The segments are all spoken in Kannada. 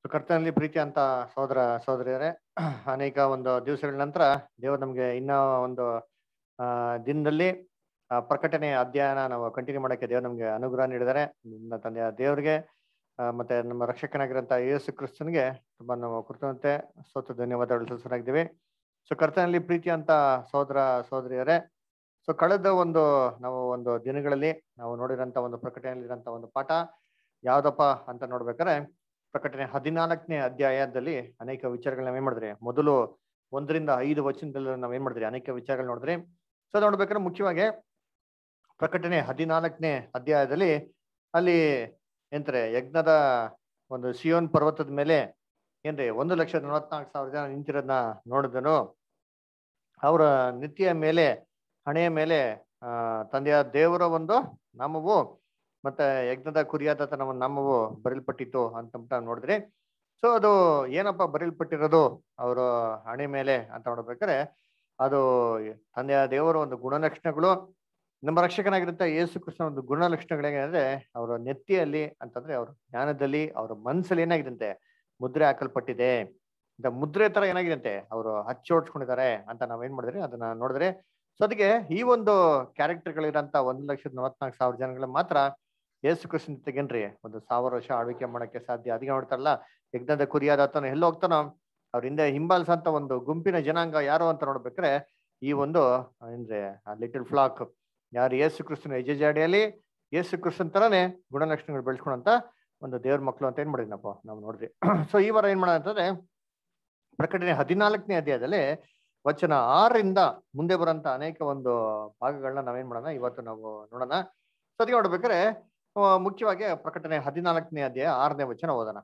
ಕರ್ತನಲ್ಲಿ ಪ್ರೀತಿ ಅಂತ ಸೋದರ ಸೋದರಿಯರೇ ಅನೇಕ ಒಂದು ದಿವಸಗಳ ನಂತರ ದೇವರು ನಮಗೆ ಇನ್ನ ಒಂದು ಆ ದಿನದಲ್ಲಿ ಆ ಪ್ರಕಟಣೆ ಅಧ್ಯಯನ ನಾವು ಕಂಟಿನ್ಯೂ ಮಾಡಕ್ಕೆ ದೇವರು ನಮಗೆ ಅನುಗ್ರಹ ನೀಡಿದ್ದಾರೆ ನನ್ನ ತಂದೆಯ ದೇವರಿಗೆ ಆ, ಮತ್ತೆ ನಮ್ಮ ರಕ್ಷಕನಾಗಿರಂತ ಯೇಸು ಕ್ರಿಸ್ತನ್ಗೆ ತುಂಬಾ ನಾವು ಕೃತಜ್ಞತೆ ಸ್ವತ್ತು ಧನ್ಯವಾದಗಳು ಸಲ್ಲಿಸಲಾಗಿದ್ದೀವಿ ಸೊ ಕರ್ತನಲ್ಲಿ ಪ್ರೀತಿ ಅಂತ ಸೋದರ ಸೋದರಿಯರೇ ಸೊ ಕಳೆದ ಒಂದು ನಾವು ಒಂದು ದಿನಗಳಲ್ಲಿ ನಾವು ನೋಡಿರೋಂಥ ಒಂದು ಪ್ರಕಟಣೆಯಲ್ಲಿರೋಂಥ ಒಂದು ಪಾಠ ಯಾವ್ದಪ್ಪ ಅಂತ ನೋಡ್ಬೇಕಾದ್ರೆ ಪ್ರಕಟಣೆ ಹದಿನಾಲ್ಕನೇ ಅಧ್ಯಾಯದಲ್ಲಿ ಅನೇಕ ವಿಚಾರಗಳನ್ನ ನಾವೇನ್ ಮಾಡಿದ್ರಿ ಮೊದಲು ಒಂದರಿಂದ ಐದು ವಚನದಲ್ಲಿ ನಾವೇನ್ ಮಾಡಿದ್ರಿ ಅನೇಕ ವಿಚಾರಗಳು ನೋಡಿದ್ರಿ ಸೊ ನೋಡ್ಬೇಕಾದ್ರೆ ಮುಖ್ಯವಾಗಿ ಪ್ರಕಟಣೆ ಹದಿನಾಲ್ಕನೇ ಅಧ್ಯಾಯದಲ್ಲಿ ಅಲ್ಲಿ ಎಂತಾರೆ ಯಜ್ಞದ ಒಂದು ಸಿಯೋನ್ ಪರ್ವತದ ಮೇಲೆ ಏನ್ರಿ ಒಂದು ಲಕ್ಷದ ನಲವತ್ನಾಲ್ಕು ಸಾವಿರ ಜನ ನಿಂತಿರೋದನ್ನ ನೋಡಿದನು ಅವರ ನಿತ್ಯ ಮೇಲೆ ಹಣೆಯ ಮೇಲೆ ಆ ತಂದೆಯ ದೇವರ ಒಂದು ನಾಮವು ಮತ್ತೆ ಯಜ್ಞದ ಕುರಿಯಾದ ನಮ್ಮ ನಾಮವು ಬರೆಯಲ್ಪಟ್ಟಿತ್ತು ಅಂತ ನೋಡಿದ್ರಿ ಸೊ ಅದು ಏನಪ್ಪ ಬರೆಯಲ್ಪಟ್ಟಿರೋದು ಅವರು ಹಣೆ ಮೇಲೆ ಅಂತ ನೋಡ್ಬೇಕಾದ್ರೆ ಅದು ತಂದೆಯ ದೇವರ ಒಂದು ಗುಣಲಕ್ಷಣಗಳು ನಮ್ಮ ರಕ್ಷಕನಾಗಿರುತ್ತ ಯೇಸು ಕೃಷ್ಣ ಒಂದು ಗುಣಲಕ್ಷಣಗಳು ಹೇಗಂದ್ರೆ ಅವರ ನೆತ್ತಿಯಲ್ಲಿ ಅಂತಂದ್ರೆ ಅವ್ರ ಜ್ಞಾನದಲ್ಲಿ ಅವರ ಮನಸ್ಸಲ್ಲಿ ಏನಾಗಿದಂತೆ ಮುದ್ರೆ ಹಾಕಲ್ಪಟ್ಟಿದೆ ಇಂಥ ಮುದ್ರೆ ತರ ಏನಾಗಿದಂತೆ ಅವರು ಹಚ್ಚೋಡ್ಸ್ಕೊಂಡಿದ್ದಾರೆ ಅಂತ ನಾವೇನ್ ಮಾಡಿದ್ರಿ ಅದನ್ನ ನೋಡಿದ್ರೆ ಸೊ ಅದಕ್ಕೆ ಈ ಒಂದು ಕ್ಯಾರೆಕ್ಟರ್ಗಳಿರಂತ ಒಂದ್ ಲಕ್ಷದ ನಲವತ್ನಾಲ್ಕು ಸಾವಿರ ಜನಗಳು ಮಾತ್ರ ಯೇಸು ಕೃಷ್ಣ ತೆಗೇನ್ರಿ ಒಂದು ಸಾವಿರ ವರ್ಷ ಆಳ್ವಿಕೆ ಮಾಡಕ್ಕೆ ಸಾಧ್ಯ ಅದಕ್ಕೆ ನೋಡ್ತಾರಲ್ಲ ಯಜ್ಞದ ಕುರಿಯಾದ ಆತನು ಎಲ್ಲಿ ಹೋಗ್ತಾನೋ ಅವ್ರ ಹಿಂದೆ ಹಿಂಬಾಲಿಸಂತ ಒಂದು ಗುಂಪಿನ ಜನಾಂಗ ಯಾರು ಅಂತ ನೋಡ್ಬೇಕಾರೆ ಈ ಒಂದು ಏನ್ರಿ ಲಿಟಲ್ ಫ್ಲಾಕ್ ಯಾರು ಯೇಸು ಕ್ರಿಸ್ತನ ಯಜಜಾಡಿಯಲ್ಲಿ ಯೇಸು ಕ್ರಿಸ್ತನ್ ತರಾನೇ ಗುಣಲಕ್ಷಣಗಳು ಬೆಳೆಸ್ಕೊಂಡಂತ ಒಂದು ದೇವ್ರ ಮಕ್ಕಳು ಅಂತ ಏನ್ ಮಾಡಿದ್ನಪ್ಪ ನಾವು ನೋಡಿದ್ವಿ ಸೊ ಈ ವಾರ ಏನ್ ಮಾಡೋಣ ಅಂತಂದ್ರೆ ಪ್ರಕಟಣೆ ಹದಿನಾಲ್ಕನೇ ಅಧ್ಯಾಯದಲ್ಲಿ ವಚನ ಆರರಿಂದ ಮುಂದೆ ಬರೋಂತ ಅನೇಕ ಒಂದು ಭಾಗಗಳನ್ನ ನಾವೇನ್ ಮಾಡೋಣ ಇವತ್ತು ನಾವು ನೋಡೋಣ ಸೊ ಅದಕ್ಕೆ ನೋಡ್ಬೇಕಾದ್ರೆ ಆ, ಮುಖ್ಯವಾಗಿ ಪ್ರಕಟಣೆ ಹದಿನಾಲ್ಕನೇ ಅಧ್ಯಾಯ ಆರನೇ ವಚನ ಓದೋಣ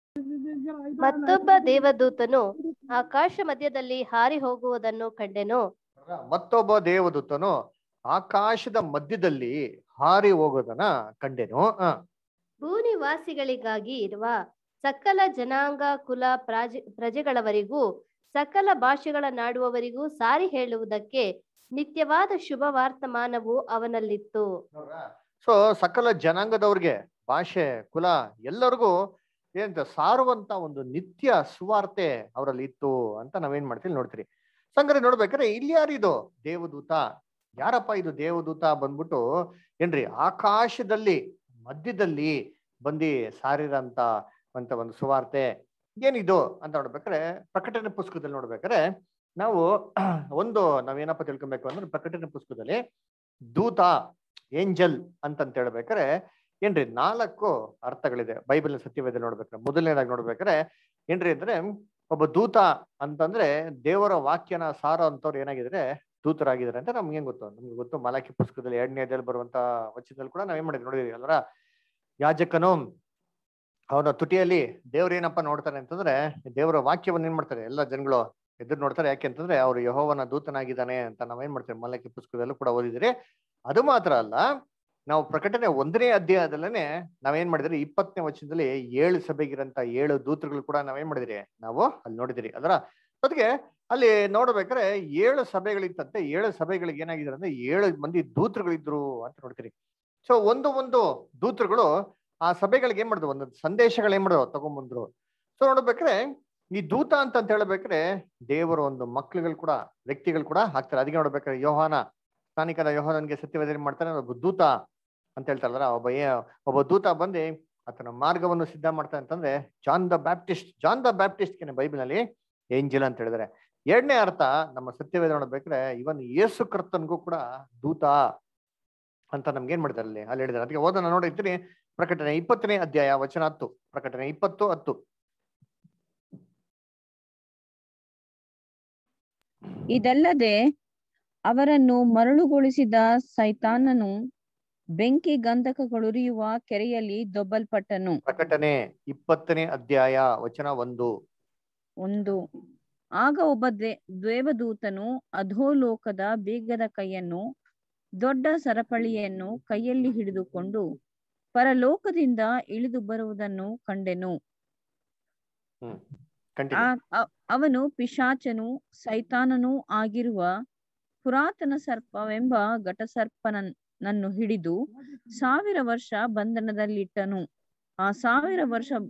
ಮತ್ತೊಬ್ಬ ದೇವದೂತನು ಆಕಾಶ ಮಧ್ಯದಲ್ಲಿ ಹಾರಿ ಹೋಗುವುದನ್ನು ಕಂಡೆನು ಮತ್ತೊಬ್ಬ ದೇವದೂತನು ಆಕಾಶದ ಮಧ್ಯದಲ್ಲಿ ಹಾರಿ ಹೋಗೋದನ್ನ ಕಂಡೆನು ಆ, ಭೂನಿವಾಸಿಗಳಿಗಾಗಿ ಇರುವ ಸಕಲ ಜನಾಂಗ ಕುಲ ಪ್ರಾಜ ಪ್ರಜೆಗಳವರಿಗೂ ಸಕಲ ಭಾಷೆಗಳನ್ನಾಡುವವರಿಗೂ ಸಾರಿ ಹೇಳುವುದಕ್ಕೆ ನಿತ್ಯವಾದ ಶುಭ ವರ್ತಮಾನವು ಅವನಲ್ಲಿತ್ತು ಸೊ ಸಕಲ ಜನಾಂಗದವ್ರಿಗೆ ಭಾಷೆ ಕುಲ ಎಲ್ಲರಿಗೂ ಏನಂತ ಸಾರುವಂತ ಒಂದು ನಿತ್ಯ ಸುವಾರ್ತೆ ಅವರಲ್ಲಿ ಇತ್ತು ಅಂತ ನಾವೇನ್ ಮಾಡ್ತೀವಿ ನೋಡ್ತೀರಿ ಸಂಗತಿ ನೋಡ್ಬೇಕಾದ್ರೆ ಇಲ್ಲಿ ಯಾರಿದು ದೇವದೂತ ಯಾರಪ್ಪ ಇದು ದೇವದೂತ ಬಂದ್ಬಿಟ್ಟು ಏನ್ರಿ ಆಕಾಶದಲ್ಲಿ ಮಧ್ಯದಲ್ಲಿ ಬಂದಿ ಸಾರಿರಂತ ಅಂತ ಒಂದು ಸುವಾರ್ತೆ ಏನಿದು ಅಂತ ನೋಡ್ಬೇಕಾದ್ರೆ ಪ್ರಕಟಣೆ ಪುಸ್ತಕದಲ್ಲಿ ನೋಡ್ಬೇಕಾದ್ರೆ ನಾವು ಒಂದು ನಾವೇನಪ್ಪ ತಿಳ್ಕೊಬೇಕು ಅಂದ್ರೆ ಪ್ರಕಟಣೆ ಪುಸ್ತಕದಲ್ಲಿ ದೂತ ಏಂಜಲ್ ಅಂತಂತ ಹೇಳ್ಬೇಕಾರೆ ಏನ್ರಿ ನಾಲ್ಕು ಅರ್ಥಗಳಿದೆ ಬೈಬಲ್ ಸತ್ಯವೇದ ನೋಡ್ಬೇಕಾರೆ ಮೊದಲನೇದಾಗಿ ನೋಡ್ಬೇಕಾರೆ ಏನ್ರಿ ಅಂದ್ರೆ ಒಬ್ಬ ದೂತ ಅಂತಂದ್ರೆ ದೇವರ ವಾಕ್ಯನ ಸಾರ ಅಂತವ್ರು ಏನಾಗಿದ್ರೆ ದೂತರಾಗಿದ್ದಾರೆ ಅಂತ ನಮ್ಗೆ ಹೆಂಗ್ ಗೊತ್ತು ನಮ್ಗೆ ಗೊತ್ತು ಮಲಾಕಿ ಪುಸ್ತಕದಲ್ಲಿ ಎರಡನೇದಲ್ಲಿ ಬರುವಂತ ವಚನದಲ್ಲಿ ಕೂಡ ನಾವೇನ್ ಮಾಡಿದ್ವಿ ನೋಡಿದ್ವಿ ಅಲ್ವರ ಯಾಜಕನು ಅವನ ತುಟಿಯಲ್ಲಿ ದೇವ್ರ ಏನಪ್ಪ ನೋಡ್ತಾರೆ ಅಂತಂದ್ರೆ ದೇವರ ವಾಕ್ಯವನ್ನ ಏನ್ ಮಾಡ್ತಾರೆ ಎಲ್ಲ ಜನಗಳು ಎದುರು ನೋಡ್ತಾರೆ ಯಾಕೆ ಅಂತಂದ್ರೆ ಅವ್ರು ಯಹೋವನ ದೂತನಾಗಿದ್ದಾನೆ ಅಂತ ನಾವೇನ್ ಮಾಡ್ತೇವೆ ಮಲಕಿ ಪುಸ್ತಕದಲ್ಲೂ ಕೂಡ ಓದಿದ್ರಿ ಅದು ಮಾತ್ರ ಅಲ್ಲ ನಾವು ಪ್ರಕಟಣೆ ಒಂದನೇ ಅಧ್ಯಾಯದಲ್ಲೇ ನಾವೇನ್ ಮಾಡಿದ್ರಿ ಇಪ್ಪತ್ತನೇ ವಚನದಲ್ಲಿ ಏಳು ಸಭೆಗಿರಂತ ಏಳು ದೂತರುಗಳು ಕೂಡ ನಾವೇನ್ ಮಾಡಿದ್ರಿ ನಾವು ಅಲ್ಲಿ ನೋಡಿದಿರಿ ಅದರ ಅದಕ್ಕೆ ಅಲ್ಲಿ ನೋಡ್ಬೇಕಾದ್ರೆ ಏಳು ಸಭೆಗಳಿತ್ತಂತೆ ಏಳು ಸಭೆಗಳಿಗೆ ಏನಾಗಿದ್ರು ಅಂದ್ರೆ ಏಳು ಮಂದಿ ದೂತರುಗಳಿದ್ರು ಅಂತ ನೋಡ್ತೀರಿ ಸೊ ಒಂದು ಒಂದು ದೂತರುಗಳು ಆ ಸಭೆಗಳಿಗೆ ಏನ್ ಮಾಡಿದ್ರು ಒಂದು ಸಂದೇಶಗಳು ಏನ್ ಮಾಡಿದ್ರು ತಗೊಂಡ್ಬಂದ್ರು ಸೊ ನೋಡ್ಬೇಕಾದ್ರೆ ಈ ದೂತ ಅಂತ ಅಂತ ಹೇಳ್ಬೇಕಾದ್ರೆ ದೇವರ ಒಂದು ಮಕ್ಳುಗಳು ಕೂಡ ವ್ಯಕ್ತಿಗಳು ಕೂಡ ಹಾಕ್ತಾರೆ ಅದಕ್ಕೆ ನೋಡ್ಬೇಕಾದ್ರೆ ಯೋಹಾನ ಸ್ಥಾನಿಕದ ಯೋಹಾನನ್ಗೆ ಸತ್ಯವೇದ ಮಾಡ್ತಾನೆ ಒಬ್ಬ ದೂತ ಅಂತ ಹೇಳ್ತಾರಲ್ಲ ಒಬ್ಬ ಏ- ಒಬ್ಬ ದೂತ ಬಂದು ಆತನ ಮಾರ್ಗವನ್ನು ಸಿದ್ಧ ಮಾಡ್ತಾನೆ ಅಂತಂದ್ರೆ John the Baptist John the Baptist Bible ನಲ್ಲಿ ಏಂಜಲ್ ಅಂತ ಹೇಳಿದ್ರೆ ಎರಡನೇ ಅರ್ಥ ನಮ್ಮ ಸತ್ಯವೇದ ನೋಡ್ಬೇಕಾದ್ರೆ ಇವನ್ ಯೇಸು ಕರ್ತನ್ಗೂ ಕೂಡ ದೂತ ಅಂತ ನಮ್ಗೆ ಏನ್ ಮಾಡಿದಾರೆ ಅಲ್ಲಿ ಅಲ್ಲಿ ಹೇಳಿದಾರೆ ಅದಕ್ಕೆ ಓದೋಣ ನೋಡಿರ್ತೀನಿ ಪ್ರಕಟಣೆ ಇಪ್ಪತ್ತನೇ ಅಧ್ಯಾಯ ವಚನ ಹತ್ತು ಪ್ರಕಟಣೆ ಇಪ್ಪತ್ತು ಹತ್ತು ಇದಲ್ಲದೆ ಅವರನ್ನು ಮರಳುಗೊಳಿಸಿದ ಸೈತಾನನು ಬೆಂಕಿ ಗಂಧಕಗಳುರಿಯುವ ಕೆರೆಯಲ್ಲಿ ದೊಬ್ಬಲ್ಪಟ್ಟನು ಪ್ರಕಟಣೆ ಇಪ್ಪತ್ತನೇ ಅಧ್ಯಾಯ ವಚನ ಒಂದು ಒಂದು ಆಗ ಒಬ್ಬ ದ್ವೇ ದೇವದೂತನು ಅಧೋಲೋಕದ ಬೀಗದ ಕೈಯನ್ನು ದೊಡ್ಡ ಸರಪಳಿಯನ್ನು ಕೈಯಲ್ಲಿ ಹಿಡಿದುಕೊಂಡು ಪರಲೋಕದಿಂದ ಇಳಿದು ಬರುವುದನ್ನು ಕಂಡೆನು ಹ್ಮ್ ಕಂಟಿನ್ಯೂ ಆ- ಅ- ಅವನು ಪಿಶಾಚನು ಸೈತಾನನೂ ಆಗಿರುವ ಪುರಾತನ ಸರ್ಪವೆಂಬ ಘಟಸರ್ಪನನ್ನು ಹಿಡಿದು ಸಾವಿರ ವರ್ಷ ಬಂಧನದಲ್ಲಿಟ್ಟನು ಆ ಸಾವಿರ ವರ್ಷ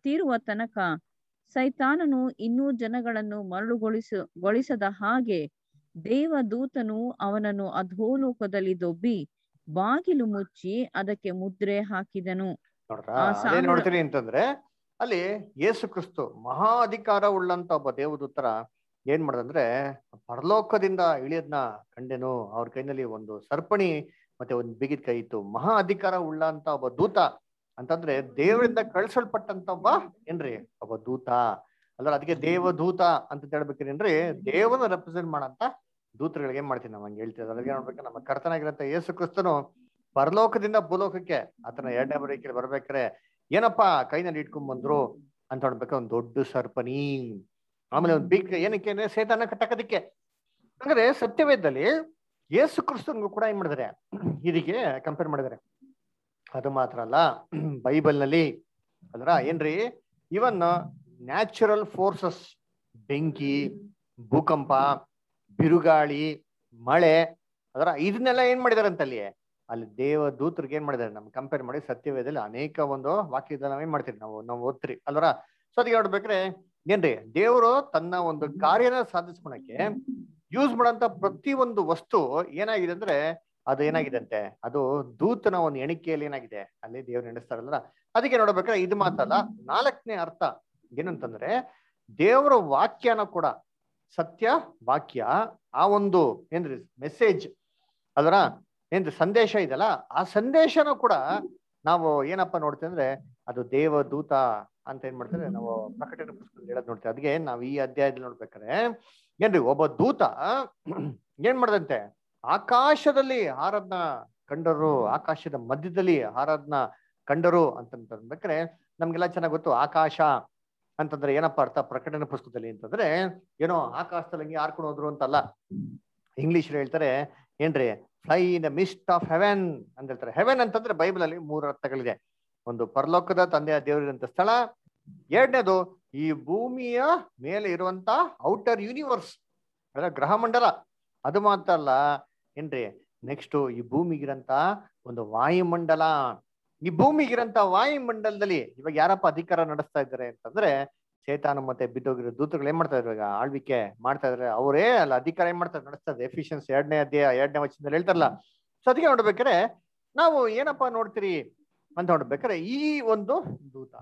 ತೀರುವ ತನಕ ಸೈತಾನನು ಇನ್ನೂ ಜನಗಳನ್ನು ಮರಳುಗೊಳಿಸ ಗೊಳಿಸದ ಹಾಗೆ ದೇವದೂತನು ಅವನನ್ನು ಅಧೋಲೋಕದಲ್ಲಿ ದೊಬ್ಬಿ ಬಾಗಿಲು ಮುಚ್ಚಿ ಅದಕ್ಕೆ ಮುದ್ರೆ ಹಾಕಿದನು ನೋಡ್ರ ಆ ಅದೇ ಸಾವಿರ- ನೋಡ್ತೀನಿ ಅಂತಂದ್ರೆ ಅಲ್ಲಿ ಯೇಸು ಕ್ರಿಸ್ತು ಮಹಾ ಅಧಿಕಾರ ಉಳ್ಳಂತ ಒಬ್ಬ ದೇವದೂತರ ಏನ್ ಮಾಡದಂದ್ರೆ ಪರಲೋಕದಿಂದ ಇಳಿಯೋದ್ನ ಕಂಡೆನು ಅವ್ರ ಕೈನಲ್ಲಿ ಒಂದು ಸರ್ಪಣಿ ಮತ್ತೆ ಒಂದು ಬಿಗಿದ ಕೈ ಇತ್ತು ಮಹಾ ಅಧಿಕಾರ ಉಳ್ಳಂತ ಒಬ್ಬ ದೂತ ಅಂತಂದ್ರೆ ದೇವರಿಂದ ಕಳ್ಸಲ್ಪಟ್ಟಂತ ಒಬ್ಬ ಏನ್ರಿ ಒಬ್ಬ ದೂತ ಅಲ್ಲ ಅದಕ್ಕೆ ದೇವದೂತ ಅಂತ ಹೇಳ್ಬೇಕೇನ್ರಿ ದೇವನ ರೆಪ್ರೆಸೆಂಟ್ ಮಾಡಂತ ದೂತರುಗಳಿಗೆ ಏನ್ ಮಾಡ್ತೀನಿ ನಾವು ಹಂಗೆ ಹೇಳ್ತೀವಿ ಅದಕ್ಕೆ ನೋಡ್ಬೇಕು ನಮ್ಮ ಕರ್ತನಾಗಿರಂತ ಯೇಸು ಕ್ರಿಸ್ತನು ಪರಲೋಕದಿಂದ ಭೂಲೋಕಕ್ಕೆ ಆತನ ಎರಡನೇ ಬರೀಕೆಯಲ್ಲಿ ಬರ್ಬೇಕಾರೆ ಏನಪ್ಪಾ ಕೈನಲ್ಲಿ ಇಟ್ಕೊಂಡ್ ಬಂದ್ರು ಅಂತ ನೋಡ್ಬೇಕು ಒಂದ್ ದೊಡ್ಡ ಸರ್ಪನಿ ಆಮೇಲೆ ಒಂದ್ ಬಿಗ್ ಏನಕ್ಕೆ ಅಂದ್ರೆ ಸೇತಾನ ಕಟ್ಟಕದಕ್ಕೆ ಅಂದ್ರೆ ಸತ್ಯವೇದದಲ್ಲಿ ಯೇಸು ಕ್ರಿಸ್ತನ್ಗೂ ಕೂಡ ಏನ್ ಮಾಡಿದಾರೆ ಇದಕ್ಕೆ ಕಂಪೇರ್ ಮಾಡಿದಾರೆ ಅದು ಮಾತ್ರ ಅಲ್ಲ ಬೈಬಲ್ ನಲ್ಲಿ ಅದ್ರ ಏನ್ರಿ ಇವನ್ ನ್ಯಾಚುರಲ್ ಫೋರ್ಸಸ್ ಬೆಂಕಿ ಭೂಕಂಪ ಬಿರುಗಾಳಿ ಮಳೆ ಅದರ ಇದನ್ನೆಲ್ಲ ಏನ್ ಮಾಡಿದಾರೆ ಅಂತ ಅಲ್ಲಿ ಅಲ್ಲಿ ದೇವದೂತರಿಗೆ ಏನ್ ಮಾಡಿದಾರೆ ನಮ್ ಕಂಪೇರ್ ಮಾಡಿ ಸತ್ಯವೇದಲ್ಲಿ ಅನೇಕ ಒಂದು ವಾಕ್ಯದ ನಾವ್ ಏನ್ ಮಾಡ್ತೀವಿ ನಾವು ನಾವು ಓದ್ತೀರಿ ಅಲ್ವರ ಸೊ ಅದಕ್ಕೆ ನೋಡ್ಬೇಕ್ರೆ ಏನ್ರಿ ದೇವರು ತನ್ನ ಒಂದು ಕಾರ್ಯನ ಸಾಧಿಸ್ಕೊಳಕ್ಕೆ ಯೂಸ್ ಮಾಡಂತ ಪ್ರತಿ ಒಂದು ವಸ್ತು ಏನಾಗಿದೆ ಅಂದ್ರೆ ಅದು ಏನಾಗಿದೆ ಅಂತೆ ಅದು ದೂತನ ಒಂದು ಎಣಿಕೆಯಲ್ಲಿ ಏನಾಗಿದೆ ಅಲ್ಲಿ ದೇವ್ರು ನಡೆಸ್ತಾರಲ್ಲ ಅದಕ್ಕೆ ನೋಡ್ಬೇಕಾದ್ರೆ ಇದು ಮಾತಲ್ಲ ನಾಲ್ಕನೇ ಅರ್ಥ ಏನಂತಂದ್ರೆ ದೇವರ ವಾಕ್ಯನ ಕೂಡ ಸತ್ಯ ವಾಕ್ಯ ಆ ಒಂದು ಏನ್ರಿ ಮೆಸೇಜ್ ಅದರ ಏನ್ರಿ ಸಂದೇಶ ಇದೆಯಲ್ಲ ಆ ಸಂದೇಶನೂ ಕೂಡ ನಾವು ಏನಪ್ಪಾ ನೋಡ್ತೀವಿ ಅಂದ್ರೆ ಅದು ದೇವದೂತ ಅಂತ ಏನ್ ಮಾಡ್ತಾರೆ ನಾವು ಪ್ರಕಟಣೆ ಪುಸ್ತಕದಲ್ಲಿ ಹೇಳೋದ್ ನೋಡ್ತೀವಿ ಅದಕ್ಕೆ ನಾವು ಈ ಅಧ್ಯಾಯದಲ್ಲಿ ನೋಡ್ಬೇಕಾದ್ರೆ ಏನ್ರಿ ಒಬ್ಬ ದೂತ ಏನ್ ಮಾಡ್ದಂತೆ ಆಕಾಶದಲ್ಲಿ ಹಾರದ್ನ ಕಂಡರು ಆಕಾಶದ ಮಧ್ಯದಲ್ಲಿ ಹಾರದ್ನ ಕಂಡರು ಅಂತಂದ್ರೆ ನಮ್ಗೆಲ್ಲ ಚೆನ್ನಾಗ್ ಗೊತ್ತು ಆಕಾಶ ಅಂತಂದ್ರೆ ಏನಪ್ಪಾ ಅರ್ಥ ಪ್ರಕಟಣೆ ಪುಸ್ತಕದಲ್ಲಿ ಅಂತಂದ್ರೆ ಏನೋ ಆಕಾಶದಲ್ಲಿ ಹಂಗೆ ಹಾರ್ಕೊಂಡು ಹೋದ್ರು ಅಂತಲ್ಲ ಇಂಗ್ಲಿಷ್ ಹೇಳ್ತಾರೆ ಏನ್ರಿ fly in the mist of heaven ಅಂತ ಹೇಳ್ತಾರೆ ಹೆವೆನ್ ಅಂತಂದ್ರೆ ಬೈಬಲ್ ಅಲ್ಲಿ ಮೂರು ಅರ್ಥಗಳಿದೆ ಒಂದು ಪರಲೋಕದ ತಂದೆಯ ದೇವರಿರಂತ ಸ್ಥಳ ಎರಡನೇದು ಈ ಭೂಮಿಯ ಮೇಲೆ ಇರುವಂತ ಔಟರ್ ಯೂನಿವರ್ಸ್ ಅಂದ್ರೆ ಗ್ರಹ ಮಂಡಲ ಅದು ಮಾತ್ರ ಅಲ್ಲ ಏನ್ರಿ ನೆಕ್ಸ್ಟ್ ಈ ಭೂಮಿಗಿರಂತ ಒಂದು ವಾಯುಮಂಡಲ ಈ ಭೂಮಿಗಿರಂತ ವಾಯುಮಂಡಲದಲ್ಲಿ ಇವಾಗ ಯಾರಪ್ಪ ಅಧಿಕಾರ ನಡೆಸ್ತಾ ಇದ್ದಾರೆ ಅಂತಂದ್ರೆ ಚೇತಾನ ಮತ್ತೆ ಬಿದ್ದೋಗಿರೋ ದೂತಗಳು ಏನ್ ಮಾಡ್ತಾ ಇದ್ರು ಇವಾಗ ಆಳ್ವಿಕೆ ಮಾಡ್ತಾ ಇದಾರೆ ಅವರೇ ಅಲ್ಲ ಅಧಿಕಾರ ಏನ್ ಮಾಡ್ತಾರೆ ನಡೆಸ್ತಾ ಇದ್ದಾರೆ ಎಫಿಷಿಯನ್ಸಿ ಎರಡನೇ ಅಧ್ಯಾಯ ಎರಡನೇ ವಚನದಲ್ಲಿ ಹೇಳ್ತಾರಲ್ಲ ಸೊ ಅದಕ್ಕೆ ನೋಡ್ಬೇಕಾರೆ ನಾವು ಏನಪ್ಪಾ ನೋಡ್ತೀರಿ ಅಂತ ನೋಡ್ಬೇಕಾರೆ ಈ ಒಂದು ದೂತ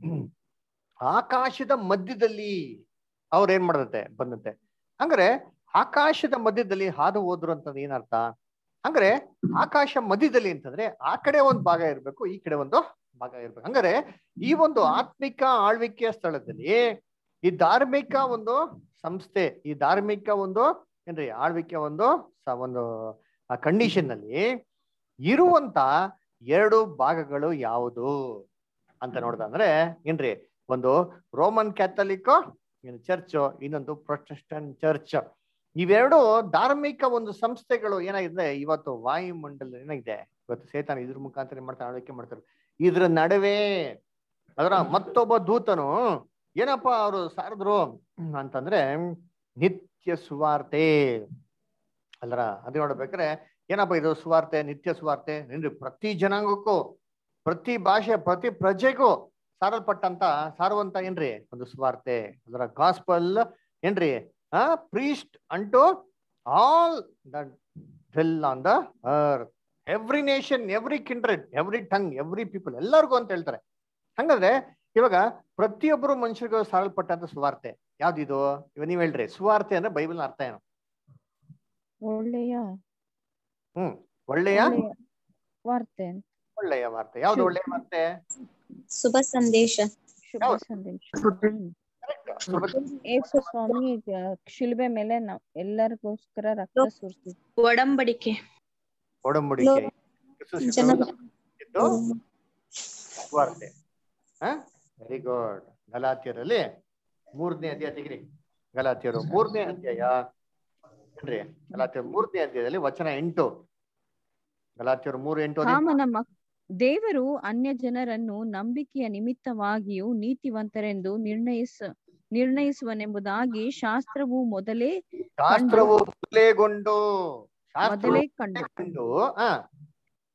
ಆಕಾಶದ ಮಧ್ಯದಲ್ಲಿ ಅವ್ರು ಏನ್ ಮಾಡದಂತೆ ಬಂದಂತೆ ಹಂಗಾರೆ ಆಕಾಶದ ಮಧ್ಯದಲ್ಲಿ ಹಾದು ಹೋದ್ರು ಅಂತಂದ್ರೆ ಏನರ್ಥ ಹಂಗಾರೆ ಆಕಾಶ ಮಧ್ಯದಲ್ಲಿ ಅಂತಂದ್ರೆ ಆ ಕಡೆ ಒಂದು ಭಾಗ ಇರ್ಬೇಕು ಈ ಕಡೆ ಒಂದು ಭಾಗ ಇರ್ಬೇಕು ಹಂಗಾರೆ ಈ ಒಂದು ಆತ್ಮಿಕ ಆಳ್ವಿಕೆಯ ಸ್ಥಳದಲ್ಲಿ ಈ ಧಾರ್ಮಿಕ ಒಂದು ಸಂಸ್ಥೆ ಈ ಧಾರ್ಮಿಕ ಒಂದು ಏನ್ರಿ ಆಳ್ವಿಕೆ ಒಂದು ಸ- ಒಂದು ಕಂಡೀಷನ್ ನಲ್ಲಿ ಇರುವಂತ ಎರಡು ಭಾಗಗಳು ಯಾವುದು ಅಂತ ನೋಡ್ದಂದ್ರೆ ಏನ್ರಿ ಒಂದು ರೋಮನ್ ಕ್ಯಾಥಲಿಕ್ ಚರ್ಚ್ ಇನ್ನೊಂದು ಪ್ರೊಟೆಸ್ಟೆಂಟ್ ಚರ್ಚ್ ಇವೆರಡು ಧಾರ್ಮಿಕ ಒಂದು ಸಂಸ್ಥೆಗಳು ಏನಾಗಿದೆ ಇವತ್ತು ವಾಯುಮಂಡಲ ಏನಾಗಿದೆ ಇವತ್ತು ಸೇತಾನ ಇದ್ರ ಮುಖಾಂತರ ಏನ್ ಮಾಡ್ತಾರೆ ಆಳ್ವಿಕೆ ಮಾಡ್ತಾರೆ ಇದ್ರ ನಡುವೆ ಅದರ ಮತ್ತೊಬ್ಬ ದೂತನು ಏನಪ್ಪ ಅವರು ಸಾರಿದ್ರು ಅಂತಂದ್ರೆ ನಿತ್ಯ ಸುವಾರ್ತೆ ಅಲ್ರ ಅದು ನೋಡ್ಬೇಕಾರೆ ಏನಪ್ಪ ಇದು ಸುವಾರ್ತೆ ನಿತ್ಯ ಸುವಾರ್ತೆ ಏನ್ರಿ ಪ್ರತಿ ಜನಾಂಗಕ್ಕೂ ಪ್ರತಿ ಭಾಷೆ ಪ್ರತಿ ಪ್ರಜೆಗೂ ಸಾರಲ್ಪಟ್ಟಂತ ಸಾರುವಂತ ಏನ್ರಿ ಒಂದು ಸುವಾರ್ತೆ ಅದರ ಗಾಸ್ಪಲ್ ಏನ್ರಿ ಆ priest unto all the dwell on the earth every nation every kindred every tongue every people ಎಲ್ಲರಿಗೂ ಅಂತ ಹೇಳ್ತಾರೆ ಹಂಗಂದ್ರೆ ಇವಾಗ ಪ್ರತಿಯೊಬ್ಬರು ಮನುಷ್ಯರಿಗೂ ಸಾರಲ್ಪಟ್ಟಂತ ಸುವಾರ್ತೆ ಯಾವ್ದಿದು ಇವಾಗ ನೀವ್ ಹೇಳ್ರಿ ಸುವಾರ್ತೆ ಅಂದ್ರೆ ಬೈಬಲ್ ಅರ್ಥ ಏನು ಒಳ್ಳೆಯ ಹ್ಮ್ ಒಳ್ಳೆಯ ಒಳ್ಳೆಯ ವಾರ್ತೆ ಒಳ್ಳೆಯ ವಾರ್ತೆ ಯಾವ್ದು ಒಳ್ಳೆಯ ವಾರ್ತೆ ಶುಭ ಸಂದೇಶ ಶುಭ ಹೌದು. ಸಂದೇಶ Correct. ಶುಭ- ಏಸು ಸ್ವಾಮಿ ಆ, ಶಿಲುಬೆ ಮೇಲೆ ನಾವ್ ಎಲ್ಲರಿಗೋಸ್ಕರ ರಕ್ತ ಸುರಿಸಿ ಒಡಂಬಡಿಕೆ ಒಡಂಬಡಿಕೆ ಕ್ರಿಸ್ತ ಜನ- ಶಿಲುಬೆಯಲ್ಲಿ ಇದ್ದು ಸುವಾರ್ತೆ ಹ ವೆರಿ ಗುಡ್ ಗಲಾತಿಯರಲ್ಲಿ ಮೂರನೇ ಅಧ್ಯಾಯ ತೆಗಿರಿ ಗಲಾತಿಯರು ಮೂರನೇ ಅಧ್ಯಾಯ ಏನ್ರಿ ಗಲಾತಿಯರು ಮೂರನೇ ಅಧ್ಯಾಯದಲ್ಲಿ ವಚನ ಎಂಟು ಗಲಾತಿಯರು ಮೂರು ಎಂಟು ಓದಿ. ಕಾಮನ ಮಕ್ ದೇವರು ಅನ್ಯ ಜನರನ್ನು ನಂಬಿಕೆಯ ನಿಮಿತ್ತವಾಗಿಯೂ ನೀತಿವಂತರೆಂದು ನಿರ್ಣಯಿಸ ನಿರ್ಣಯಿಸುವನೆಂಬುದಾಗಿ ಶಾಸ್ತ್ರವು ಮೊದಲೇ ಶಾಸ್ತ್ರವು ಮೊದಲೇಗೊಂಡು ಶಾಸ್ತ್ರವು ಮೊದಲೇ ಕಂಡು ಕಂಡು ಆ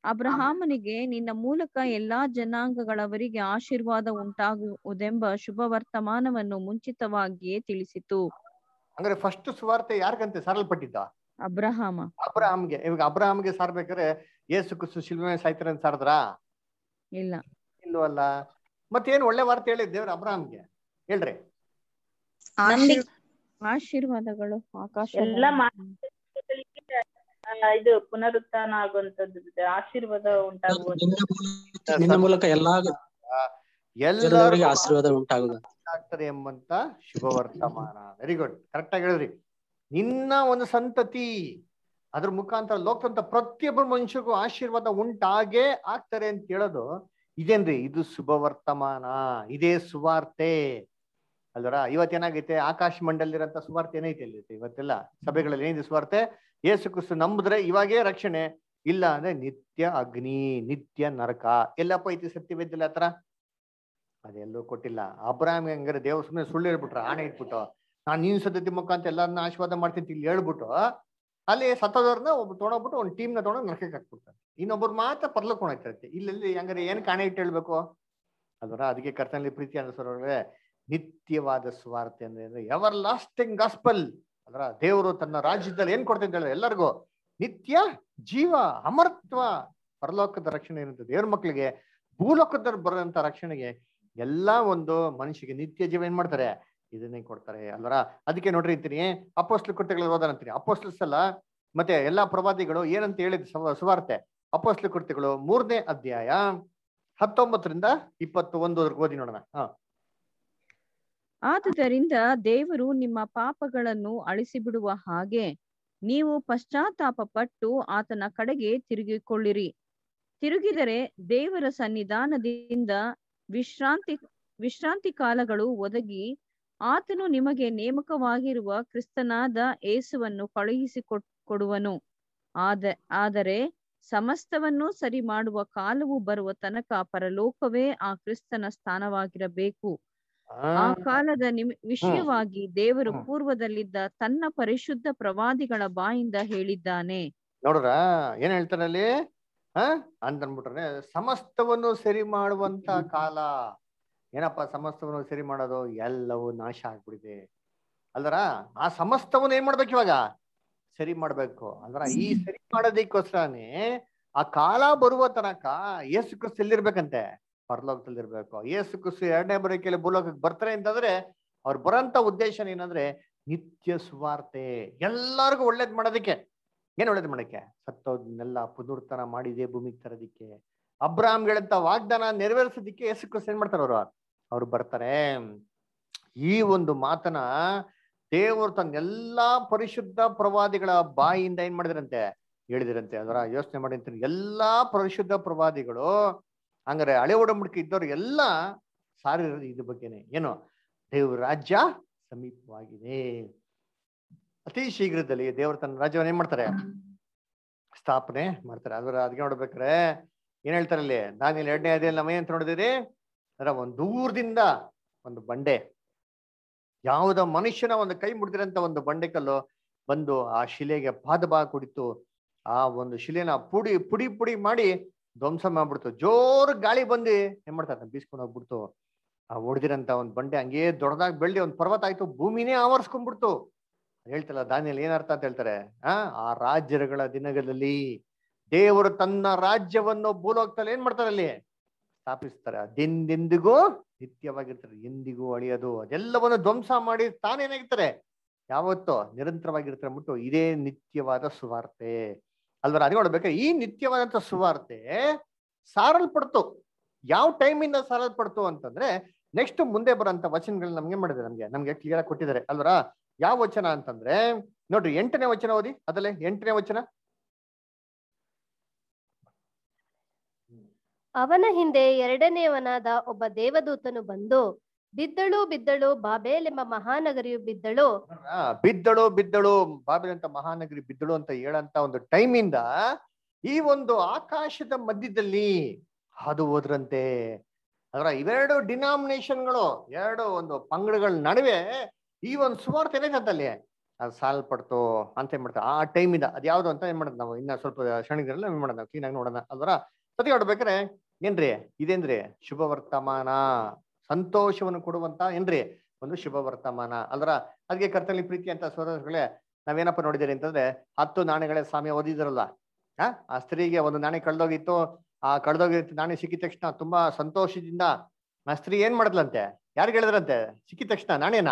ಅಬ್ರಹಾಮನಿಗೆ ನಿನ್ನ ಮೂಲಕ ಎಲ್ಲಾ ಜನಾಂಗಗಳವರಿಗೆ ಆಶೀರ್ವಾದ ಉಂಟಾಗುವುದೆಂಬ ಶುಭ ವರ್ತಮಾನವನ್ನು ಮುಂಚಿತವಾಗಿಯೇ ತಿಳಿಸಿತು ಅಂದ್ರೆ ಫಸ್ಟ್ ಸುವಾರ್ತೆ ಯಾರಿಗಂತೆ ಸಾರಲ್ಪಟ್ಟಿದ್ದ ಅಬ್ರಹಾಮ ಅಬ್ರಹಾಮ್ಗೆ ಇವಾಗ ಅಬ್ರಹಾಮ್ಗೆ ಸಾರ್ಬೇಕಾದ್ರೆ ಏಸು ಕ್ರಿಸ್ತು ಶಿಲ್ಮೆ ಸಾಯ್ತಾರೆ ಅಂತ ಸಾರದ್ರಾ ಇಲ್ಲ ಇಲ್ವಲ್ಲ ಮತ್ತೇನು ಒಳ್ಳೆ ವಾರ್ತೆ ಹೇಳಿದ್ ದೇವ್ರ ಅಬ್ರಹಾಮ್ಗೆ ಹೇಳ್ರಿ ನಂಬಿಕೆ ಆಶೀರ್ವಾದಗಳು ಆಕಾಶ ಎಲ್ಲ ಮಾನವರಿಗೆ, ಆ, ಇದು ಪುನರುತ್ಥಾನ ಆಗುವಂತದ್ದು ಆಶೀರ್ವಾದ ಉಂಟಾಗುವಂತ ನಿನ್ನ ಮೂಲಕ ನಿನ್ನ ಮೂಲಕ ಎಲ್ಲಾ ಎಲ್ಲರಿಗೂ ಜನರಿಗೆ ಆಶೀರ್ವಾದ ಉಂಟಾಗುವುದು ಆಗ್ತದೆ ಎಂಬಂತ ಶುಭ ವರ್ತಮಾನ ವೆರಿ ಗುಡ್ ಕರೆಕ್ಟ್ ಆಗಿ ಹೇಳಿದ್ರಿ ನಿನ್ನ ಒಂದು ಸಂತತಿ ಅದ್ರ ಮುಖಾಂತರ ಲೋಕದಂತ ಪ್ರತಿಯೊಬ್ಬ ಮನುಷ್ಯರಿಗೂ ಆಶೀರ್ವಾದ ಉಂಟಾಗೇ ಆಗ್ತಾರೆ ಅಂತ ಹೇಳೋದು ಇದೇನ್ರಿ ಇದು ಶುಭ ವರ್ತಮಾನ ಇದೇ ಸುವಾರ್ತೆ ಅಲ್ವರ ಇವತ್ತೇನಾಗೈತೆ ಆಕಾಶ ಮಂಡಲಿರಂತ ಸುವಾರ್ತೆ ಏನೈತೆ ಅಲ್ಲಿ ಇವತ್ತೆಲ್ಲ ಸಭೆಗಳಲ್ಲಿ ಏನಿದೆ ಸುವಾರ್ತೆ ಏಸು ಕ್ರಿಸ್ತು ನಂಬಿದ್ರೆ ಇವಾಗೇ ರಕ್ಷಣೆ ಇಲ್ಲ ಅಂದ್ರೆ ನಿತ್ಯ ಅಗ್ನಿ ನಿತ್ಯ ನರಕ ಎಲ್ಲಪ್ಪ ಐತಿ ಸತ್ಯವೇದ್ಯಲ್ಲ ಹತ್ರ ಅದೆಲ್ಲೂ ಕೊಟ್ಟಿಲ್ಲ ಅಬ್ರಾಹ್ಮ್ ಹಂಗಾರೆ ದೇವ್ರ ಸುಮ್ಮನೆ ಸುಳ್ಳು ಹೇಳ್ಬಿಟ್ರ ಆಣೆ ಇಟ್ಬಿಟ್ಟು ನಾನು ನೀನ್ ಸದ್ಯತೆ ಮುಖಾಂತ ಎಲ್ಲರನ್ನ ಆಶೀರ್ವಾದ ಮಾಡ್ತೀನಿ ಅಂತ ಇಲ್ಲಿ ಹೇಳ್ಬಿಟ್ಟು ಅಲ್ಲಿ ಸತ್ತೋದವ್ರನ್ನ ಒಬ್ಬ ತೊಗೊಂಡೋಗ್ಬಿಟ್ಟು ಒಂದು ಟೀಮ್ನ ತೊಗೊಂಡು ನರಕಕ್ಕೆ ಹಾಕ್ಬಿಡ್ತಾರೆ ಇನ್ನೊಬ್ರು ಮಾತ್ರ ಪರ್ಲಕ್ ಕೊಂಡೋಗ್ತಿರತ್ತೆ ಇಲ್ಲಿ ಹಂಗಾರೆ ಏನ್ ಕಾಣೆ ಇಟ್ಟು ಹೇಳ್ಬೇಕು ಅಲ್ವರ ಅದಕ್ಕೆ ಕರ್ತನಲ್ಲಿ ಪ್ರೀತಿ ಅನಿಸೋರ್ರೆ ನಿತ್ಯವಾದ ಸ್ವಾರ್ಥ ಅಂದ್ರೆ ಎವರ್ ಲಾಸ್ಟಿಂಗ್ ಗಾಸ್ಪಲ್ ಅದರ ದೇವರು ತನ್ನ ರಾಜ್ಯದಲ್ಲಿ ಏನ್ ಕೊಡ್ತಾ ಇದ್ದಾಳೆ ಎಲ್ಲರಿಗೂ ನಿತ್ಯ ಜೀವ ಅಮರತ್ವ ಪರಲೋಕದ ರಕ್ಷಣೆ ಇರುತ್ತೆ ದೇವ್ರ ಮಕ್ಕಳಿಗೆ ಭೂಲೋಕದಲ್ಲಿ ಬರೋಂತ ರಕ್ಷಣೆಗೆ ಎಲ್ಲಾ ಒಂದು ಮನುಷ್ಯಗೆ ನಿತ್ಯ ಜೀವ ಏನ್ ಮಾಡ್ತಾರೆ ಇದನ್ನೇ ಕೊಡ್ತಾರೆ ಅಲ್ವರ ಅದಕ್ಕೆ ನೋಡ್ರಿ ಅಂತೀನಿ ಅಪೋಸ್ಟ್ಲ ಕೃತ್ಯಗಳು ಓದಾನಂತೀನಿ ಅಪೋಸ್ಟ್ಲಸ್ ಅಲ್ಲ ಮತ್ತೆ ಎಲ್ಲಾ ಪ್ರವಾದಿಗಳು ಏನಂತ ಹೇಳಿದ್ ಸವ- ಸುವಾರ್ತೆ ಅಪೋಸ್ಟ್ಲ ಕೃತ್ಯಗಳು ಮೂರನೇ ಅಧ್ಯಾಯ ಹತ್ತೊಂಬತ್ತರಿಂದ ಇಪ್ಪತ್ತು ಒಂದು ಓದಿ ನೋಡೋಣ ಹಾ ಆದುದರಿಂದ ದೇವರು ನಿಮ್ಮ ಪಾಪಗಳನ್ನು ಅಳಿಸಿಬಿಡುವ ಹಾಗೆ ನೀವು ಪಶ್ಚಾತ್ತಾಪ ಪಟ್ಟು ಆತನ ಕಡೆಗೆ ತಿರುಗಿಕೊಳ್ಳಿರಿ ತಿರುಗಿದರೆ ದೇವರ ಸನ್ನಿಧಾನದಿಂದ ವಿಶ್ರಾಂತಿ ವಿಶ್ರಾಂತಿ ಕಾಲಗಳು ಒದಗಿ ಆತನು ನಿಮಗೆ ನೇಮಕವಾಗಿರುವ ಕ್ರಿಸ್ತನಾದ ಏಸುವನ್ನು ಕಳುಹಿಸಿ ಕೊಡುವನು ಆದ ಆದರೆ ಸಮಸ್ತವನ್ನು ಸರಿ ಮಾಡುವ ಕಾಲವು ಬರುವ ತನಕ ಪರಲೋಕವೇ ಆ ಕ್ರಿಸ್ತನ ಸ್ಥಾನವಾಗಿರಬೇಕು ಆ ಕಾಲದ ನಿಮ್ ವಿಷಯವಾಗಿ ದೇವರು ಹ್ಮ್. ಪೂರ್ವದಲ್ಲಿದ್ದ ತನ್ನ ಪರಿಶುದ್ಧ ಪ್ರವಾದಿಗಳ ಬಾಯಿಂದ ಹೇಳಿದ್ದಾನೆ ನೋಡ್ರ ಏನ್ ಹೇಳ್ತಾರೆ ಅಲ್ಲಿ ಹ ಅಂತ ಅನ್ಬಿಟ್ರೆ ಸಮಸ್ತವನ್ನು ಸರಿ ಮಾಡುವಂತ ಕಾಲ ಏನಪ್ಪ ಸಮಸ್ತವನ್ನು ಸರಿ ಮಾಡೋದು ಎಲ್ಲವೂ ನಾಶ ಆಗ್ಬಿಡಿದೆ ಅಲ್ದರ ಆ ಸಮಸ್ತವನ್ನು ಏನ್ ಮಾಡ್ಬೇಕು ಇವಾಗ ಸರಿ ಮಾಡ್ಬೇಕು ಅಲ್ದರ ಈ ಸರಿ ಮಾಡೋದಕ್ಕೋಸ್ಕರನೇ ಆ ಕಾಲ ಬರುವ ತನಕ ಯೇಸು ಕ್ರಿಸ್ತು ಎಲ್ಲಿರ್ಬೇಕಂತೆ ಪರಲೋಕದಲ್ಲಿರ್ಬೇಕು ಯೇಸು ಕ್ರಿಸ್ತು ಎರಡನೇ ಬರೋಕೆಯಲ್ಲಿ ಭೂಲೋಕಕ್ಕೆ ಬರ್ತಾರೆ ಅಂತಂದ್ರೆ ಅವ್ರು ಬರೋಂತ ಉದ್ದೇಶ ಏನಂದ್ರೆ ನಿತ್ಯ ಸುವಾರ್ತೆ ಎಲ್ಲರಿಗೂ ಒಳ್ಳೇದ್ ಮಾಡೋದಕ್ಕೆ ಏನ್ ಒಳ್ಳೇದ್ ಮಾಡಕ್ಕೆ ಸತ್ತೋದನ್ನೆಲ್ಲ ಪುನರುತ್ಥಾನ ಮಾಡಿದೆ ಭೂಮಿಗೆ ತರೋದಿಕ್ಕೆ ಅಬ್ರಾಮ್ಗಳಂತ ವಾಗ್ದಾನ ನೆರವೇರಿಸೋದಿಕ್ಕೆ ಯೇಸು ಕ್ರಿಸ್ತು ಏನ್ ಮಾಡ್ತಾರೆ ಅವರು ಅವ್ರು ಬರ್ತಾರೆ ಈ ಒಂದು ಮಾತನ ದೇವರು ತನ್ನ ಎಲ್ಲಾ ಪರಿಶುದ್ಧ ಪ್ರವಾದಿಗಳ ಬಾಯಿಯಿಂದ ಏನ್ ಮಾಡಿದ್ರಂತೆ ಹೇಳಿದಿರಂತೆ ಅದರ ಯೋಚನೆ ಮಾಡಿ ಎಲ್ಲಾ ಪರಿಶುದ್ಧ ಪ್ರವಾದಿಗಳು ಹಂಗಾರೆ ಹಳೆ ಒಡಂಬಡಿಕೆ ಇದ್ದವ್ರು ಎಲ್ಲ ಸಾರಿರೋದು ಇದ್ರ ಬಗ್ಗೆನೆ ಏನು ದೇವ್ರ ರಾಜ್ಯ ಸಮೀಪವಾಗಿದೆ ಅತಿ ಶೀಘ್ರದಲ್ಲಿ ದೇವರು ತನ್ನ ರಾಜ್ಯವನ್ನು ಏನ್ ಮಾಡ್ತಾರೆ ಸ್ಥಾಪನೆ ಮಾಡ್ತಾರೆ ಅದರ ಅದಕ್ಕೆ ನೋಡ್ಬೇಕ್ರೆ ಏನ್ ಹೇಳ್ತಾರೆ ಅಲ್ಲಿ ನಾನು ಇಲ್ಲಿ ಎರಡನೇ ಅದೇ ನಮ್ಮ ಏನಂತ ನೋಡಿದಿರಿ ಅದರ ಒಂದು ದೂರದಿಂದ ಒಂದು ಬಂಡೆ ಯಾವುದ ಮನುಷ್ಯನ ಒಂದು ಕೈ ಮುಡಿದಿರಂತ ಒಂದು ಬಂಡೆ ಕಲ್ಲು ಬಂದು ಆ ಶಿಲೆಗೆ ಪಾದ ಭಾಗ ಕುಡಿತು ಆ ಒಂದು ಶಿಲೆನ ಪುಡಿ ಪುಡಿ ಪುಡಿ ಮಾಡಿ ಧ್ವಂಸ ಮಾಡ್ಬಿಡ್ತು ಜೋರ್ ಗಾಳಿ ಬಂದು ಏನ್ ಮಾಡ್ತಾರೆ ಬೀಸ್ಕೊಂಡು ಹೋಗ್ಬಿಡ್ತು ಆ ಹೊಡೆದಿರಂತ ಒಂದ್ ಬಂಡೆ ಹಂಗೇ ದೊಡ್ಡದಾಗಿ ಬೆಳ್ಳಿ ಒಂದ್ ಪರ್ವತ ಆಯ್ತು ಭೂಮಿನೇ ಆವರಿಸ್ಕೊಂಡ್ಬಿಡ್ತು ಹೇಳ್ತಲ್ಲ ದಾನಿಯಲ್ಲಿ ಏನರ್ಥ ಅಂತ ಹೇಳ್ತಾರೆ ಆ ಆ ರಾಜ್ಯಗಳ ದಿನಗಳಲ್ಲಿ ದೇವರು ತನ್ನ ರಾಜ್ಯವನ್ನು ಭೂಲೋಕದಲ್ಲಿ ಏನ್ ಮಾಡ್ತಾರೆ ಅಲ್ಲಿ ಸ್ಥಾಪಿಸ್ತಾರೆ ಅದೆಂದೆಂದಿಗೂ ನಿತ್ಯವಾಗಿರ್ತಾರೆ ಎಂದಿಗೂ ಅಳಿಯೋದು ಅದೆಲ್ಲವನ್ನು ಧ್ವಂಸ ಮಾಡಿ ತಾನೇನಾಗಿರ್ತಾರೆ ಯಾವತ್ತೋ ನಿರಂತರವಾಗಿರ್ತಾರೆ ಅಂದ್ಬಿಟ್ಟು ಇದೇ ನಿತ್ಯವಾದ ಸುವಾರ್ತೆ ಅಲ್ವರ ಅದೇ ನೋಡ್ಬೇಕಾದ್ರೆ ಈ ನಿತ್ಯವಾದಂತ ಸುವಾರ್ತೆ ಸಾರಲ್ಪಡ್ತು ಯಾವ ಟೈಮಿಂದ ಸಾರಲ್ಪಡ್ತು ಅಂತಂದ್ರೆ ನೆಕ್ಸ್ಟ್ ಮುಂದೆ ಬರೋಂತ ವಚನಗಳು ನಮ್ಗೆ ಮಾಡಿದೆ ನಮ್ಗೆ ನಮ್ಗೆ ಕ್ಲಿಯರ್ ಆಗಿ ಕೊಟ್ಟಿದ್ದಾರೆ ಅಲ್ವರ ಯಾವ ವಚನ ಅಂತಂದ್ರೆ ನೋಡ್ರಿ ಎಂಟನೇ ವಚನ ಓದಿ ಅದಲ್ಲೇ ಎಂಟನೇ ವಚನ ಅವನ ಹಿಂದೆ ಎರಡನೆಯವನಾದ ಒಬ್ಬ ದೇವದೂತನು ಬಂದು ಬಿದ್ದಳು ಬಿದ್ದಳು ಬಾಬೇಲೆಂಬ ಮಹಾನಗರಿಯು ಬಿದ್ದಳು ಆ, ಬಿದ್ದಳು ಬಿದ್ದಳು ಬಾಬಿಲ್ ಅಂತ ಮಹಾನಗರಿ ಬಿದ್ದಳು ಅಂತ ಹೇಳಂತ ಒಂದು ಟೈಮಿಂದ ಈ ಒಂದು ಆಕಾಶದ ಮಧ್ಯದಲ್ಲಿ ಹಾದು ಹೋದ್ರಂತೆ ಅದರ ಇವೆರಡು ಡಿನಾಮಿನೇಷನ್ಗಳು ಎರಡು ಒಂದು ಪಂಗಡಗಳ ನಡುವೆ ಈ ಒಂದು ಸುವಾರ್ತೆ ಏನಾಯ್ತಂತ ಅಲ್ಲಿ ಅದು ಸಾಲ್ಪಡ್ತು ಅಂತ ಏನ್ ಮಾಡ್ತಾರೆ ಆ ಟೈಮಿಂದ ಅದು ಯಾವ್ದು ಅಂತ ಏನ್ ಮಾಡೋದು ನಾವು ಇನ್ನ ಸ್ವಲ್ಪ ಕ್ಷಣಿಕರಲ್ಲಿ ಏನ್ ಮಾಡೋದು ನಾವು ಕ್ಲೀನಾಗಿ ನೋಡೋಣ ಅಲ್ವರ ಸತಿ ಹೊಡ್ಬೇಕಾರೆ ಏನ್ರಿ ಇದೇನ್ರಿ ಶುಭ ವರ್ತಮಾನ ಸಂತೋಷವನ್ನು ಕೊಡುವಂತ ಏನ್ರಿ ಒಂದು ಶುಭ ವರ್ತಮಾನ ಅಲ್ವರ ಅದಕ್ಕೆ ಕರ್ತನಲ್ಲಿ ಪ್ರೀತಿ ಅಂತ ಸೋದರಗಳೇ ನಾವೇನಪ್ಪ ನೋಡಿದ್ದೀರಿ ಅಂತಂದ್ರೆ ಹತ್ತು ನಾಣ್ಯಗಳೇ ಸ್ವಾಮಿ ಓದಿದ್ರಲ್ಲ ಆ ಆ ಸ್ತ್ರೀಗೆ ಒಂದು ನಾಣ್ಯ ಕಳ್ದೋಗಿತ್ತು ಆ ಕಳ್ದೋಗಿತ್ತು ನಾಣ್ಯ ಸಿಕ್ಕಿದ ತಕ್ಷಣ ತುಂಬಾ ಸಂತೋಷದಿಂದ ಆ ಸ್ತ್ರೀ ಏನ್ ಮಾಡಿದ್ಲಂತೆ ಯಾರಿಗೆ ಹೇಳಿದ್ರಂತೆ ಸಿಕ್ಕಿದ ತಕ್ಷಣ ನಾಣ್ಯನ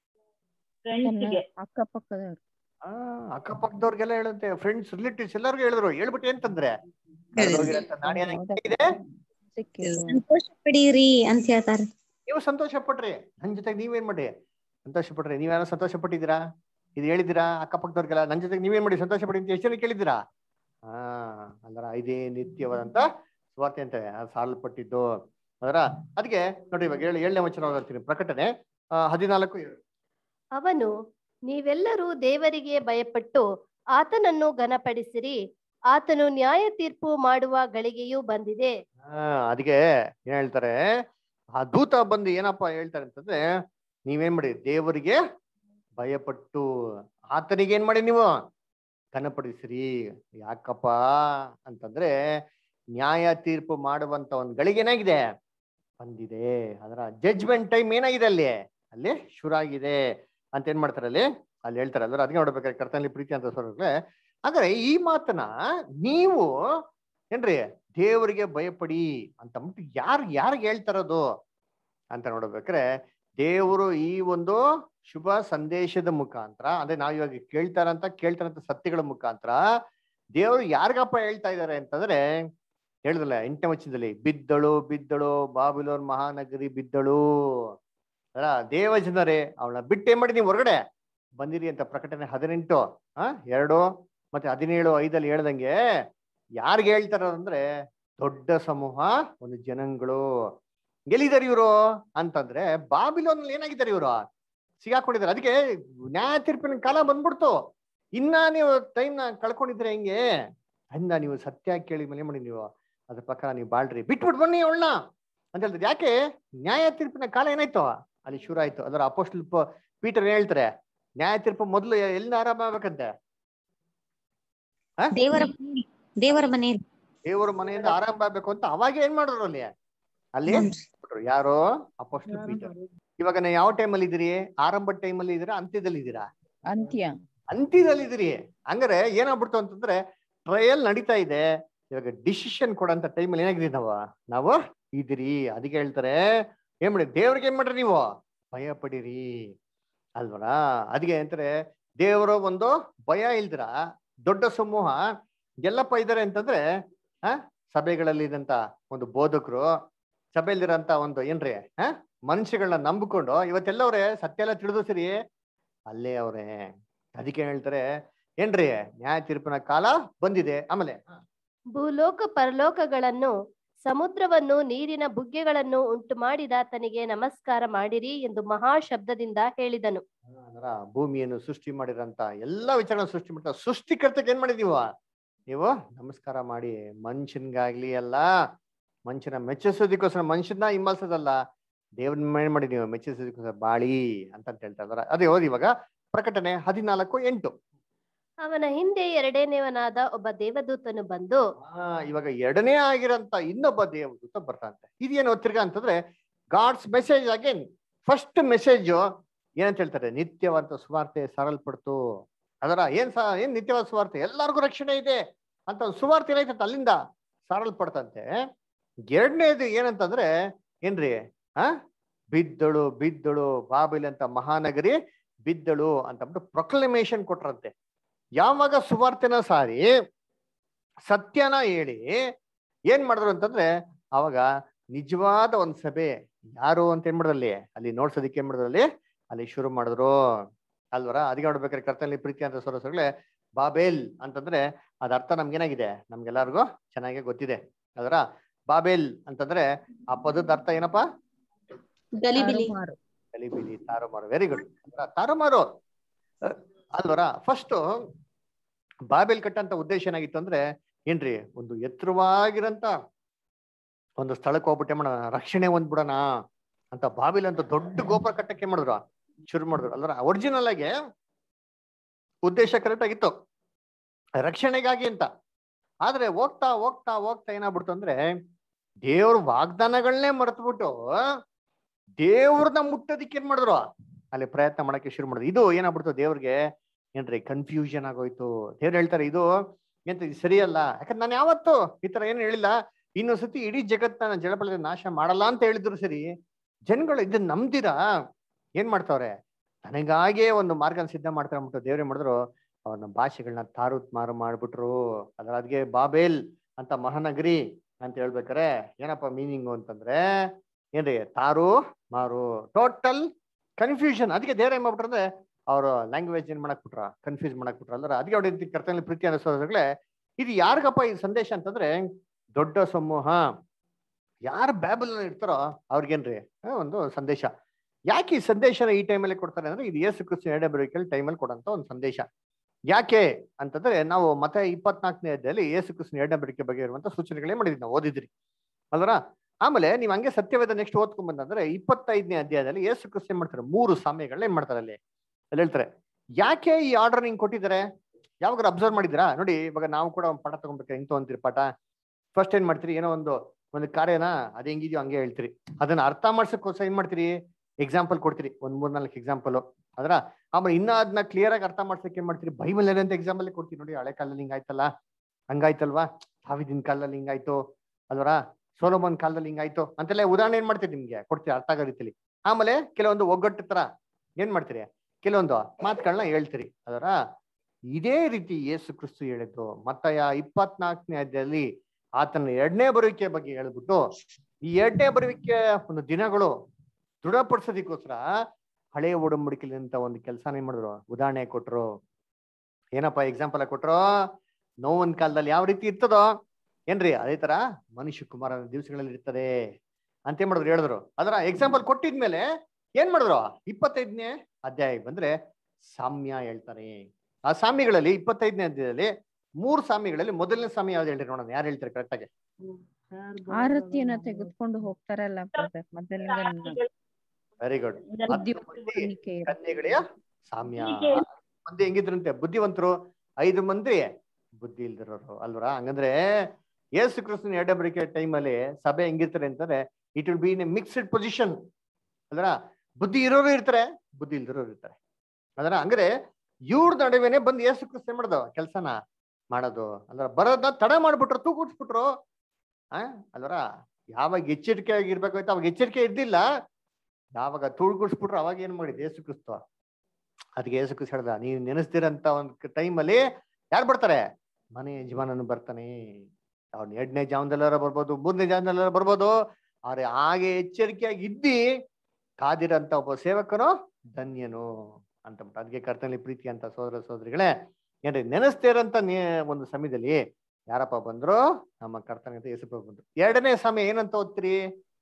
ಫ್ರೆಂಡ್ಸ್ಗೆ ಅಕ್ಕಪಕ್ಕದವ್ರು ಆ ಅಕ್ಕಪಕ್ಕದವ್ರಿಗೆಲ್ಲ ಹೇಳುತ್ತೆ ಫ್ರೆಂಡ್ಸ್ ರಿಲೇಟಿವ್ಸ್ ಎಲ್ಲರಿಗೂ ಹೇಳಿದ್ರು ಹೇಳ್ಬಿಟ್ಟು ಅಂತಂದ್ರೆ ಕಳ್ದೋಗಿರೋಂಥ ನಾಣ್ಯ ಇದೆ ಸಿಕ್ಕಿತ್ತು ಸಂತೋಷ ಪಡೀರಿ ಅಂತ ಹೇಳ್ತಾರೆ ನೀವು ಸಂತೋಷ ಪಟ್ರಿ ನನ್ ಜೊತೆಗೆ ನೀವೇನ್ ಮಾಡಿ ಸಂತೋಷ ಪಟ್ರಿ ನೀವೇನೋ ಸಂತೋಷ ಪಟ್ಟಿದ್ದೀರಾ ಇದು ಹೇಳಿದ್ದೀರಾ ಅಕ್ಕಪಕ್ಕದವ್ರಿಗೆಲ್ಲ ನನ್ ಜೊತೆಗೆ ನೀವೇನ್ ಮಾಡಿ ಸಂತೋಷ ಪಡಿ ಅಂತ ಎಷ್ಟು ಜನ ಕೇಳಿದ್ದೀರಾ ಹಾ ಅಂದ್ರ ಇದೇ ನಿತ್ಯವಾದಂತ ಸ್ವಾರ್ಥ ಅಂತ ಸಾಲ್ಪಟ್ಟಿದ್ದು ಅದರ ಅದಕ್ಕೆ ನೋಡಿ ಇವಾಗ ಹೇಳಿ ಏಳನೇ ವಚನ ಓದ್ತೀನಿ ಪ್ರಕಟಣೆ ಆ, ಹದಿನಾಲ್ಕು ಏಳು. ಅವನು ನೀವೆಲ್ಲರೂ ದೇವರಿಗೆ ಭಯಪಟ್ಟು ಆತನನ್ನು ಘನಪಡಿಸಿರಿ ಆತನು ನ್ಯಾಯ ತೀರ್ಪು ಮಾಡುವ ಗಳಿಗೆಯೂ ಬಂದಿದೆ ಹಾ ಅದಕ್ಕೆ ಏನ್ ಹೇಳ್ತಾರೆ ಆ ದೂತ ಬಂದು ಏನಪ್ಪಾ ಹೇಳ್ತಾರೆ ಅಂತಂದ್ರೆ ನೀವೇನ್ ಮಾಡಿ ದೇವರಿಗೆ ಭಯಪಟ್ಟು ಆತನಿಗೆ ಏನ್ ಮಾಡಿ ನೀವು ಘನಪಡಿಸಿರಿ ಯಾಕಪ್ಪ ಅಂತಂದ್ರೆ ನ್ಯಾಯ ತೀರ್ಪು ಮಾಡುವಂತ ಒಂದ್ ಗಳಿಗೆನಾಗಿದೆ ಬಂದಿದೆ ಅದರ ಜಡ್ಜ್ಮೆಂಟ್ ಟೈಮ್ ಏನಾಗಿದೆ ಅಲ್ಲಿ ಅಲ್ಲಿ ಶುರು ಆಗಿದೆ ಅಂತ ಏನ್ ಮಾಡ್ತಾರೆ ಅಲ್ಲಿ ಅಲ್ಲಿ ಹೇಳ್ತಾರೆ ಅಂದ್ರೆ ಅದಕ್ಕೆ ನೋಡ್ಬೇಕಾದ್ರೆ ಕರ್ತನಲ್ಲಿ ಪ್ರೀತಿ ಅಂತ ಸ್ವರ್ಗಗಳೇ ಅಂದ್ರೆ ಈ ಮಾತನ್ನ ನೀವು ಏನ್ರಿ ದೇವರಿಗೆ ಭಯಪಡಿ ಅಂತ ಅಂದ್ಬಿಟ್ಟು ಯಾರು ಯಾರಿಗೆ ಹೇಳ್ತಾರದು ಅಂತ ನೋಡ್ಬೇಕಾರೆ ದೇವರು ಈ ಒಂದು ಶುಭ ಸಂದೇಶದ ಮುಖಾಂತರ ಅಂದ್ರೆ ನಾವ್ ಇವಾಗ ಕೇಳ್ತಾರಂತ ಕೇಳ್ತಾರಂತ ಸತ್ಯಗಳ ಮುಖಾಂತರ ದೇವರು ಯಾರಿಗಪ್ಪ ಹೇಳ್ತಾ ಇದ್ದಾರೆ ಅಂತಂದ್ರೆ ಹೇಳಿದಲ್ಲ ಎಂಟನೇ ವಚನದಲ್ಲಿ ಬಿದ್ದಳು ಬಿದ್ದಳು ಬಾಬಿಲೋನ್ ಮಹಾನಗರಿ ಬಿದ್ದಳು ಅಲ್ಲ ದೇವ ಜನರೇ ಅವಳನ್ನ ಬಿಟ್ಟೇನ್ ಮಾಡಿ ನೀವು ಹೊರಗಡೆ ಬಂದಿರಿ ಅಂತ ಪ್ರಕಟಣೆ ಹದಿನೆಂಟು ಆ ಎರಡು ಮತ್ತೆ ಹದಿನೇಳು ಐದಲ್ಲಿ ಹೇಳ್ದಂಗೆ ಯಾರಿಗೆ ಹೇಳ್ತಾರ ಅಂದ್ರೆ ದೊಡ್ಡ ಸಮೂಹ ಒಂದು ಜನಗಳು ಎಲ್ಲಿದ್ದಾರೆ ಇವರು ಅಂತಂದ್ರೆ ಬಾಬಿಲೋನಲ್ಲಿ ಏನಾಗಿದ್ದಾರೆ ಇವರು ಸಿಗಾಕೊಂಡಿದ್ದಾರೆ ಅದಕ್ಕೆ ನ್ಯಾಯ ತೀರ್ಪಿನ ಕಾಲ ಬಂದ್ಬಿಡ್ತು ಇನ್ನ ನೀವು ಟೈಮ್ ನ ಕಳ್ಕೊಂಡಿದ್ರೆ ಹೆಂಗೆ ಅಂದ ನೀವು ಸತ್ಯ ಕೇಳಿ ಮೇಲೆ ಮಾಡಿ ನೀವು ಅದ್ರ ಪ್ರಕಾರ ನೀವು ಬಾಳ್ರಿ ಬಿಟ್ಬಿಟ್ಟು ಬನ್ನಿ ಅವಳನ್ನ ಅಂತ ಹೇಳ್ತಾರೆ ಯಾಕೆ ನ್ಯಾಯ ತೀರ್ಪಿನ ಕಾಲ ಏನಾಯ್ತು ಅಲ್ಲಿ ಶುರು ಆಯ್ತು ಅದರ ಅಪೋಸ್ಟಲ್ ಪೀಟರ್ ಏನ್ ಹೇಳ್ತಾರೆ ನ್ಯಾಯ ತೀರ್ಪು ಮೊದಲು ಎಲ್ಲಿಂದ ಆರಂಭ ಆಗ್ಬೇಕಂತೆ ದೇವರ ಮನೆ- ದೇವರ ಮನೆಯಲ್ಲಿ ದೇವರ ಮನೆಯಿಂದ ಆರಂಭ ಆಗ್ಬೇಕು ಅಂತ ಅವಾಗ ಏನ್ ಮಾಡಿದ್ರು ಅಲ್ಲಿ ಅಲ್ಲಿ ಬಿಟ್ರು. ಯಾರು ಅಪೋಸ್ಟಲ್ ಪೀಟರ್ ಇವಾಗ ನೀವು ಯಾವ ಟೈಮಲ್ಲಿ ಇದ್ದೀರಿ ಆರಂಭ ಟೈಮಲ್ಲಿ ಇದ್ದೀರಾ ಅಂತ್ಯದಲ್ಲಿ ಇದ್ದೀರಾ ಅಂತ್ಯ ಅಂತ್ಯದಲ್ಲಿ ಇದ್ದೀರಿ ಹಂಗಾರೆ ಏನಾಗ್ಬಿಡ್ತು ಅಂತಂದ್ರೆ ಟ್ರಯಲ್ ನಡೀತಾ ಇದೆ ಇವಾಗ ಡಿಸಿಷನ್ ಕೊಡಂತ ಟೈಮಲ್ಲಿ ಏನಾಗಿದ್ದೀವಿ ನಾವು ನಾವು ಇದ್ದೀರಿ ಅದಕ್ಕೆ ಹೇಳ್ತಾರೆ ಏನ್ ಮಾಡಿ ದೇವ್ರಿಗೆ ಏನ್ ಮಾಡ್ರಿ ನೀವು ಭಯ ಪಡಿರಿ ಅಲ್ವರ ಅದಕ್ಕೆ ಅಂತಾರೆ ದೇವರ ಒಂದು ಭಯ ಇಲ್ದಿರ ದೊಡ್ಡ ಸಮೂಹ ಎಲ್ಲಪ್ಪ ಇದ್ದಾರೆ ಅಂತಂದ್ರೆ ಆ ಸಭೆಗಳಲ್ಲಿ ಇದ್ದಂತ ಒಂದು ಬೋಧಕರು ಸಭೆಯಲ್ಲಿರಂತ ಒಂದು ಏನ್ರಿ ಆ ಮನುಷ್ಯಗಳನ್ನ ನಂಬಿಕೊಂಡು ಇವತ್ತೆಲ್ಲವ್ರೆ ಸತ್ಯ ಎಲ್ಲ ತಿಳಿದು ಸರಿ ಅಲ್ಲೇ ಅವ್ರೆ ಅದಕ್ಕೆ ಏನ್ ಹೇಳ್ತಾರೆ ಏನ್ರಿ ನ್ಯಾಯ ತೀರ್ಪಿನ ಕಾಲ ಬಂದಿದೆ ಆಮೇಲೆ ಭೂಲೋಕ ಪರಲೋಕಗಳನ್ನು ಸಮುದ್ರವನ್ನು ನೀರಿನ ಬುಗ್ಗೆಗಳನ್ನು ಉಂಟು ಮಾಡಿದ ತನಿಗೆ ನಮಸ್ಕಾರ ಮಾಡಿರಿ ಎಂದು ಮಹಾ ಶಬ್ದದಿಂದ ಹೇಳಿದನು ಅಂದ್ರ ಭೂಮಿಯನ್ನು ಸೃಷ್ಟಿ ಮಾಡಿರಂತ ಎಲ್ಲಾ ವಿಚಾರ ಸೃಷ್ಟಿ ಮಾಡ್ತಾ ಸೃಷ್ಟಿಕರ್ತಕ್ಕೆ ಏನ್ ಮಾಡಿದೀವ ನೀವು ನಮಸ್ಕಾರ ಮಾಡಿ ಮನುಷ್ಯನ್ಗಾಗ್ಲಿ ಅಲ್ಲ ಮನುಷ್ಯನ ಮೆಚ್ಚಿಸೋದಕ್ಕೋಸ್ಕರ ಮನುಷ್ಯನ ಹಿಂಬಾಲಿಸೋದಲ್ಲ ದೇವ್ರನ್ನ ಏನ್ ಮಾಡಿ ನೀವು ಮೆಚ್ಚಿಸೋದಕ್ಕೋಸ್ಕರ ಬಾಳಿ ಅಂತ ಹೇಳ್ತಾ ಇದಾರೆ ಅದೇ ಓದಿ ಇವಾಗ ಪ್ರಕಟಣೆ ಹದಿನಾಲ್ಕು ಎಂಟು ಅವನ ಹಿಂದೆ ಎರಡನೇವನಾದ ಒಬ್ಬ ದೇವದೂತನು ಬಂದು ಆ ಇವಾಗ ಎರಡನೇ ಆಗಿರಂತ ಇನ್ನೊಬ್ಬ ದೇವದೂತ ಬರ್ತಾಂತೆ ಇದೇನು ತಿರ್ಗಾ ಅಂತಂದ್ರೆ God's message again first message ಏನಂತ ಹೇಳ್ತಾರೆ ನಿತ್ಯವಾದ ಸುವಾರ್ತೆ ಸರಲ್ಪಡ್ತು ಅದರ ಏನ್ ಸ ಏನ್ ನಿತ್ಯವಾದ ಸುವಾರ್ತೆ ಎಲ್ಲರಿಗೂ ರಕ್ಷಣೆ ಇದೆ ಅಂತ ಒಂದು ಸುವಾರ್ತೆ ಏನಾಯ್ತಂತ ಅಲ್ಲಿಂದ ಸಾರಲ್ಪಡ್ತಂತೆ ಎರಡನೇದು ಏನಂತಂದ್ರೆ ಏನ್ರಿ ಆ ಬಿದ್ದಳು ಬಿದ್ದಳು ಬಾಬಿಲ್ ಅಂತ ಮಹಾನಗರಿ ಬಿದ್ದಳು ಅಂತ ಅಂದ್ಬಿಟ್ಟು ಪ್ರೊಕ್ಲಮೇಶನ್ ಕೊಟ್ರಂತೆ ಯಾವಾಗ ಸುವಾರ್ತೆನ ಸಾರಿ ಸತ್ಯನ ಹೇಳಿ ಏನ್ ಮಾಡಿದ್ರು ಅಂತಂದ್ರೆ ಅವಾಗ ನಿಜವಾದ ಒಂದ್ ಸಭೆ ಯಾರು ಅಂತ ಏನ್ ಮಾಡಿದ್ರಲ್ಲಿ ಅಲ್ಲಿ ನೋಡ್ಸೋದಿಕ್ಕೆ ಏನ್ ಮಾಡಿದ್ರು ಅಲ್ಲಿ ಅಲ್ಲಿ ಶುರು ಮಾಡಿದ್ರು ಅಲ್ವರ ಅದಕ್ಕೆ ನೋಡ್ಬೇಕಾದ್ರೆ ಕರ್ತನಲ್ಲಿ ಪ್ರೀತಿ ಅಂತ ಸೊರಸಗಳೇ ಬಾಬೇಲ್ ಅಂತಂದ್ರೆ ಅದ ಅರ್ಥ ನಮ್ಗೇನಾಗಿದೆ ನಮ್ಗೆಲ್ಲರಿಗೂ ಚೆನ್ನಾಗಿ ಗೊತ್ತಿದೆ ಅದರ ಬಾಬೇಲ್ ಅಂತಂದ್ರೆ ಆ ಪದದ ಅರ್ಥ ಏನಪ್ಪಾ ಗಲಿಬಿಲಿ ತಾರುಮಾರು. ಗಲಿಬಿಲಿ ತಾರುಮಾರು ವೆರಿ ಗುಡ್ ತಾರುಮಾರು ಅಹ್, ಅಲ್ವರ ಫಸ್ಟ್ ಬಾಬೆಲ್ ಕಟ್ಟಂತ ಉದ್ದೇಶ ಏನಾಗಿತ್ತು ಅಂದ್ರೆ ಏನ್ರಿ ಒಂದು ಎತ್ತರವಾಗಿರಂತ ಒಂದು ಸ್ಥಳಕ್ಕೆ ಹೋಗ್ಬಿಟ್ಟೆ ಮಾಡೋಣ ರಕ್ಷಣೆ ಹೊಂದ್ಬಿಡೋಣ ಅಂತ ಬಾಬಿಲ್ ಅಂತ ದೊಡ್ಡ ಗೋಪುರ ಕಟ್ಟಕ್ಕೆ ಮಾಡಿದ್ರು ಶುರು ಮಾಡಿದ್ರು ಅಲ್ವರ ಒರಿಜಿನಲ್ ಆಗಿ ಉದ್ದೇಶ ಕರೆಕ್ಟ್ ಆಗಿತ್ತು ರಕ್ಷಣೆಗಾಗಿ ಅಂತ ಆದ್ರೆ ಹೋಗ್ತಾ ಹೋಗ್ತಾ ಹೋಗ್ತಾ ಏನಾಗ್ಬಿಡ್ತು ಅಂದ್ರೆ ದೇವ್ರ ವಾಗ್ದಾನಗಳನ್ನೇ ಮರೆತುಬಿಟ್ಟು ದೇವ್ರನ್ನ ಮುಟ್ಟೋದಿಕ್ಕೆ ಏನ್ ಮಾಡಿದ್ರು ಅಲ್ಲಿ ಪ್ರಯತ್ನ ಮಾಡಕ್ಕೆ ಶುರು ಮಾಡಿದ್ರು ಇದು ಏನಾಗ್ಬಿಡ್ತು ದೇವ್ರಿಗೆ ಏನ್ರಿ ಕನ್ಫ್ಯೂಷನ್ ಆಗೋಯ್ತು ದೇವ್ರು ಹೇಳ್ತಾರೆ ಇದು ಎಂತ ಇದು ಸರಿಯಲ್ಲ ಯಾಕಂದ್ರೆ ನಾನು ಯಾವತ್ತು ಈ ತರ ಏನು ಹೇಳಿಲ್ಲ ಇನ್ನೊಂದ್ ಸತಿ ಇಡೀ ಜಗತ್ತನ್ನ ಜಲಪಳದ ನಾಶ ಮಾಡಲ್ಲ ಅಂತ ಹೇಳಿದ್ರು ಸರಿ ಜನಗಳು ಇದನ್ನ ನಂಬ್ದಿರಾ ಏನ್ ಮಾಡ್ತಾವ್ರೆ ನನಗಾಗೆ ಒಂದು ಮಾರ್ಗನ ಸಿದ್ಧ ಮಾಡ್ತಾರೆ ಅಂದ್ಬಿಟ್ಟು ದೇವ್ರೇ ಮಾಡಿದ್ರು ಅವ್ರನ್ನ ಭಾಷೆಗಳನ್ನ ತಾರುತ್ ಮಾರು ಮಾಡ್ಬಿಟ್ರು ಅದ್ರ ಅದ್ಗೆ ಬಾಬೇಲ್ ಅಂತ ಮಹಾನಗರಿ ಅಂತ ಹೇಳ್ಬೇಕಾರೆ ಏನಪ್ಪ ಮೀನಿಂಗು ಅಂತಂದ್ರೆ ಏನ್ರಿ ತಾರು ಮಾರು ಟೋಟಲ್ ಕನ್ಫ್ಯೂಷನ್ ಅದಕ್ಕೆ ದೇವ್ರ ಏನ್ ಮಾಡ್ಬಿಟ್ರು ಅಂದ್ರೆ ಅವರು ಲ್ಯಾಂಗ್ವೇಜ್ ಏನ್ ಮಾಡಕ್ ಬಿಟ್ರ ಕನ್ಫ್ಯೂಸ್ ಮಾಡಕ್ ಬಿಟ್ರ ಅಲ್ರ ಅದಕ್ಕೆ ಅವ್ರ ಕರ್ತನಲ್ಲಿ ಪ್ರೀತಿ ಅನಿಸೋದ್ರಲ್ಲೇ ಇದು ಯಾರಿಗಪ್ಪ ಈ ಸಂದೇಶ ಅಂತಂದ್ರೆ ದೊಡ್ಡ ಸಮೂಹ ಯಾರು ಬ್ಯಾಬಲ್ ಇರ್ತಾರೋ ಅವ್ರಿಗೇನ್ರಿ ಆ, ಒಂದು ಸಂದೇಶ ಯಾಕೆ ಈ ಸಂದೇಶನ ಈ ಟೈಮಲ್ಲಿ ಕೊಡ್ತಾರೆ ಅಂದ್ರೆ ಇದು ಯೇಸು ಕ್ರಿಸ್ತು ಎರಡೇ ಬರೋಕೆಲ್ ಟೈಮಲ್ಲಿ ಕೊಡಂತ ಒಂದು ಸಂದೇಶ ಯಾಕೆ ಅಂತಂದ್ರೆ ನಾವು ಮತ್ತೆ ಇಪ್ಪತ್ನಾಲ್ಕನೇ ಅಧ್ಯಾಯದಲ್ಲಿ ಯೇಸು ಕ್ರಿಸ್ತನ ಎರಡನೇ ಬರಿಕೆ ಬಗ್ಗೆ ಇರುವಂತ ಸೂಚನೆಗಳೇ ಮಾಡಿದ್ವಿ ನಾವು ಓದಿದ್ರಿ ಅಲ್ರ ಆಮೇಲೆ ನೀವು ಹಂಗೆ ಸತ್ಯವೇದ ನೆಕ್ಸ್ಟ್ ಓದ್ಕೊಂಡ್ ಬಂದಂದ್ರೆ ಇಪ್ಪತ್ತೈದನೇ ಅಧ್ಯಾಯದಲ್ಲಿ ಯೇಸು ಕ್ರಿಸ್ತ ಏನ್ ಮಾಡ್ತಾರೆ ಮೂರು ಸಾಮ್ಯಗಳನ್ನ ಏನ್ ಮಾಡ್ತಾರೆ ಅಲ್ಲಿ ಅಲ್ಲಿ ಹೇಳ್ತಾರೆ ಯಾಕೆ ಈ ಆರ್ಡರ್ ನಿಂಗೆ ಕೊಟ್ಟಿದ್ದಾರೆ ಯಾವಾಗ ಅಬ್ಸರ್ವ್ ಮಾಡಿದಿರಾ ನೋಡಿ ಇವಾಗ ನಾವು ಕೂಡ ಒಂದು ಪಾಠ ತಗೊಂಡ್ಬೇಕು ಹೆಂಗ್ ತಗೊಂತೀರಿ ಪಾಠ ಫಸ್ಟ್ ಏನ್ ಮಾಡ್ತೀರಿ ಏನೋ ಒಂದು ಒಂದು ಕಾರ್ಯನ ಅದ್ ಹೆಂಗಿದ್ಯೋ ಹಂಗೆ ಹೇಳ್ತೀರಿ ಅದನ್ನ ಅರ್ಥ ಮಾಡ್ಸಕ್ಕೋಸ್ಕರ ಏನ್ ಮಾಡ್ತೀರಿ ಎಕ್ಸಾಂಪಲ್ ಕೊಡ್ತೀರಿ ಒಂದ್ ಮೂರ್ ನಾಲ್ಕು ಎಕ್ಸಾಂಪಲ್ ಅದ್ರ ಆಮೇಲೆ ಇನ್ನ ಅದನ್ನ ಕ್ಲಿಯರ್ ಆಗಿ ಅರ್ಥ ಮಾಡ್ಸಕ್ಕೆ ಏನ್ ಮಾಡ್ತೀರಿ ಬೈಬಲ್ ಏನಂತ ಎಕ್ಸಾಂಪಲ್ ಕೊಡ್ತೀವಿ ನೋಡಿ ಹಳೆ ಕಾಲದಲ್ಲಿ ಹಿಂಗಾಯ್ತಲ್ಲ ಹಂಗಾಯ್ತಲ್ವಾ ಸಾವಿದಿನ ಕಾಲದಲ್ಲಿ ಹಿಂಗಾಯ್ತು ಅಲ್ವರ ಸೋಲೋಮನ್ ಕಾಲದಲ್ಲಿ ಹಿಂಗಾಯ್ತು ಅಂತೆಲ್ಲ ಉದಾಹರಣೆ ಏನ್ ಮಾಡ್ತೀರಿ ನಿಮ್ಗೆ ಕೊಡ್ತೀರಿ ಅರ್ಥ ಆಗೋ ರೀತಿಲಿ ಆಮೇಲೆ ಕೆಲವೊಂದು ಒಗ್ಗಟ್ಟು ತರ ಏನ್ ಮಾಡ್ತೀರಿ ಕೆಲವೊಂದು ಮಾತುಗಳನ್ನ ಹೇಳ್ತೀರಿ ಅದರ ಇದೇ ರೀತಿ ಯೇಸು ಕ್ರಿಸ್ತು ಹೇಳಿದ್ದು ಮತ್ತಯ ಇಪ್ಪತ್ನಾಲ್ಕನೇ ಅಧ್ಯಾಯದಲ್ಲಿ ಆತನ ಎರಡನೇ ಬರುವಿಕೆ ಬಗ್ಗೆ ಹೇಳ್ಬಿಟ್ಟು ಈ ಎರಡನೇ ಬರುವಿಕೆ ಒಂದು ದಿನಗಳು ದೃಢಪಡಿಸೋದಕ್ಕೋಸ್ಕರ ಹಳೆ ಒಡಂಬಡಿಕೆಲಿಂತ ಒಂದು ಕೆಲಸನ ಏನ್ ಮಾಡಿದ್ರು ಉದಾಹರಣೆ ಕೊಟ್ರು ಏನಪ್ಪ ಎಕ್ಸಾಂಪಲ್ ಕೊಟ್ರು ನೋವನ್ ಕಾಲದಲ್ಲಿ ಯಾವ ರೀತಿ ಇರ್ತದೋ ಏನ್ರಿ ಅದೇ ತರ ಮನುಷ್ಯ ಕುಮಾರನ ದಿವಸಗಳಲ್ಲಿ ಇರ್ತದೆ ಅಂತ ಏನ್ ಮಾಡಿದ್ರು ಹೇಳಿದ್ರು ಅದರ ಎಕ್ಸಾಂಪಲ್ ಕೊಟ್ಟಿದ್ಮೇಲೆ ಏನ್ ಮಾಡಿದ್ರು ಇಪ್ಪತ್ತೈದನೇ ಅಧ್ಯಾಯ ಬಂದ್ರೆ ಸಾಮ್ಯ ಹೇಳ್ತಾರೆ ಆ ಸಾಮ್ಯಗಳಲ್ಲಿ ಇಪ್ಪತ್ತೈದನೇ ಅಧ್ಯಾಯದಲ್ಲಿ ಮೂರು ಸಾಮ್ಯಗಳಲ್ಲಿ ಮೊದಲನೇ ಸಾಮ್ಯ ಯಾವ್ದು ಹೇಳ್ರಿ ನೋಡೋಣ ಯಾರು ಹೇಳ್ತಾರೆ ಕರೆಕ್ಟ್ ಆಗಿ ಆರತಿಯನ್ನ ತೆಗೆದುಕೊಂಡು ಹೋಗ್ತಾರಲ್ಲ ಬ್ರದರ್ ಮೊದಲಿಂದ ವೆರಿ ಗುಡ್ ಬುದ್ಧಿವಂತಿಕೆ ಇರುತ್ತೆ. ಕನ್ಯೆಗಳಿಯ ಸಾಮ್ಯ ಮಂದಿ ಹೆಂಗಿದ್ರಂತೆ ಬುದ್ಧಿವಂತರು ಐದು ಮಂದಿ ಬುದ್ಧಿ ಇಲ್ದಿರೋರು ಅಲ್ವರ ಹಂಗಂದ್ರೆ ಯೇಸು ಕ್ರಿಸ್ತನ ಎರಡಬರಿಕೆ ಟೈಮಲ್ಲಿ ಸಭೆ ಹೆಂಗಿರ್ತಾರೆ ಅಂತಂದ್ರೆ it will be in a mixed position ಅಲ್ರ ಬುದ್ಧಿ ಇರೋರು ಇರ್ತಾರೆ ಬುದ್ಧಿ ಇಲ್ದಿರೋರು ಇರ್ತಾರೆ ಅದರ ಹಂಗ್ರೆ ಇವ್ರ ನಡುವೆನೆ ಬಂದು ಯೇಸು ಕ್ರಿಸ್ತ ಏನ್ ಮಾಡೋದು ಕೆಲಸನ ಮಾಡೋದು ಅಲ್ರ ಬರೋದನ್ನ ತಡ ಮಾಡ್ಬಿಟ್ರು ತೂಗುಡ್ಸ್ಬಿಟ್ರು ಆ ಅಲ್ವರ ಯಾವಾಗ ಎಚ್ಚರಿಕೆ ಆಗಿರ್ಬೇಕಾಯ್ತು ಅವಾಗ ಎಚ್ಚರಿಕೆ ಇದ್ದಿಲ್ಲ ಯಾವಾಗ ತುಳ್ಗುಡ್ಸ್ಬಿಟ್ರು ಅವಾಗ ಏನ್ ಮಾಡಿದ್ ಯೇಸು ಕ್ರಿಸ್ತ ಅದಕ್ಕೆ ಯೇಸು ಕ್ರಿಸ್ತ ಹೇಳ್ದ ನೀವು ನೆನೆಸ್ತಿರಂತ ಒಂದು ಟೈಮಲ್ಲಿ ಯಾರು ಬರ್ತಾರೆ ಮನೆ ಯಜಮಾನನು ಬರ್ತಾನೆ ಅವ್ನ ಎರಡನೇ ಜಾವದಲ್ಲಾರ ಬರ್ಬೋದು ಮೂರನೇ ಜಾವದಲ್ಲಾರ ಬರ್ಬೋದು ಆದ್ರೆ ಹಾಗೆ ಎಚ್ಚರಿಕೆಯಾಗಿ ಇದ್ದಿ ಕಾದಿರಂತ ಒಬ್ಬ ಸೇವಕನು ಧನ್ಯನು ಅಂತ ಬಿಟ್ಟು ಅದಕ್ಕೆ ಕರ್ತನಲ್ಲಿ ಪ್ರೀತಿ ಅಂತ ಸೋದರ ಸೋದರಿಗಳೇ ಏನ್ರಿ ನೆನೆಸ್ತಿರಂತ ನೀ ಒಂದು ಸಮಯದಲ್ಲಿ ಯಾರಪ್ಪ ಬಂದ್ರು ನಮ್ಮ ಕರ್ತನ ಅಂತ ಯೇಸು ಪ್ರಭು ಬಂದ್ರು ಎರಡನೇ ಸಮಯ ಏನಂತ ಓದ್ತೀರಿ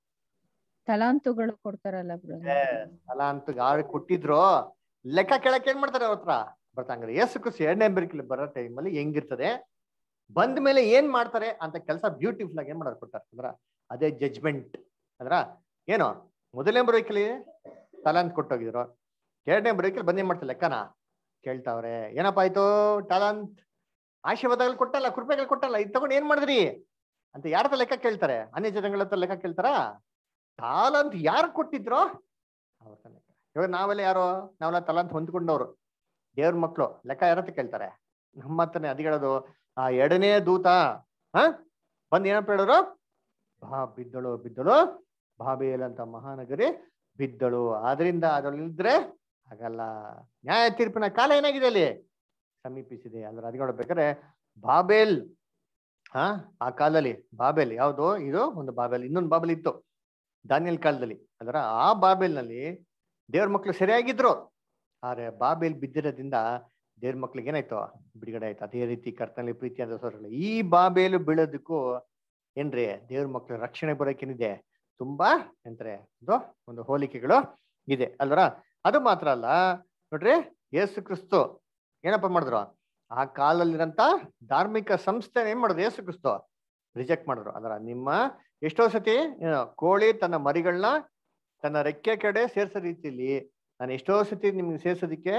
ತಲಾಂತುಗಳು ಕೊಡ್ತಾರಲ್ಲ ಬ್ರದರ್ ಅಲ್ಲ ಅಂತ ಗಾಳಿ ಕೊಟ್ಟಿದ್ರು ಲೆಕ್ಕ ಕೇಳಕ್ ಏನ್ ಮಾಡ್ತಾರೆ ಅವ್ರ ಹತ್ರ ಬರ್ತಾಂಗ್ರೆ ಯೇಸು ಕ್ರಿಸ್ತು ಎರಡನೇ ಬೆರಕಲ್ಲಿ ಬರೋ ಟೈಮಲ್ಲಿ ಹೆಂಗಿರ್ತದೆ ಬಂದ ಮೇಲೆ ಏನ್ ಮಾಡ್ತಾರೆ ಅಂತ ಕೆಲಸ ಬ್ಯೂಟಿಫುಲ್ ಆಗಿ ಏನ್ ಮಾಡೋದು ಕೊಡ್ತಾರೆ ಅಂದ್ರ ಅದೇ ಜಜ್ಮೆಂಟ್ ಅಂದ್ರ ಏನು ಮೊದಲನೇ ಬರೋಕಲ್ಲಿ ತಲಾಂತ್ ಕೊಟ್ಟೋಗಿದ್ರು ಎರಡನೇ ಬರೋಕಲ್ಲಿ ಬಂದ್ ಏನ್ ಮಾಡ್ತಾರೆ ಲೆಕ್ಕನ ಕೇಳ್ತಾವ್ರೆ ಏನಪ್ಪ ಆಯ್ತು ಟಾಲಾಂತ್ ಆಶೀರ್ವಾದಗಳು ಕೊಟ್ಟಲ್ಲ ಕೃಪೆಗಳು ಕೊಟ್ಟಲ್ಲ ಇದು ತಗೊಂಡು ಏನ್ ಮಾಡಿದ್ರಿ ಅಂತ ಯಾರ ಹತ್ರ ಲೆಕ್ಕ ಕೇಳ್ತಾರೆ ಅನ್ಯ ಜನಗಳ ಹತ್ರ ಲೆಕ್ಕ ಕೇಳ್ತಾರಾ ತಾಲಂತ್ ಯಾರು ಕೊಟ್ಟಿದ್ರೋ ಅವ್ರ ಹತ್ರ ಲೆಕ್ಕ ಇವಾಗ ನಾವೆಲ್ಲ ಯಾರು ನಾವೆಲ್ಲ ತಲಾಂತ್ ಹೊಂದ್ಕೊಂಡವ್ರು ದೇವ್ರ ಮಕ್ಳು ಲೆಕ್ಕ ಯಾರ ಹತ್ರ ಕೇಳ್ತಾರೆ ನಮ್ಮ ಹತ್ರನೇ ಅದ್ ಹೇಳೋದು ಆ ಎರಡನೇ ದೂತ ಹ ಬಂದ್ ಏನಪ್ಪ ಹೇಳೋರು ಬಾ ಬಿದ್ದಳು ಬಿದ್ದಳು ಬಾಬೇಲ್ ಅಂತ ಮಹಾನಗರಿ ಬಿದ್ದಳು ಆದ್ರಿಂದ ಅದ್ರಲ್ಲಿ ಇದ್ರೆ ಹಾಗಲ್ಲ ನ್ಯಾಯ ತೀರ್ಪಿನ ಕಾಲ ಏನಾಗಿದೆ ಅಲ್ಲಿ ಸಮೀಪಿಸಿದೆ ಅಂದ್ರೆ ಅದ್ ನೋಡ್ಬೇಕಾದ್ರೆ ಬಾಬೇಲ್ ಹಾ ಆ ಕಾಲದಲ್ಲಿ ಬಾಬೇಲ್ ಯಾವ್ದು ಇದು ಒಂದು ಬಾಬೇಲ್ ಇನ್ನೊಂದು ಬಾಬೇಲ್ ಇತ್ತು ದಾನಿಯಲ್ ಕಾಲದಲ್ಲಿ ಅದರ ಆ ಬಾಬೇಲ್ನಲ್ಲಿ ದೇವ್ರ ಮಕ್ಳು ಸರಿಯಾಗಿದ್ರು ಆದ್ರೆ ಬಾಬೇಲ್ ಬಿದ್ದಿರೋದ್ರಿಂದ ದೇವ್ರ ಮಕ್ಳಿಗೆ ಏನಾಯ್ತು ಬಿಡುಗಡೆ ಆಯ್ತು ಅದೇ ರೀತಿ ಕರ್ತನಲ್ಲಿ ಪ್ರೀತಿ ಅಂತ ಸೋರಲ್ಲ ಈ ಬಾಬೇಲು ಬೀಳೋದಕ್ಕೂ ಏನ್ರಿ ದೇವ್ರ ಮಕ್ಳು ರಕ್ಷಣೆ ಬರೋಕೇನಿದೆ ತುಂಬಾ ಎಂತಾರೆ ಇದು ಒಂದು ಹೋಲಿಕೆಗಳು ಇದೆ ಅಲ್ವರ ಅದು ಮಾತ್ರ ಅಲ್ಲ ನೋಡ್ರಿ ಯೇಸು ಕ್ರಿಸ್ತು ಏನಪ್ಪ ಮಾಡಿದ್ರು ಆ ಕಾಲದಲ್ಲಿರಂತ ಧಾರ್ಮಿಕ ಸಂಸ್ಥೆ ಏನ್ ಮಾಡಿದ್ರು ಯೇಸು ಕ್ರಿಸ್ತು ರಿಜೆಕ್ಟ್ ಮಾಡಿದ್ರು ಅದರ ನಿಮ್ಮ ಎಷ್ಟೋ ಸತಿ ಏನು, ಕೋಳಿ ತನ್ನ ಮರಿಗಳನ್ನ ತನ್ನ ರೆಕ್ಕೆ ಕಡೆ ಸೇರ್ಸೋ ರೀತಿಯಲ್ಲಿ ನಾನು ಎಷ್ಟೋ ಸತಿ ನಿಮ್ಗೆ ಸೇರ್ಸೋದಿಕ್ಕೆ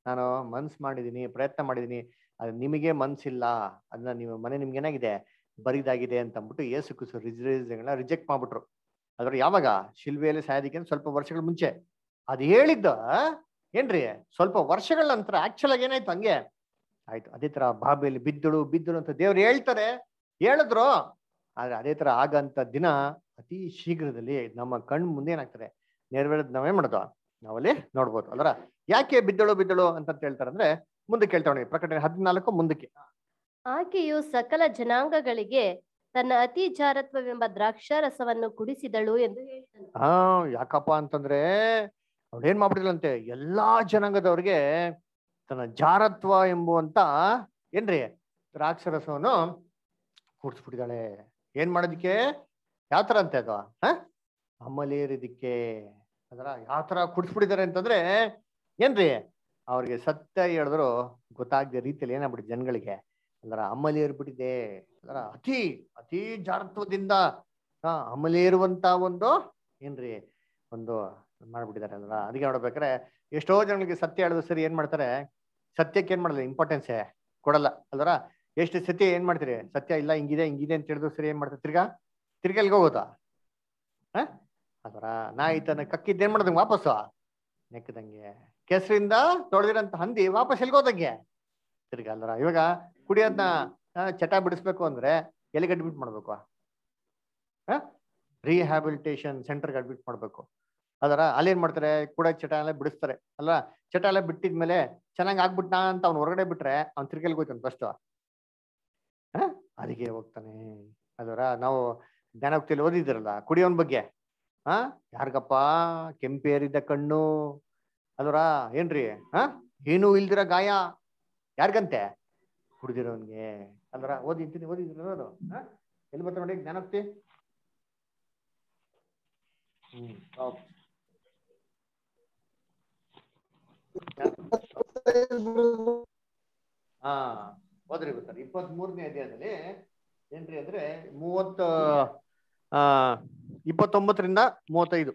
ನಾನು ಮನ್ಸ್ ಮಾಡಿದೀನಿ ಪ್ರಯತ್ನ ಮಾಡಿದೀನಿ ಅದು ನಿಮಗೆ ಮನ್ಸಿಲ್ಲ ಅದನ್ನ ನೀವು ಮನೆ ನಿಮ್ಗೆ ಏನಾಗಿದೆ ಬರಿದಾಗಿದೆ ಅಂತ ಅಂದ್ಬಿಟ್ಟು ಏಸು ಕುಸು ರಿಜೆಕ್ಟ್ ರಿಜೆಕ್ಟ್ ಮಾಡ್ಬಿಟ್ರು ಅದ್ರ ಯಾವಾಗ ಶಿಲ್ವೆಯಲ್ಲಿ ಸಾಯೋದಿಕ್ಕೆ ಸ್ವಲ್ಪ ವರ್ಷಗಳ ಮುಂಚೆ ಅದು ಹೇಳಿದ್ದ ಏನ್ರಿ ಸ್ವಲ್ಪ ವರ್ಷಗಳ ನಂತರ ಆಕ್ಚುಲ್ ಆಗಿ ಏನಾಯ್ತು ಹಂಗೆ ಆಯ್ತು ಅದೇ ತರ ಬಾಬೆಯಲ್ಲಿ ಬಿದ್ದಳು ಬಿದ್ದಳು ಅಂತ ದೇವ್ರು ಹೇಳ್ತಾರೆ ಹೇಳಿದ್ರು ಆದ್ರೆ ಅದೇ ತರ ಆಗಂತ ದಿನ ಅತಿ ಶೀಘ್ರದಲ್ಲಿ ನಮ್ಮ ಕಣ್ ಮುಂದೆ ಏನಾಗ್ತದೆ ನೆರವೇರೋದ್ ನಾವೇನ್ ಮಾಡೋದು ನಾವಲ್ಲಿ ನೋಡ್ಬೋದು ಅಲ್ರ ಯಾಕೆ ಬಿದ್ದಳು ಬಿದ್ದಳು ಅಂತ ಹೇಳ್ತಾರೆ ಅಂದ್ರೆ ಮುಂದಕ್ಕೆ ಹೇಳ್ತಾ ನೋಡಿ ಪ್ರಕಟಣೆ ಹದಿನಾಲ್ಕು ಮುಂದಕ್ಕೆ ಆಕೆಯು ಸಕಲ ಜನಾಂಗಗಳಿಗೆ ತನ್ನ ಅತಿ ಜಾರತ್ವವೆಂಬ ದ್ರಾಕ್ಷಾರಸವನ್ನು ಕುಡಿಸಿದಳು ಎಂದು ಹೇಳಿದನು ಹಾ ಯಾಕಪ್ಪ ಅಂತಂದ್ರೆ ಅವಳೇನ್ ಮಾಡ್ಬಿಟ್ಟಿದ್ಲಂತೆ ಎಲ್ಲಾ ಜನಾಂಗದವ್ರಿಗೆ ತನ್ನ ಜಾರತ್ವ ಎಂಬುವಂತ ಏನ್ರಿ ದ್ರಾಕ್ಷರಸವನ್ನು ಕೂಡ್ಸ್ಬಿಟ್ಟಿದ್ದಾಳೆ ಏನ್ ಮಾಡೋದಿಕ್ಕೆ ಯಾವ ತರ ಅಂತೆ ಅದು ಹ ಅಮಲೇರಿದಿಕ್ಕೆ ಅದರ ಯಾವ ತರ ಕುಡಿಸ್ಬಿಟ್ಟಿದ್ದಾರೆ ಅಂತಂದ್ರೆ ಏನ್ರಿ ಅವ್ರಿಗೆ ಸತ್ಯ ಹೇಳಿದ್ರು ಗೊತ್ತಾಗದ ರೀತಿಯಲ್ಲಿ ಏನಾಗ್ಬಿಟ್ಟಿದೆ ಜನಗಳಿಗೆ ಅದರ ಅಮಲೇರ್ಬಿಟ್ಟಿದೆ ಅದರ ಅತಿ ಅತಿ ಜಾರತ್ವದಿಂದ ಆ ಅಮಲೇರುವಂತ ಒಂದು ಏನ್ರಿ ಒಂದು ಮಾಡ್ಬಿಟ್ಟಿದ್ದಾರೆ ಅಲ್ರ ಅದಕ್ಕೆ ನೋಡ್ಬೇಕಾದ್ರೆ ಎಷ್ಟೋ ಜನಗಳಿಗೆ ಸತ್ಯ ಹೇಳಿದ್ರು ಸರಿ ಏನ್ ಮಾಡ್ತಾರೆ ಸತ್ಯಕ್ಕೆ ಏನ್ ಮಾಡಲ್ಲ ಇಂಪಾರ್ಟೆನ್ಸ್ ಕೊಡಲ್ಲ ಅಲ್ವರ ಎಷ್ಟು ಸತ್ಯ ಏನ್ ಮಾಡ್ತೀರಿ ಸತ್ಯ ಇಲ್ಲ ಹಿಂಗಿದೆ ಹಿಂಗಿದೆ ಅಂತ ಹೇಳಿದ್ರು ಸರಿ ಏನ್ ಮಾಡ್ತಾರೆ ತಿರ್ಗಾ ತಿರ್ಗಾ ಎಲ್ಗ್ ಹೋಗೋದಾ ಹ ಅದರ ನಾಯಿ ತನ್ನ ಕಕ್ಕಿದ್ದು ಏನ್ ಮಾಡೋದಂಗೆ ವಾಪಸ್ಸು ನೆಕ್ಕದಂಗೆ ಕೆಸರಿಂದ ತೊಳೆದಿರಂತ ಹಂದಿ ವಾಪಸ್ ಎಲ್ಗೋದಂಗೆ ತಿರ್ಗಾ ಅಲ್ವರ ಇವಾಗ ಕುಡಿಯೋದನ್ನ ಚಟ ಬಿಡಿಸ್ಬೇಕು ಅಂದ್ರೆ ಎಲ್ಲಿಗೆ ಅಡ್ಮಿಟ್ ಮಾಡ್ಬೇಕು ರಿಹ್ಯಾಬಿಲಿಟೇಷನ್ ಸೆಂಟರ್ಗೆ ಅಡ್ಮಿಟ್ ಮಾಡ್ಬೇಕು ಅದರ ಅಲ್ಲೇನ್ ಮಾಡ್ತಾರೆ ಕೂಡ ಚಟ ಎಲ್ಲ ಬಿಡಿಸ್ತಾರೆ ಅಲ್ವಾ ಚಟ ಎಲ್ಲ ಬಿಟ್ಟಿದ್ಮೇಲೆ ಚೆನ್ನಾಗಿ ಆಗ್ಬಿಟ್ಟ ಅಂತ ಅವ್ನು ಹೊರಗಡೆ ಬಿಟ್ರೆ ಅವ್ನು ತಿರ್ಗಲ್ಗೆ ಹೋಯ್ತಾನೆ ಫಸ್ಟ್ ಅದಕ್ಕೆ ಹೋಗ್ತಾನೆ ಅದರ ನಾವು ಜ್ಞಾನೋಕ್ತಿಯಲ್ಲಿ ಓದಿದಿರಲ್ಲ ಕುಡಿಯೋನ್ ಬಗ್ಗೆ ಹಾ ಯಾರಿಗಪ್ಪ ಕೆಂಪೇರಿದ ಕಣ್ಣು ಅದರ ಏನ್ರಿ ಹಾ ಏನೂ ಇಲ್ದಿರ ಗಾಯ ಯಾರಿಗಂತೆ ಕುಡಿದಿರೋನ್ಗೆ ಅಲ್ವರ ಓದಿದ್ದೀನಿ ಓದಿದ್ರು ಹಾ ಎಲ್ಲಿ ಬರ್ತಾರೆ ನೋಡಿ ಜ್ಞಾನೋಕ್ತಿ ಹ್ಮ್ ಹೌದು ಹಾ ಓದ್ರಿ ಗೊತ್ತಾರೆ ಇಪ್ಪತ್ತ್ ಮೂರನೇ ಅಧ್ಯಾಯದಲ್ಲಿ ಏನ್ರಿ ಅಂದ್ರೆ ಮೂವತ್ತ ಆ ಇಪ್ಪತ್ತೊಂಬತ್ತರಿಂದ ಮೂವತ್ತೈದು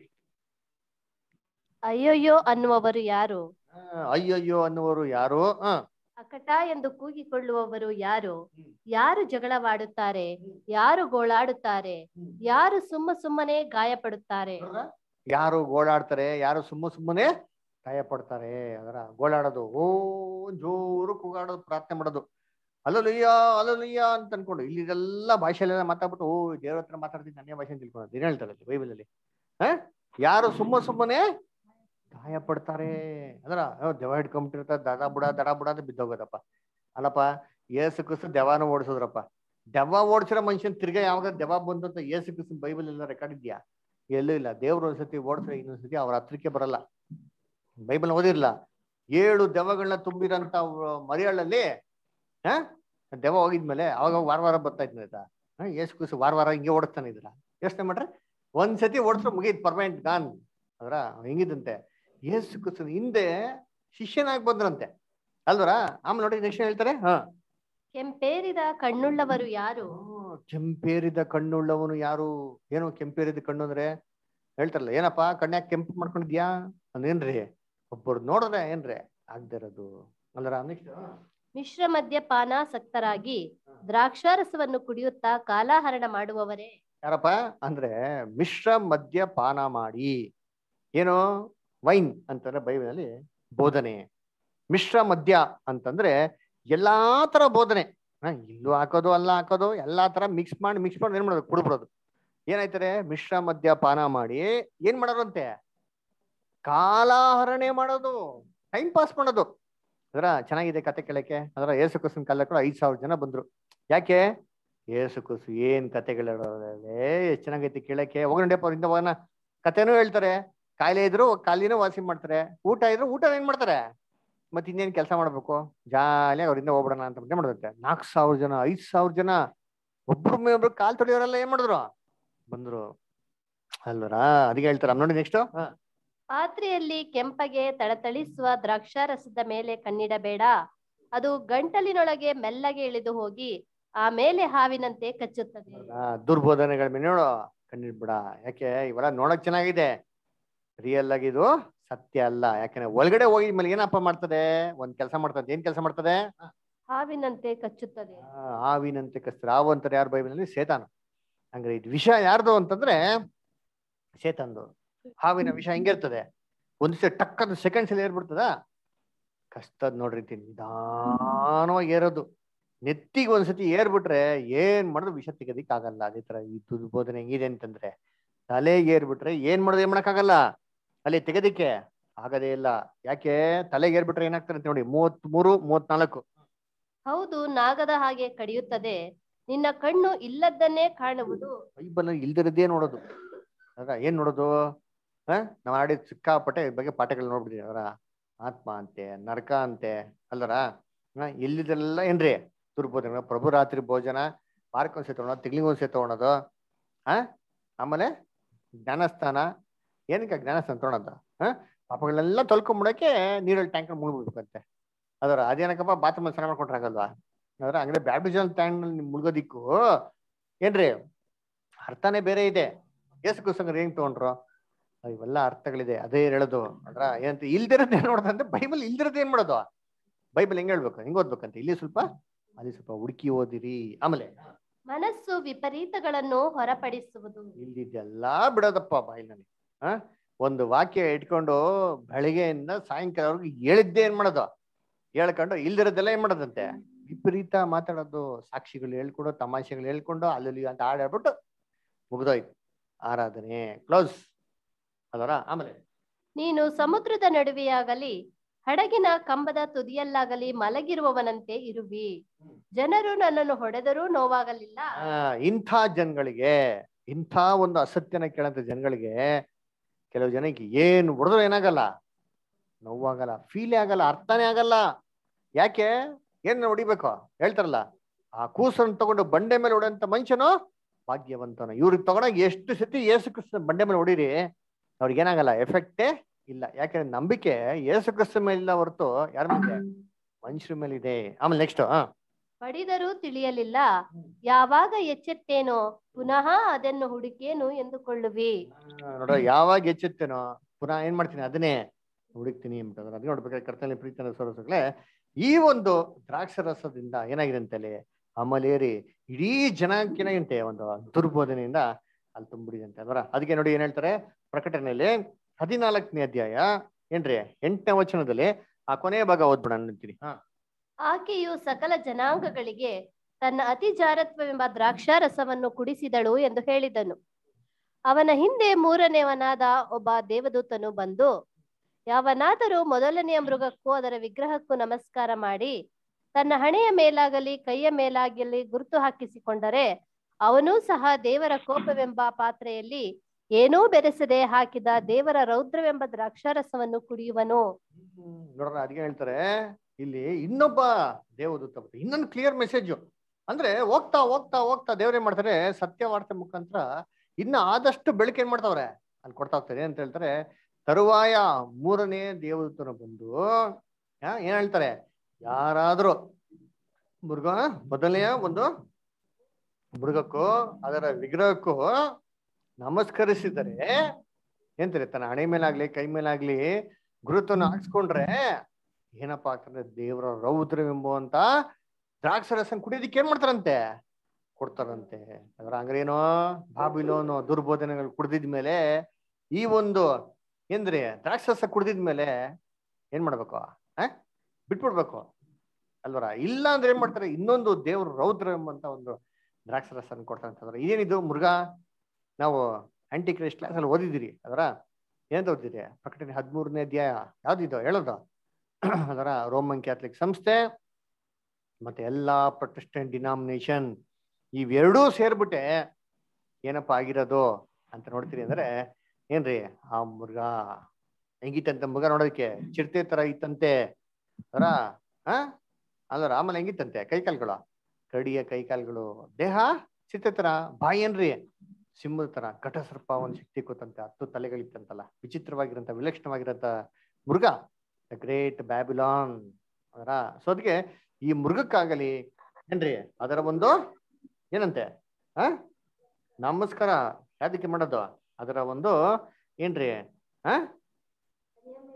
ಅಯ್ಯೋಯ್ಯೋ ಅನ್ನುವವರು ಯಾರು ಆ, ಅಯ್ಯಯ್ಯೋ ಅನ್ನುವರು ಯಾರು ಹ ಅಕಟ ಎಂದು ಕೂಗಿಕೊಳ್ಳುವವರು ಯಾರು ಯಾರು ಜಗಳವಾಡುತ್ತಾರೆ ಯಾರು ಗೋಳಾಡುತ್ತಾರೆ ಯಾರು ಸುಮ್ಮ ಸುಮ್ಮನೆ ಗಾಯಪಡುತ್ತಾರೆ ನೋಡ್ರಾ? ಯಾರು ಗೋಳಾಡ್ತಾರೆ ಯಾರು ಸುಮ್ಮ ಸುಮ್ಮನೆ ಭಯ ಪಡ್ತಾರೆ ಅದರ ಗೋಳಾಡೋದು ಓ ಜೋರು ಕೂಗಾಡೋದು ಪ್ರಾರ್ಥನೆ ಮಾಡೋದು ಅಲ್ಲಲುಯ್ಯ ಅಲ್ಲಲುಯ್ಯ ಅಂತ ಅನ್ಕೊಂಡು ಇಲ್ಲಿ ಇದೆಲ್ಲ ಭಾಷೆಯಲ್ಲೆಲ್ಲ ಮಾತಾಡ್ಬಿಟ್ಟು ಓ ದೇವ್ರ ಹತ್ರ ಮಾತಾಡ್ತೀನಿ ಅನ್ಯ ಭಾಷೆ ಅಂತ ತಿಳ್ಕೊಳ್ಳೋದು ಏನ್ ಹೇಳ್ತಾರೆ ಅಲ್ಲಿ ಬೈಬಲಲ್ಲಿ ಹ ಯಾರು ಸುಮ್ಮ ಸುಮ್ಮನೆ ಗಾಯ ಪಡ್ತಾರೆ ಅದರ ದೆವ ಹಿಡ್ಕೊಂಬಿಟ್ಟಿರ್ತಾರೆ ದಡ ಬುಡ ದಡ ಬುಡ ಅಂತ ಬಿದ್ದೋಗೋದಪ್ಪ ಅಲ್ಲಪ್ಪ ಏಸು ಕ್ರಿಸ್ತು ದೆವಾನ ಓಡಿಸೋದ್ರಪ್ಪ ದೆವ್ವ ಓಡಿಸಿರೋ ಮನುಷ್ಯನ್ ತಿರ್ಗಾ ಯಾವಾಗ ದೆವ್ವ ಬಂತು ಅಂತ ಏಸು ಕ್ರಿಸ್ತನ್ ಬೈಬಲ್ ಎಲ್ಲ ರೆಕಾರ್ಡ್ ಇದೆಯಾ ಎಲ್ಲೂ ಇಲ್ಲ ದೇವ್ರು ಒಂದ್ಸತಿ ಓಡಿಸ್ರೆ ಇನ್ನೊಂದ್ಸತಿ ಅವ್ರ ಹತ್ರಕ್ಕೆ ಬರಲ್ಲ ಬೈಬಲ್ ಓದಿರ್ಲ ಏಳು ದೆವ್ವಗಳನ್ನ ತುಂಬಿರಂತ ಮರಿಯಳ್ಳಲ್ಲಿ ಹ ದೆವ್ವ ಹೋಗಿದ್ಮೇಲೆ ಅವಾಗ ವಾರ ವಾರ ಬರ್ತಾ ಇದ್ನ ಆಯ್ತಾ ಹ ಏಸು ಕ್ರಿಸ್ತು ವಾರ ವಾರ ಹಿಂಗೆ ಓಡಿಸ್ತಾನೆ ಇದ್ರ ಯೋಚನೆ ಮಾಡ್ರೆ ಒಂದ್ಸತಿ ಓಡಿಸ್ರೆ ಮುಗೀತ್ ಪರ್ಮನೆಂಟ್ ಗಾನ್ ಅದ್ರ ಹೆಂಗಿದಂತೆ ಏಸು ಕ್ರಿಸ್ತನ ಹಿಂದೆ ಶಿಷ್ಯನಾಗಿ ಬಂದ್ರಂತೆ ಅಲ್ವರ ಆಮೇಲೆ ನೋಡಿ ನೆಕ್ಸ್ಟ್ ಹೇಳ್ತಾರೆ ಹ ಕೆಂಪೇರಿದ ಕಣ್ಣುಳ್ಳವರು ಯಾರು ಆ, ಕೆಂಪೇರಿದ ಕಣ್ಣುಳ್ಳವನು ಯಾರು ಏನು ಕೆಂಪೇರಿದ ಕಣ್ಣು ಅಂದ್ರೆ ಹೇಳ್ತಾರಲ್ಲ ಏನಪ್ಪಾ ಕಣ್ಯಾಗ ಕೆಂಪು ಮಾಡ್ಕೊಂಡಿದ್ಯಾ ಅಂದೇನ್ರಿ ಒಬ್ಬರು ನೋಡಿದ್ರೆ ಏನ್ರಿ ಆಗ್ದೇ ಇರೋದು ಅಂದ್ರ ನೆಕ್ಸ್ಟ್ ಮಿಶ್ರ ಮದ್ಯಪಾನಾಸಕ್ತರಾಗಿ ದ್ರಾಕ್ಷಾರಸವನ್ನು ಕುಡಿಯುತ್ತಾ ಕಾಲಾಹರಣ ಮಾಡುವವರೇ ಯಾರಪ್ಪ ಅಂದ್ರೆ ಮಿಶ್ರ ಮದ್ಯ ಪಾನ ಮಾಡಿ ಏನು ವೈನ್ ಅಂತಂದ್ರೆ ಬೈಬಲಲ್ಲಿ ಬೋಧನೆ ಮಿಶ್ರ ಮದ್ಯ ಅಂತಂದ್ರೆ ಎಲ್ಲಾ ತರ ಬೋಧನೆ ಹ, ಇಲ್ಲೂ ಹಾಕೋದು ಅಲ್ಲ ಹಾಕೋದು ಎಲ್ಲಾ ತರ ಮಿಕ್ಸ್ ಮಾಡಿ ಮಿಕ್ಸ್ ಮಾಡಿ ಏನ್ ಮಾಡೋದು ಕುಡ್ಬಿಡೋದು ಏನಾಯ್ತಾರೆ ಮಿಶ್ರ ಮದ್ಯ ಪಾನ ಮಾಡಿ ಏನ್ ಮಾಡೋರಂತೆ ಕಾಲಾಹರಣೆ ಮಾಡೋದು ಟೈಮ್ ಪಾಸ್ ಮಾಡೋದು ಅದರ ಚೆನ್ನಾಗಿದೆ ಕತೆ ಕೇಳಕ್ಕೆ ಅದರ ಏಸು ಕುಸಿನ ಕಾಲ ಕೂಡ ಐದ್ ಸಾವಿರ ಜನ ಬಂದ್ರು ಯಾಕೆ ಏಸು ಕುಸು ಏನ್ ಕತೆಗಳು ಎಷ್ಟ್ ಚೆನ್ನಾಗೈತಿ ಕೇಳಕ್ಕೆ ಹೋಗಂಡೆಪ್ಪ ಅವರಿಂದ ಹೋಗೋಣ ಕತೆನೂ ಹೇಳ್ತಾರೆ ಕಾಯಿಲೆ ಇದ್ರು ಕಾಲಿನೂ ವಾಸಿ ಮಾಡ್ತಾರೆ ಊಟ ಇದ್ರು ಊಟ ಏನ್ ಮಾಡ್ತಾರೆ ಮತ್ತೆ ಇನ್ನೇನ್ ಕೆಲಸ ಮಾಡ್ಬೇಕು ಜಾಲಿಯಾಗಿ ಅವರಿಂದ ಹೋಗ್ಬಿಡೋಣ ಅಂತ ಮತ್ತೆ ಮಾಡುತ್ತೆ ನಾಲ್ಕು ಸಾವಿರ ಜನ ಐದ್ ಸಾವಿರ ಜನ ಒಬ್ರು ಒಬ್ರು ಕಾಲ್ ತೊಳೆಯೋರೆಲ್ಲ ಏನ್ ಮಾಡಿದ್ರು ಬಂದ್ರು ಅಲ್ವರಾ ಅದಕ್ಕೆ ಹೇಳ್ತಾರ ನೋಡಿ ನೆಕ್ಸ್ಟ್ ಪಾತ್ರೆಯಲ್ಲಿ ಕೆಂಪಗೆ ತಳತಳಿಸುವ ದ್ರಾಕ್ಷಾರಸದ ಮೇಲೆ ಕಣ್ಣಿಡಬೇಡ ಅದು ಗಂಟಲಿನೊಳಗೆ ಮೆಲ್ಲಗೆ ಇಳಿದು ಹೋಗಿ ಆಮೇಲೆ ಹಾವಿನಂತೆ ಕಚ್ಚುತ್ತದೆ ದುರ್ಬೋಧನೆಗಳ ಮೇಲೆ ನೋಡು ಕಣ್ಣಿಡ್ಬಿಡ ಯಾಕೆ ಇವೆಲ್ಲ ನೋಡಕ್ ಚೆನ್ನಾಗಿದೆ ರಿಯಲ್ ಆಗಿ ಇದು ಸತ್ಯ ಅಲ್ಲ ಯಾಕಂದ್ರೆ ಒಳಗಡೆ ಹೋಗಿ ಮೇಲೆ ಏನಪ್ಪ ಮಾಡ್ತದೆ ಒಂದ್ ಕೆಲಸ ಮಾಡ್ತದೆ ಏನ್ ಕೆಲಸ ಮಾಡ್ತದೆ ಹಾವಿನಂತೆ ಕಚ್ಚುತ್ತದೆ ಆ, ಹಾವಿನಂತೆ ಕಸ್ತರು ಹಾವು ಅಂತಾರೆ ಯಾರು ಬೈಬಲಲ್ಲಿ ಸೇತಾನ ಹಂಗ್ರೆ ಇದು ವಿಷ ಯಾರ್ದು ಅಂತಂದ್ರೆ ಸೇತಂದು ಹಾವಿನ ವಿಷ ಹೆಂಗಿರ್ತದೆ ಒಂದ್ ದಿವಸ ಟಕ್ ಅದು ಸೆಕೆಂಡ್ಸ್ ಅಲ್ಲಿ ಏರ್ಬಿಡ್ತದ ಕಷ್ಟದ್ ನೋಡ್ರಿ ತಿನ್ ನಿಧಾನವಾಗಿ ಏರೋದು ನೆತ್ತಿಗೆ ಒಂದ್ಸತಿ ಏರ್ಬಿಟ್ರೆ ಏನ್ ಮಾಡಿದ್ರು ವಿಷ ತೆಗೆದಿಕ್ ಆಗಲ್ಲ ಅದೇ ತರ ಈ ದುರ್ಬೋಧನೆ ಹೆಂಗಿದೆ ಅಂತಂದ್ರೆ ತಲೆಗೆ ಏರ್ಬಿಟ್ರೆ ಏನ್ ಮಾಡೋದು ಏನ್ ಮಾಡಕ್ಕಾಗಲ್ಲ ಅಲ್ಲಿ ತೆಗೆದಿಕ್ಕೆ ಆಗದೇ ಇಲ್ಲ ಯಾಕೆ ತಲೆಗೆ ಏರ್ಬಿಟ್ರೆ ಏನಾಗ್ತಾರೆ ಅಂತ ನೋಡಿ ಮೂವತ್ ಮೂರು ಮೂವತ್ನಾಲ್ಕು ಹೌದು ನಾಗದ ಹಾಗೆ ಕಡಿಯುತ್ತದೆ ನಿನ್ನ ಕಣ್ಣು ಇಲ್ಲದ್ದನ್ನೇ ಕಾಣುವುದು ಬೈಬಲ್ ಇಲ್ದಿರದೇ ನೋಡೋದು ಅದ ಏನ್ ನೋಡೋದು ಹ ನಾವ್ ಆಡಿ ಸಿಕ್ಕಾಪಟ್ಟೆ ಇದ್ರ ಬಗ್ಗೆ ಪಾಠಗಳು ನೋಡ್ಬಿಟ್ಟಿದೀವಿ ಅವರ ಆತ್ಮ ಅಂತೆ ನರಕ ಅಂತೆ ಅಲ್ಲರ ಹ ಇಲ್ಲಿದೆಲ್ಲ ಏನ್ರಿ ದುರ್ಬೋಧನೆ ಪ್ರಭು ರಾತ್ರಿ ಭೋಜನ ವಾರಕ್ಕೊಂದ್ ಸತಿ ತಗೊಳೋದು ತಿಂಗ್ಳಿಗೊಂದ್ ಸತಿ ತಗೊಳೋದು ಹ ಆಮೇಲೆ ಜ್ಞಾನಸ್ಥಾನ ಏನಕ್ಕೆ ಜ್ಞಾನಸ್ಥಾನ ತಗೊಳೋದು ಹ ಪಾಪಗಳೆಲ್ಲ ತೊಳ್ಕೊಂಬಿಡಕ್ಕೆ ನೀರಲ್ಲಿ ಟ್ಯಾಂಕರ್ ಮುಳುಗ್ಬಿಡ್ಬೇಕಂತೆ ಅದರ ಅದೇನಕ್ಕಪ್ಪ ಬಾತ್ರೂಮ್ ಸ್ನಾನ ಮಾಡ್ಕೊಂಡ್ರೆ ಆಗಲ್ವಾ ಅದರ ಹಂಗಂದ್ರೆ ಬ್ಯಾಪ್ಟಿಸಮ್ ಟ್ಯಾಂಕ್ ಮುಳುಗೋದಿಕ್ಕೂ ಏನ್ರಿ ಅರ್ಥನೇ ಬೇರೆ ಇದೆ ಯೇಸು ಕ್ರಿಸ್ತಂಗ್ರ ಹೆಂಗ್ ತಗೊಂಡ್ರು ಇವೆಲ್ಲ ಅರ್ಥಗಳಿದೆ ಅದೇ ಹೇಳೋದು ಅದ್ರ ಏನಂತ ಇಲ್ದಿರೋದ್ ಏನ್ ನೋಡೋದಂದ್ರೆ ಬೈಬಲ್ ಇಲ್ದಿರೋದ್ ಏನ್ ಮಾಡೋದು ಬೈಬಲ್ ಹೆಂಗ್ ಹೇಳ್ಬೇಕು ಹೆಂಗ್ ಓದ್ಬೇಕಂತ ಇಲ್ಲಿ ಸ್ವಲ್ಪ ಅಲ್ಲಿ ಸ್ವಲ್ಪ ಹುಡುಕಿ ಓದಿರಿ ಆಮೇಲೆ ಮನಸ್ಸು ವಿಪರೀತಗಳನ್ನು ಹೊರಪಡಿಸುವುದು ಇಲ್ದಿದ್ದೆಲ್ಲ ಬಿಡೋದಪ್ಪ ಬಾಯಿನಲ್ಲಿ ಹ ಒಂದು ವಾಕ್ಯ ಇಟ್ಕೊಂಡು ಬೆಳಿಗ್ಗೆಯಿಂದ ಸಾಯಂಕಾಲವರೆಗೂ ಹೇಳಿದ್ದೇ ಏನ್ ಮಾಡೋದು ಹೇಳ್ಕೊಂಡು ಇಲ್ದಿರೋದೆಲ್ಲ ಏನ್ ಮಾಡೋದಂತೆ ವಿಪರೀತ ಮಾತಾಡೋದು ಸಾಕ್ಷಿಗಳು ಹೇಳ್ಕೊಂಡು ತಮಾಷೆಗಳು ಹೇಳ್ಕೊಂಡು ಅಲ್ಲಿ ಅಂತ ಆಡಾಡ್ಬಿಟ್ಟು ಮುಗ್ದೋಯ್ತು ಆರಾಧನೆ ಕ್ಲೋಸ್ ಅದರ ಆಮೇಲೆ ನೀನು ಸಮುದ್ರದ ನಡುವೆಯಾಗಲಿ ಹಡಗಿನ ಕಂಬದ ತುದಿಯಲ್ಲಾಗಲಿ ಮಲಗಿರುವವನಂತೆ ಇರುವಿ ಜನರು ನನ್ನನ್ನು ಹೊಡೆದರೂ ನೋವಾಗಲಿಲ್ಲ ಆ, ಇಂಥ ಜನಗಳಿಗೆ ಇಂಥ ಒಂದು ಅಸತ್ಯನ ಕೇಳಂತ ಜನಗಳಿಗೆ ಕೆಲವು ಜನಕ್ಕೆ ಏನು ಹೊಡೆದ್ರು ಏನಾಗಲ್ಲ ನೋವಾಗಲ್ಲ ಫೀಲೇ ಆಗಲ್ಲ ಅರ್ಥನೇ ಆಗಲ್ಲ ಯಾಕೆ ಏನ್ ಹೊಡಿಬೇಕು ಹೇಳ್ತಾರಲ್ಲ ಆ ಕೂಸನ್ನು ತಗೊಂಡು ಬಂಡೆ ಮೇಲೆ ಹೊಡೆಯಂತ ಮನುಷ್ಯನು ಭಾಗ್ಯವಂತನು ಇವ್ರಿಗೆ ತಗೊಂಡಾಗ ಎಷ್ಟು ಸತಿ ಏಸು ಕ್ರಿಸ್ತ ಬಂಡೆ ಮೇಲೆ ಹೊಡೀರಿ ಅವ್ರಿಗೆ ಏನಾಗಲ್ಲ ಎಫೆಕ್ಟೇ ಇಲ್ಲ ಯಾಕಂದ್ರೆ ನಂಬಿಕೆ ಏಸು ಕ್ರಿಸ್ತ ಮೇಲಿಲ್ಲ ಹೊರತು ಯಾರ ಮೇಲೆ ಮನುಷ್ಯರ ಮೇಲೆ ಇದೆ ಆಮೇಲೆ ನೆಕ್ಸ್ಟ್ ಹಾ ಬಡಿದರೂ ತಿಳಿಯಲಿಲ್ಲ ಯಾವಾಗ ಎಚ್ಚೆತ್ತೇನೋ ಪುನಃ ಅದನ್ನು ಹುಡುಕೇನು ಎಂದುಕೊಳ್ಳುವಿ ನೋಡ್ರ ಯಾವಾಗ ಎಚ್ಚೆತ್ತೇನೋ ಪುನಃ ಏನ್ ಮಾಡ್ತೀನಿ ಅದನ್ನೇ ಹುಡುಕ್ತೀನಿ ಅಂತಂದ್ರೆ ಅದ್ ನೋಡ್ಬೇಕಾದ್ರೆ ಕರ್ತನಲ್ಲಿ ಪ್ರೀತನ ಸರಸಗಳೇ ಈ ಒಂದು ದ್ರಾಕ್ಷರಸದಿಂದ ಏನಾಗಿದೆ ಅಂತಲ್ಲಿ ಅಮಲೇರಿ ಇಡೀ ಜನಾಂಗಕ್ಕೆ ಒಂದು ದುರ್ಬೋಧನೆಯಿಂದ ಅಲ್ಲಿ ತುಂಬಿಡಿದಂತೆ ಅಲ್ವರ ಅದಕ್ಕೆ ನೋಡಿ ಏನ್ ಹೇಳ್ತಾರೆ ಪ್ರಕಟಣೆಯಲ್ಲಿ ಹದಿನಾಲ್ಕನೇ ಅಧ್ಯಾಯ ಏನ್ರಿ ಎಂಟನೇ ವಚನದಲ್ಲಿ ಆ ಕೊನೆಯ ಭಾಗ ಓದ್ಬಿಡ ಅಂತೀನಿ ಹಾ ಆಕೆಯು ಸಕಲ ಜನಾಂಗಗಳಿಗೆ ತನ್ನ ಅತಿ ಜಾರತ್ವವೆಂಬ ದ್ರಾಕ್ಷಾರಸವನ್ನು ಕುಡಿಸಿದಳು ಎಂದು ಹೇಳಿದನು ಅವನ ಹಿಂದೆ ಮೂರನೆಯವನಾದ ಒಬ್ಬ ದೇವದೂತನು ಬಂದು ಯಾವನಾದರೂ ಮೊದಲನೆಯ ಮೃಗಕ್ಕೂ ಅದರ ವಿಗ್ರಹಕ್ಕೂ ನಮಸ್ಕಾರ ಮಾಡಿ ತನ್ನ ಹಣೆಯ ಮೇಲಾಗಲಿ ಕೈಯ ಮೇಲಾಗಲಿ ಗುರುತು ಹಾಕಿಸಿಕೊಂಡರೆ ಅವನೂ ಸಹ ದೇವರ ಕೋಪವೆಂಬ ಪಾತ್ರೆಯಲ್ಲಿ ಏನೂ ಬೆರೆಸದೆ ಹಾಕಿದ ದೇವರ ರೌದ್ರವೆಂಬ ದ್ರಾಕ್ಷಾರಸವನ್ನು ಕುಡಿಯುವನು ಹ್ಮ್. ನೋಡ್ರ ಅದಕ್ಕೆ ಹೇಳ್ತಾರೆ ಇಲ್ಲಿ ಇನ್ನೊಬ್ಬ ದೇವದೂತ ಬರ್ತಾರೆ. ಇನ್ನೊಂದು ಕ್ಲಿಯರ್ ಮೆಸೇಜ್ ಅಂದ್ರೆ ಹೋಗ್ತಾ ಹೋಗ್ತಾ ಹೋಗ್ತಾ ದೇವ್ರೇನ್ ಮಾಡ್ತಾರೆ ಸತ್ಯವಾರ್ತೆ ಮುಖಾಂತರ ಇನ್ನ ಆದಷ್ಟು ಬೆಳಕು ಏನ್ ಮಾಡ್ತಾವ್ರೆ ಅಲ್ಲಿ ಕೊಡ್ತಾ ಹೋಗ್ತಾರೆ ಅಂತ ಹೇಳ್ತಾರೆ ತರುವಾಯ ಮೂರನೇ ದೇವದೂತನ ಬಂದು ಆ, ಏನ್ ಹೇಳ್ತಾರೆ ಯಾರಾದ್ರೂ ಮೃಗ ಮೊದಲನೆಯ ಒಂದು ಮೃಗಕ್ಕೂ ಅದರ ವಿಗ್ರಹಕ್ಕೂ ನಮಸ್ಕರಿಸಿದರೆ ಎಂತಾರೆ ತನ್ನ ಹಣೆ ಮೇಲಾಗ್ಲಿ ಕೈ ಮೇಲಾಗ್ಲಿ ಗುರುತನ್ನು ಹಾಕ್ಸ್ಕೊಂಡ್ರೆ ಏನಪ್ಪಾ ಆಗ್ತದೆ ದೇವರ ರೌದ್ರವೆಂಬುವಂತ ದ್ರಾಕ್ಷರಸನ್ ಕುಡಿಯೋದಕ್ಕೆ ಏನ್ ಮಾಡ್ತಾರಂತೆ ಕೊಡ್ತಾರಂತೆ ಅದರ ಹಂಗ್ರೇನೋ ಬಾಬಿಲೋನು ದುರ್ಬೋಧನೆಗಳು ಕುಡ್ದಿದ್ಮೇಲೆ ಈ ಒಂದು ಏನ್ರಿ ದ್ರಾಕ್ಷರಸ ಕುಡ್ದಿದ್ಮೇಲೆ ಏನ್ ಮಾಡ್ಬೇಕು ಆ ಬಿಟ್ಬಿಡ್ಬೇಕು ಅಲ್ವರ ಇಲ್ಲ ಅಂದ್ರೆ ಏನ್ ಮಾಡ್ತಾರೆ ಇನ್ನೊಂದು ದೇವ್ರ ರೌದ್ರ ಎಂಬಂತ ಒಂದು ದ್ರಾಕ್ಷರಸನ್ ಕೊಡ್ತಾರಂತಂದ್ರೆ ಏನಿದು ಮೃಗ ನಾವು ಆಂಟಿ ಕ್ರೈಸ್ಟ್ ಕ್ಲಾಸ್ ಅಲ್ಲಿ ಓದಿದಿರಿ ಅದರ ಏನ್ ಓದಿರಿ ಪ್ರಕಟಣೆ ಹದಿಮೂರನೇ ಅಧ್ಯಾಯ ಯಾವ್ದಿದು ಹೇಳೋದು ಅದರ ರೋಮನ್ ಕ್ಯಾಥಲಿಕ್ ಸಂಸ್ಥೆ ಮತ್ತೆ ಎಲ್ಲಾ ಪ್ರೊಟೆಸ್ಟೆಂಟ್ ಡಿನಾಮಿನೇಷನ್ ಇವೆರಡೂ ಸೇರ್ಬಿಟ್ಟೆ ಏನಪ್ಪ ಆಗಿರೋದು ಅಂತ ನೋಡ್ತೀರಿ ಅಂದ್ರೆ ಏನ್ರಿ ಆ ಮೃಗ ಹೆಂಗಿತ್ತಂತೆ ಮೃಗ ನೋಡೋದಕ್ಕೆ ಚಿರತೆ ತರ ಇತ್ತಂತೆ ಅದರ ಆ ಅಲ್ಲರ ಆಮೇಲೆ ಹೆಂಗಿತ್ತಂತೆ ಕೈಕಾಲ್ಗಳು ಕಡಿಯ ಕೈಕಾಲ್ಗಳು ದೇಹ ಚಿರತೆ ತರ ಬಾಯಿ ಏನ್ರಿ ಸಿಂಹದ ತರ ಘಟಸರ್ಪ ಒಂದ್ ಶಕ್ತಿ ಕೊತ್ತಂತೆ ಹತ್ತು ತಲೆಗಳಿತ್ತಂತಲ್ಲ ವಿಚಿತ್ರವಾಗಿರಂತ ವಿಲಕ್ಷಣವಾಗಿರಂತ ಮೃಗ ದ ಗ್ರೇಟ್ ಬ್ಯಾಬಿಲಾನ್ ಅದರ ಸೊ ಅದಕ್ಕೆ ಈ ಮೃಗಕ್ಕಾಗಲಿ ಏನ್ರಿ ಅದರ ಒಂದು ಏನಂತೆ ಆ ನಮಸ್ಕಾರ ಯಾದಕ್ಕೆ ಮಾಡೋದು ಅದರ ಒಂದು ಏನ್ರಿ ಆ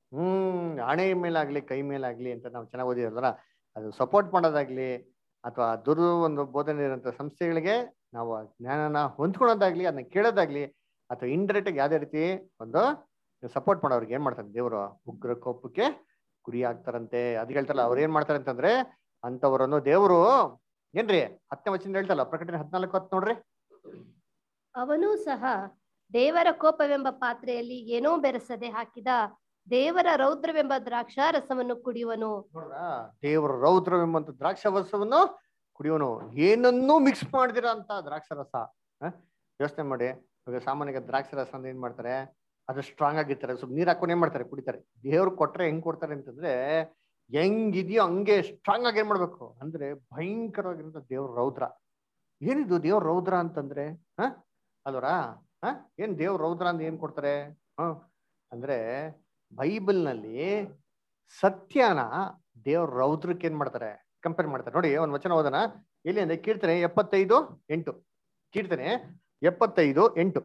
ಹ್ಮ್ ಹಣೆ ಮೇಲಾಗ್ಲಿ ಕೈ ಮೇಲಾಗ್ಲಿ ಅಂತ ನಾವು ಚೆನ್ನಾಗಿ ಓದಿರಲ್ಲ ಅದು ಸಪೋರ್ಟ್ ಮಾಡೋದಾಗ್ಲಿ ಅಥವಾ ದುರ್ ಒಂದು ಬೋಧನೆ ಇರೋಂಥ ಸಂಸ್ಥೆಗಳಿಗೆ ನಾವು ಆ ಜ್ಞಾನನ ಹೊಂದ್ಕೊಳೋದಾಗ್ಲಿ ಅದನ್ನ ಕೇಳೋದಾಗ್ಲಿ ಅಥವಾ ಇಂಡೈರೆಕ್ಟ್ ಆಗಿ ಯಾವ್ದೇ ರೀತಿ ಒಂದು ಸಪೋರ್ಟ್ ಮಾಡೋರ್ಗೆ ಏನ್ ಮಾಡ್ತಾರೆ ದೇವರು ಉಗ್ರ ಕೋಪಕ್ಕೆ ಗುರಿ ಆಗ್ತಾರಂತೆ ಅದ್ ಹೇಳ್ತಾರಲ್ಲ ಅವ್ರು ಏನ್ ಮಾಡ್ತಾರೆ ಅಂತಂದ್ರೆ ಅಂತವರನ್ನು ದೇವರು ಏನ್ರಿ ಹತ್ತನೇ ವಚನ ಹೇಳ್ತಲ್ಲ ಪ್ರಕಟಣೆ ಹದಿನಾಲ್ಕು ಹತ್ತು ನೋಡ್ರಿ ಅವನೂ ಸಹ ದೇವರ ಕೋಪವೆಂಬ ಪಾತ್ರೆಯಲ್ಲಿ ಏನೋ ಬೆರೆಸದೆ ಹಾಕಿದ ದೇವರ ರೌದ್ರವೆಂಬ ದ್ರಾಕ್ಷಾರಸವನ್ನು ಕುಡಿಯುವನು ನೋಡ್ರ ದೇವರ ರೌದ್ರವೆಂಬಂತ ದ್ರಾಕ್ಷಾರಸವನ್ನು ಕುಡಿಯೋನು ಏನನ್ನೂ ಮಿಕ್ಸ್ ಮಾಡಿದಿರ ಅಂತ ದ್ರಾಕ್ಷರಸ ಯೋಚನೆ ಮಾಡಿ ಇವಾಗ ಸಾಮಾನ್ಯವಾಗಿ ದ್ರಾಕ್ಷರಸ ಅಂದ್ರೆ ಏನ್ ಮಾಡ್ತಾರೆ ಅದು ಸ್ಟ್ರಾಂಗ್ ಆಗಿರ್ತಾರೆ ಸ್ವಲ್ಪ ನೀರ್ ಹಾಕೊಂಡು ಏನ್ ಮಾಡ್ತಾರೆ ಕುಡಿತಾರೆ ದೇವ್ರು ಕೊಟ್ರೆ ಹೆಂಗ್ ಕೊಡ್ತಾರೆ ಅಂತಂದ್ರೆ ಹೆಂಗಿದೆಯೋ ಹಂಗೆ ಸ್ಟ್ರಾಂಗ್ ಆಗಿ ಏನ್ ಮಾಡ್ಬೇಕು ಅಂದ್ರೆ ಭಯಂಕರವಾಗಿರೋ ದೇವ್ರ ರೌದ್ರ ಏನಿದು ದೇವ್ರ ರೌದ್ರ ಅಂತಂದ್ರೆ ಹ ಅಲ್ವರಾ ಹ ಏನ್ ದೇವ್ರ ರೌದ್ರ ಅಂತ ಏನ್ ಕೊಡ್ತಾರೆ ಹ ಅಂದ್ರೆ ಬೈಬಲ್ ನಲ್ಲಿ ಸತ್ಯನ ದೇವ್ರ ರೌದ್ರಕ್ಕೆ ಏನ್ ಮಾಡ್ತಾರೆ ಕಂಪೇರ್ ಮಾಡ್ತಾರೆ ನೋಡಿ ಒಂದ್ ವಚನ ಓದನ ಎಲ್ಲಿ ಅಂದ್ರೆ ಕೀರ್ತನೆ ಎಪ್ಪತ್ತೈದು ಎಂಟು ಕೀರ್ತನೆ ಎಪ್ಪತ್ತೈದು ಎಂಟು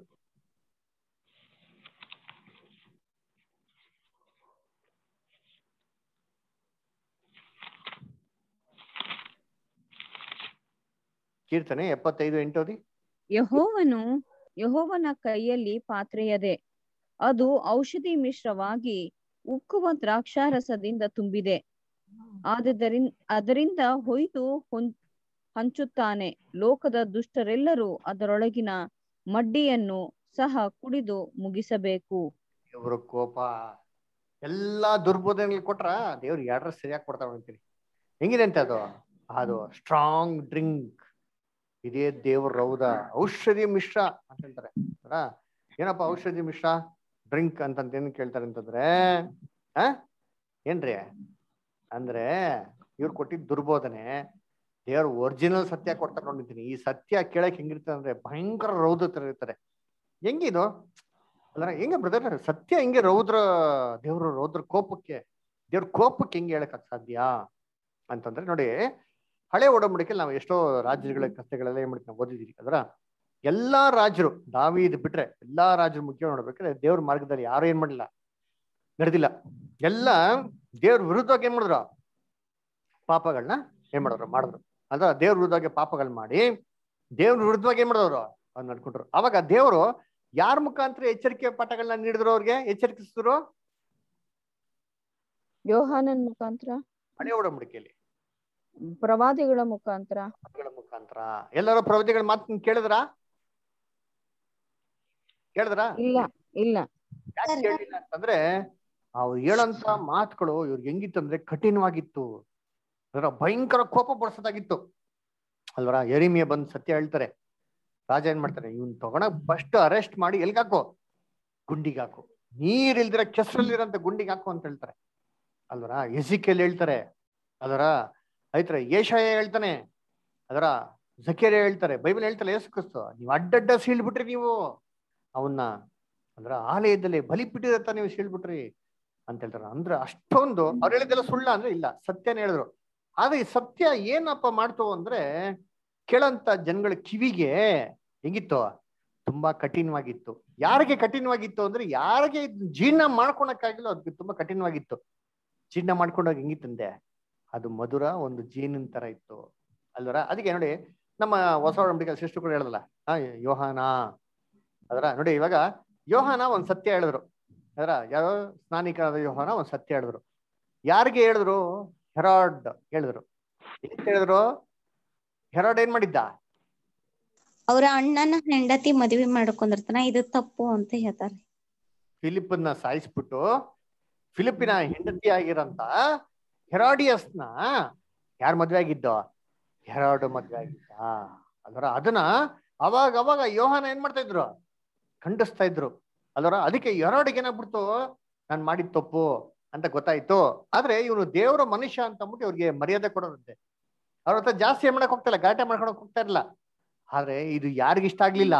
ಕೀರ್ತನೆ ಎಪ್ಪತ್ತೈದು ಎಂಟು ಓದಿ ಯಹೋವನು ಯಹೋವನ ಕೈಯಲ್ಲಿ ಪಾತ್ರೆಯದೆ ಅದು ಔಷಧಿ ಮಿಶ್ರವಾಗಿ ಉಕ್ಕುವ ದ್ರಾಕ್ಷಾರಸದಿಂದ ತುಂಬಿದೆ ಆದದರಿನ್ ಅದರಿಂದ ಹೊಯ್ದು ಹೊಂ ಹಂಚುತ್ತಾನೆ ಲೋಕದ ದುಷ್ಟರೆಲ್ಲರೂ ಅದರೊಳಗಿನ ಮಡ್ಡಿಯನ್ನು ಸಹ ಕುಡಿದು ಮುಗಿಸಬೇಕು ದೇವ್ರ ಕೋಪ ಎಲ್ಲಾ ದುರ್ಬೋಧನೆಗಳು ಕೊಟ್ರ ದೇವ್ರು ಎರಡರ ಸರಿಯಾಗಿ ಕೊಡ್ತಾವ ಅಂತೀನಿ ಹೆಂಗಿದೆ ಅಂತ ಅದು ಅದು ಸ್ಟ್ರಾಂಗ್ ಡ್ರಿಂಕ್ ಇದೇ ದೇವ್ರ ರೌದ ಔಷಧಿ ಮಿಶ್ರ ಅಂತ ಹೇಳ್ತಾರೆ ಅಲ್ವಾ? ಏನಪ್ಪ ಔಷಧಿ ಮಿಶ್ರ ಡ್ರಿಂಕ್ ಅಂತಂತ ಏನ್ ಕೇಳ್ತಾರೆ ಅಂತಂದ್ರೆ ಆ ಏನ್ರಿ ಅಂದ್ರೆ ಇವ್ರು ಕೊಟ್ಟಿದ್ ದುರ್ಬೋಧನೆ ದೇವ್ರ ಒರಿಜಿನಲ್ ಸತ್ಯ ಕೊಡ್ತಾರೆ ನೋಡಿದ್ದೀನಿ ಈ ಸತ್ಯ ಕೇಳಕ್ ಹೆಂಗಿರ್ತದೆ ಅಂದ್ರೆ ಭಯಂಕರ ರೌದ್ರ ತರ ಇರ್ತಾರೆ ಹೆಂಗಿದು ಅಲ್ಲ ಹೆಂಗ ಬ್ರದರ್ ಸತ್ಯ ಹೆಂಗೆ ರೌದ್ರ ದೇವ್ರ ರೌದ್ರ ಕೋಪಕ್ಕೆ ದೇವ್ರ ಕೋಪಕ್ಕೆ ಹೆಂಗೆ ಹೇಳಕ್ ಸಾಧ್ಯ ಅಂತಂದ್ರೆ ನೋಡಿ ಹಳೆ ಒಡಂಬಡಿಕೆಯಲ್ಲಿ ನಾವು ಎಷ್ಟೋ ರಾಜ್ಯಗಳ ಕಥೆಗಳೆಲ್ಲ ಏನ್ ಮಾಡ್ತೀವಿ ನಾವು ಓದಿದೀವಿ ಅದರ ಎಲ್ಲಾ ರಾಜರು ದಾವೀದ್ ಬಿಟ್ರೆ ಎಲ್ಲಾ ರಾಜರು ಮುಖ್ಯ ನೋಡ್ಬೇಕಾದ್ರೆ ದೇವ್ರ ಮಾರ್ಗದಲ್ಲಿ ಯಾರು ಏನ್ ಮಾಡಿಲ್ಲ ನಡೆದಿಲ್ಲ ಎಲ್ಲ ದೇವ್ರ ವಿರುದ್ಧವಾಗಿ ಏನ್ ಮಾಡಿದ್ರು ಪಾಪಗಳನ್ನ ಏನ್ ಮಾಡಿದ್ರು ಮಾಡಿದ್ರು ಅದ ದೇವ್ರ ವಿರುದ್ಧವಾಗಿ ಪಾಪಗಳ್ ಮಾಡಿ ದೇವ್ರ ವಿರುದ್ಧವಾಗಿ ಏನ್ ಮಾಡಿದವರು ಅವ್ರು ನಡ್ಕೊಂಡ್ರು ಅವಾಗ ದೇವರು ಯಾರ ಮುಖಾಂತರ ಎಚ್ಚರಿಕೆ ಪಾಠಗಳನ್ನ ನೀಡಿದ್ರು ಅವ್ರಿಗೆ ಎಚ್ಚರಿಕಿಸಿದ್ರು ಯೋಹಾನನ್ ಮುಖಾಂತರ ಹಳೆ ಒಡಂಬಡಿಕೆಯಲ್ಲಿ ಪ್ರವಾದಿಗಳ ಮುಖಾಂತರ ಪ್ರವಾದಿಗಳ ಮುಖಾಂತರ ಎಲ್ಲರೂ ಪ್ರವಚನಗಳ ಮಾತು ಕೇಳಿದ್ರ ಕೇಳಿದ್ರ ಇಲ್ಲ ಇಲ್ಲ ಯಾಕೆ ಕೇಳಿಲ್ಲ ಅಂತಂದ್ರೆ ಅವ್ರು ಹೇಳಂತ ಮಾತುಗಳು ಇವ್ರಿಗೆ ಹೆಂಗಿತ್ತಂದ್ರೆ ಕಠಿಣವಾಗಿತ್ತು ಅದರ ಭಯಂಕರ ಕೋಪ ಬಡಿಸೋದಾಗಿತ್ತು ಅಲ್ವರ ಎರಿಮಿಯ ಬಂದ್ ಸತ್ಯ ಹೇಳ್ತಾರೆ ರಾಜ ಏನ್ ಮಾಡ್ತಾರೆ ಇವ್ನ್ ತಗೊಂಡಾಗ ಫಸ್ಟ್ ಅರೆಸ್ಟ್ ಮಾಡಿ ಎಲ್ಗಾಕೋ ಗುಂಡಿಗೆ ಹಾಕು ನೀರ್ ಇಲ್ದಿರ ಕೆಸರಲ್ಲಿರಂತ ಗುಂಡಿಗೆ ಹಾಕು ಅಂತ ಹೇಳ್ತಾರೆ ಅಲ್ವರ ಎಸಿಕೆಲ್ ಹೇಳ್ತಾರೆ ಅದರ ಆಯ್ತರ ಏಷಾಯ ಹೇಳ್ತಾನೆ ಅದರ ಜಕೇರಿಯ ಹೇಳ್ತಾರೆ ಬೈಬಲ್ ಹೇಳ್ತಾರೆ ಯೇಸು ಕ್ರಿಸ್ತು ನೀವು ಅಡ್ಡಡ್ಡ ಸೀಳ್ಬಿಟ್ರಿ ನೀವು ಅವನ್ನ ಅಂದ್ರ ಆಲಯದಲ್ಲಿ ಬಲಿಪಿಟ್ಟಿರತ್ತ ನೀವು ಸೀಳ್ಬಿಟ್ರಿ ಅಂತ ಹೇಳ್ತಾರೆ ಅಂದ್ರೆ ಅಷ್ಟೊಂದು ಅವ್ರು ಹೇಳಿದ್ದೆಲ್ಲ ಸುಳ್ಳ ಅಂದ್ರೆ ಇಲ್ಲ ಸತ್ಯನೇ ಹೇಳಿದ್ರು ಆದ್ರೆ ಈ ಸತ್ಯ ಏನಪ್ಪ ಮಾಡ್ತು ಅಂದ್ರೆ ಕೇಳಂತ ಜನಗಳ ಕಿವಿಗೆ ಹೆಂಗಿತ್ತು ತುಂಬಾ ಕಠಿಣವಾಗಿತ್ತು ಯಾರಿಗೆ ಕಠಿಣವಾಗಿತ್ತು ಅಂದ್ರೆ ಯಾರಿಗೆ ಇದ್ನ ಜೀರ್ಣ ಮಾಡ್ಕೊಳಕ್ಕಾಗಿಲ್ಲ ಅದಕ್ಕೆ ತುಂಬಾ ಕಠಿಣವಾಗಿತ್ತು ಜೀರ್ಣ ಮಾಡ್ಕೊಂಡಾಗ ಹೆಂಗಿತ್ತಂದೆ ಅದು ಮಧುರ ಒಂದು ಜೀನಿನ ತರ ಇತ್ತು ಅಲ್ವರ ಅದಕ್ಕೆ ನೋಡಿ ನಮ್ಮ ಹೊಸ ಒಡಂಬಡಿಕೆ ಶಿಷ್ಟರು ಹೇಳದಲ್ಲ ಆ ಯೋಹಾನ ಅದರ ನೋಡಿ ಇವಾಗ ಯೋಹಾನ ಒಂದ್ ಸತ್ಯ ಹೇಳಿದ್ರು ಅದರ ಯಾರೋ ಸ್ನಾನಿಕರಾದ ಯೋಹಾನ ಒಂದ್ ಸತ್ಯ ಹೇಳಿದ್ರು ಯಾರಿಗೆ ಹೇಳಿದ್ರು ಹೆರಾಡ್ ಹೇಳಿದ್ರು ಏನ್ ಹೇಳಿದ್ರು ಹೆರಾಡ್ ಏನ್ ಮಾಡಿದ್ದ ಅವ್ರ ಅಣ್ಣನ ಹೆಂಡತಿ ಮದ್ವೆ ಮಾಡ್ಕೊಂಡಿರ್ತಾನ ಇದು ತಪ್ಪು ಅಂತ ಹೇಳ್ತಾರೆ ಫಿಲಿಪ್ಪನ್ನ ಸಾಯಿಸ್ಬಿಟ್ಟು ಫಿಲಿಪಿನ ಹೆಂಡತಿ ಆಗಿರಂತ ಹೆರಾಡಿಯಸ್ನ ಯಾರ್ ಮದ್ವೆ ಆಗಿದ್ದೋ ಹೆರಾಡ್ ಮದ್ವೆ ಆಗಿದ್ದ ಅದರ ಅದನ್ನ ಅವಾಗ ಅವಾಗ ಯೋಹಾನ ಏನ್ ಮಾಡ್ತಾ ಇದ್ರು ಖಂಡಿಸ್ತಾ ಇದ್ರು ಅಲ್ವರ ಅದಕ್ಕೆ ಹೆರಾಡಿಗೆ ಏನಾಗ್ಬಿಡ್ತು ನಾನ್ ಮಾಡಿದ ತಪ್ಪು ಅಂತ ಗೊತ್ತಾಯ್ತು ಆದ್ರೆ ಇವನು ದೇವರ ಮನುಷ್ಯ ಅಂತ ಅಂದ್ಬಿಟ್ಟು ಇವ್ರಿಗೆ ಮರ್ಯಾದೆ ಕೊಡೋದಂತೆ ಅವ್ರ ಹತ್ರ ಜಾಸ್ತಿ ಏನ್ ಮಾಡಕ್ ಹೋಗ್ತಾ ಗಲಾಟೆ ಮಾಡ್ಕೊಳಕ್ ಹೋಗ್ತಾ ಇರಲ್ಲ ಆದ್ರೆ ಇದು ಯಾರಿಗ ಇಷ್ಟ ಆಗ್ಲಿಲ್ಲ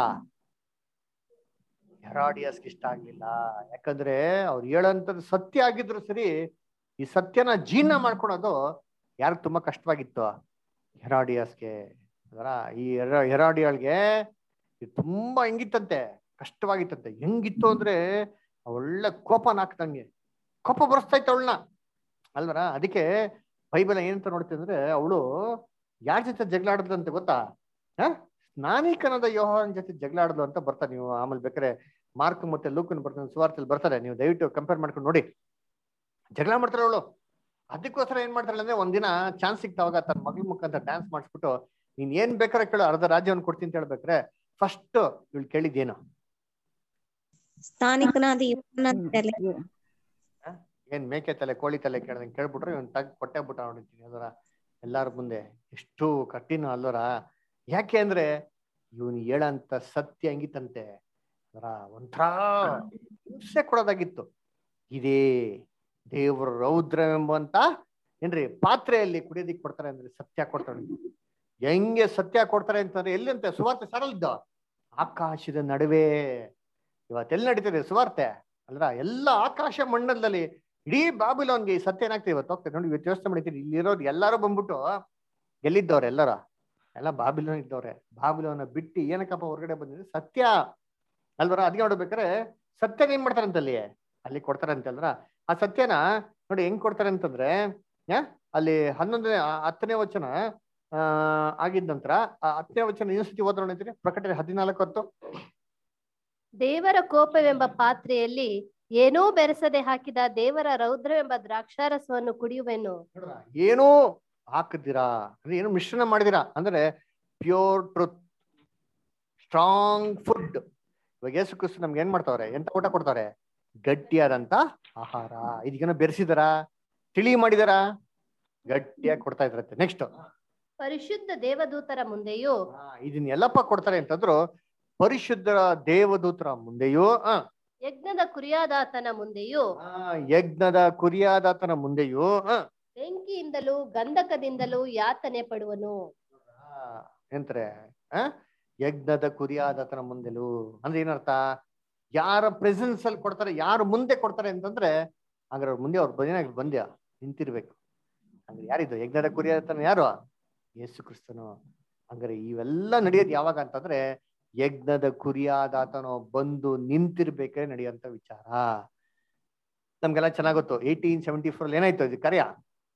ಹೆರಾಡಿಯಸ್ಗೆ ಇಷ್ಟ ಆಗ್ಲಿಲ್ಲ ಯಾಕಂದ್ರೆ ಅವ್ರು ಹೇಳೋಂಥದ್ದು ಸತ್ಯ ಆಗಿದ್ರು ಸರಿ ಈ ಸತ್ಯನ ಜೀರ್ಣ ಮಾಡ್ಕೊಳೋದು ಯಾರಿಗೆ ತುಂಬಾ ಕಷ್ಟವಾಗಿತ್ತು ಹೆರಾಡಿಯಸ್ಗೆ ಅದರ ಈ ಹೆರ- ಹೆರಾಡಿಯಳ್ಗೆ ಇದು ತುಂಬಾ ಹೆಂಗಿತ್ತಂತೆ ಕಷ್ಟವಾಗಿತ್ತಂತೆ ಹೆಂಗಿತ್ತು ಅಂದ್ರೆ ಒಳ್ಳೆ ಕೋಪ ನಾಕ್ದಂಗೆ ಕೋಪ ಬರೆಸ್ತಾ ಇತ್ತು ಅವಳನ್ನ ಅಲ್ವರ ಅದಕ್ಕೆ ಬೈಬಲ್ ಏನಂತ ನೋಡ್ತೀವಿ ಅಂದ್ರೆ ಅವಳು ಯಾರ ಜೊತೆ ಜಗಳ ಆಡಿದ್ಲಂತೆ ಗೊತ್ತಾ ಹ ಸ್ನಾನಿಕನದ ಯೋಹಾನ್ ಜೊತೆ ಜಗಳ ಆಡಿದ್ಲು ಅಂತ ಬರ್ತಾರೆ ನೀವು ಆಮೇಲೆ ಬೇಕಾದ್ರೆ ಮಾರ್ಕ್ ಮತ್ತೆ ಲೂಕನ್ ಬರ್ತಾರೆ ಸುವಾರ್ತೆಯಲ್ಲಿ ಬರ್ತಾರೆ ನೀವು ದಯವಿಟ್ಟು ಕಂಪೇರ್ ಮಾಡ್ಕೊಂಡು ನೋಡಿ ಜಗಳ ಮಾಡ್ತಾರೆ ಅವಳು ಅದಕ್ಕೋಸ್ಕರ ಏನ್ ಮಾಡ್ತಾಳೆ ಅಂದ್ರೆ ಒಂದಿನ ಚಾನ್ಸ್ ಸಿಗ್ತಾವಾಗ ತನ್ನ ಮಗಳ ಮುಖಾಂತರ ಡ್ಯಾನ್ಸ್ ಮಾಡಿಸ್ಬಿಟ್ಟು ನೀನ್ ಏನ್ ಬೇಕಾದ್ರೆ ಕೇಳು ಅರ್ಧ ರಾಜ್ಯವನ್ನು ಕೊಡ್ತೀನಿ ಅಂತ ಹೇಳ್ಬೇಕ್ರೆ ಫಸ್ಟ್ ಇವಳು ಕೇಳಿದ್ದೇನು ಸ್ಥಾನಿಕನಾದ ಇವನ ತಲೆ ಏನ್ ಮೇಕೆ ತಲೆ ಕೋಳಿ ತಲೆ ಕೇಳ್ದಂಗೆ ಕೇಳ್ಬಿಟ್ರೆ ಇವ್ನು ತಗ್ ಕೊಟ್ಟೆ ಬಿಟ್ಟ ನೋಡಿದ್ದೀನಿ ಅದರ ಎಲ್ಲಾರ ಮುಂದೆ ಎಷ್ಟು ಕಠಿಣ ಅಲ್ಲರ ಯಾಕೆ ಅಂದ್ರೆ ಇವನು ಹೇಳಂತ ಸತ್ಯ ಹಂಗಿತ್ತಂತೆ ಅದರ ಒಂಥರ ಹಿಂಸೆ ಕೊಡೋದಾಗಿತ್ತು ಇದೇ ದೇವ್ರ ರೌದ್ರವೆಂಬಂತ ಏನ್ರಿ ಪಾತ್ರೆಯಲ್ಲಿ ಕುಡಿಯೋದಿಕ್ ಕೊಡ್ತಾರೆ ಅಂದ್ರೆ ಸತ್ಯ ಕೊಡ್ತಾರೆ ಹೆಂಗೆ ಸತ್ಯ ಕೊಡ್ತಾರೆ ಅಂತಂದ್ರೆ ಎಲ್ಲಿ ಅಂತ ಸುವಾರ್ತೆ ಸರಳಿದ್ದ ಆಕಾಶದ ನಡುವೆ ಇವತ್ತೆಲ್ಲಿ ನಡೀತಿದೆ ಸುವಾರ್ತೆ ಅಲ್ರ ಎಲ್ಲ ಆಕಾಶ ಮಂಡಲದಲ್ಲಿ ಇಡೀ ಬಾಬಿಲೋನ್ಗೆ ಈ ಸತ್ಯ ಏನಾಗ್ತದೆ ಇವತ್ತು ಹೋಗ್ತದೆ ನೋಡಿ ಇವತ್ತು ಯೋಚನೆ ಮಾಡಿದ್ದೀನಿ ಇಲ್ಲಿರೋರು ಎಲ್ಲರೂ ಬಂದ್ಬಿಟ್ಟು ಎಲ್ಲಿದ್ದವ್ರೆ ಎಲ್ಲರ ಎಲ್ಲ ಬಾಬಿಲೋನ್ ಇದ್ದವ್ರೆ ಬಾಬಿಲೋನ ಬಿಟ್ಟು ಏನಕ್ಕಪ್ಪ ಹೊರಗಡೆ ಬಂದಿದ್ರೆ ಸತ್ಯ ಅಲ್ವರ ಅದಕ್ಕೆ ನೋಡ್ಬೇಕಾರೆ ಸತ್ಯನ ಏನ್ ಮಾಡ್ತಾರಂತ ಅಲ್ಲಿ ಅಲ್ಲಿ ಕೊಡ್ತಾರೆ ಅಂತಂದ್ರ ಆ ಸತ್ಯನ ನೋಡಿ ಹೆಂಗ್ ಕೊಡ್ತಾರೆ ಅಂತಂದ್ರೆ ಯಾ ಅಲ್ಲಿ ಹನ್ನೊಂದನೇ ಆ ಹತ್ತನೇ ವಚನ ಆ ಆಗಿದ ನಂತರ ಆ ಹತ್ತನೇ ವಚನ ಇನ್ನೊಂದ್ಸತಿ ಓದ್ರೋಣ ಅಂತೀರಿ ಪ್ರಕಟಣೆ ಹದಿನಾಲ್ಕು ಹತ್ತು ದೇವರ ಕೋಪವೆಂಬ ಪಾತ್ರೆಯಲ್ಲಿ ಏನೂ ಬೆರೆಸದೆ ಹಾಕಿದ ದೇವರ ರೌದ್ರವೆಂಬ ದ್ರಾಕ್ಷಾರಸವನ್ನು ಕುಡಿಯುವೆನು ನೋಡ್ರ ಏನೂ ಹಾಕದಿರಾ ಅಂದ್ರೆ ಏನು ಮಿಶ್ರಣ ಮಾಡಿದಿರಾ ಅಂದ್ರೆ ಪ್ಯೂರ್ ಟ್ರುತ್ ಸ್ಟ್ರಾಂಗ್ ಫುಡ್ ಇವಾಗ ಯೇಸು ಕ್ರಿಸ್ತು ನಮ್ಗೆ ಏನ್ ಮಾಡ್ತಾವ್ರೆ ಎಂತ ಊಟ ಕೊಡ್ತಾರೆ ಗಟ್ಟಿಯಾದಂತ ಆಹಾರ ಇದಕ್ಕೇನೋ ಬೆರೆಸಿದಾರ ತಿಳಿ ಮಾಡಿದಾರ ಗಟ್ಟಿಯಾಗಿ ಕೊಡ್ತಾ ಇದ್ರಂತೆ ನೆಕ್ಸ್ಟ್ ಪರಿಶುದ್ಧ ದೇವದೂತರ ಮುಂದೆಯೂ ಇದನ್ನ ಎಲ್ಲಪ್ಪ ಕೊಡ್ತಾರೆ ಅಂತಂದ್ರು ಪರಿಶುದ್ಧರ ದೇವದೂತರ ಮುಂದೆಯೂ ಆ, ಯಜ್ಞದ ಕುರಿಯಾದಾತನ ಮುಂದೆಯೂ ಆ, ಯಜ್ಞದ ಕುರಿಯಾದಾತನ ಮುಂದೆಯೂ ಆ, ಬೆಂಕಿಯಿಂದಲೂ ಗಂಧಕದಿಂದಲೂ ಯಾತನೆ ಪಡುವನು ಆ, ಎಂತಾರೆ ಆ ಯಜ್ಞದ ಕುರಿಯಾದಾತನ ಮುಂದೆಲು ಅಂದ್ರೆ ಏನರ್ಥ ಯಾರ ಪ್ರೆಸೆನ್ಸ್ ಅಲ್ಲಿ ಕೊಡ್ತಾರೆ ಯಾರು ಮುಂದೆ ಕೊಡ್ತಾರೆ ಅಂತಂದ್ರೆ ಹಂಗಾರೆ ಅವ್ರ ಮುಂದೆ ಅವ್ರ ಬದಿನಾಗ ಬಂದ್ಯ ನಿಂತಿರ್ಬೇಕು ಹಂಗಾರೆ ಯಾರಿದು ಯಜ್ಞದ ಕುರಿಯಾದಾತನ ಯಾರು ಯೇಸು ಕ್ರಿಸ್ತನು ಹಂಗಾರೆ ಇವೆಲ್ಲ ನಡೆಯೋದು ಯಾವಾಗ ಅಂತಂದ್ರೆ ಯಜ್ಞದ ಕುರಿಯಾದಾತನು ಬಂದು ನಿಂತಿರ್ಬೇಕಾದ್ರೆ ನಡೆಯುವಂತ ವಿಚಾರ ನಮ್ಗೆಲ್ಲ ಚೆನ್ನಾಗೊತ್ತು ಏಯ್ಟೀನ್ ಸೆವೆಂಟಿ ಫೋರ್ ಏನಾಯ್ತು ಇದು ಕಾರ್ಯ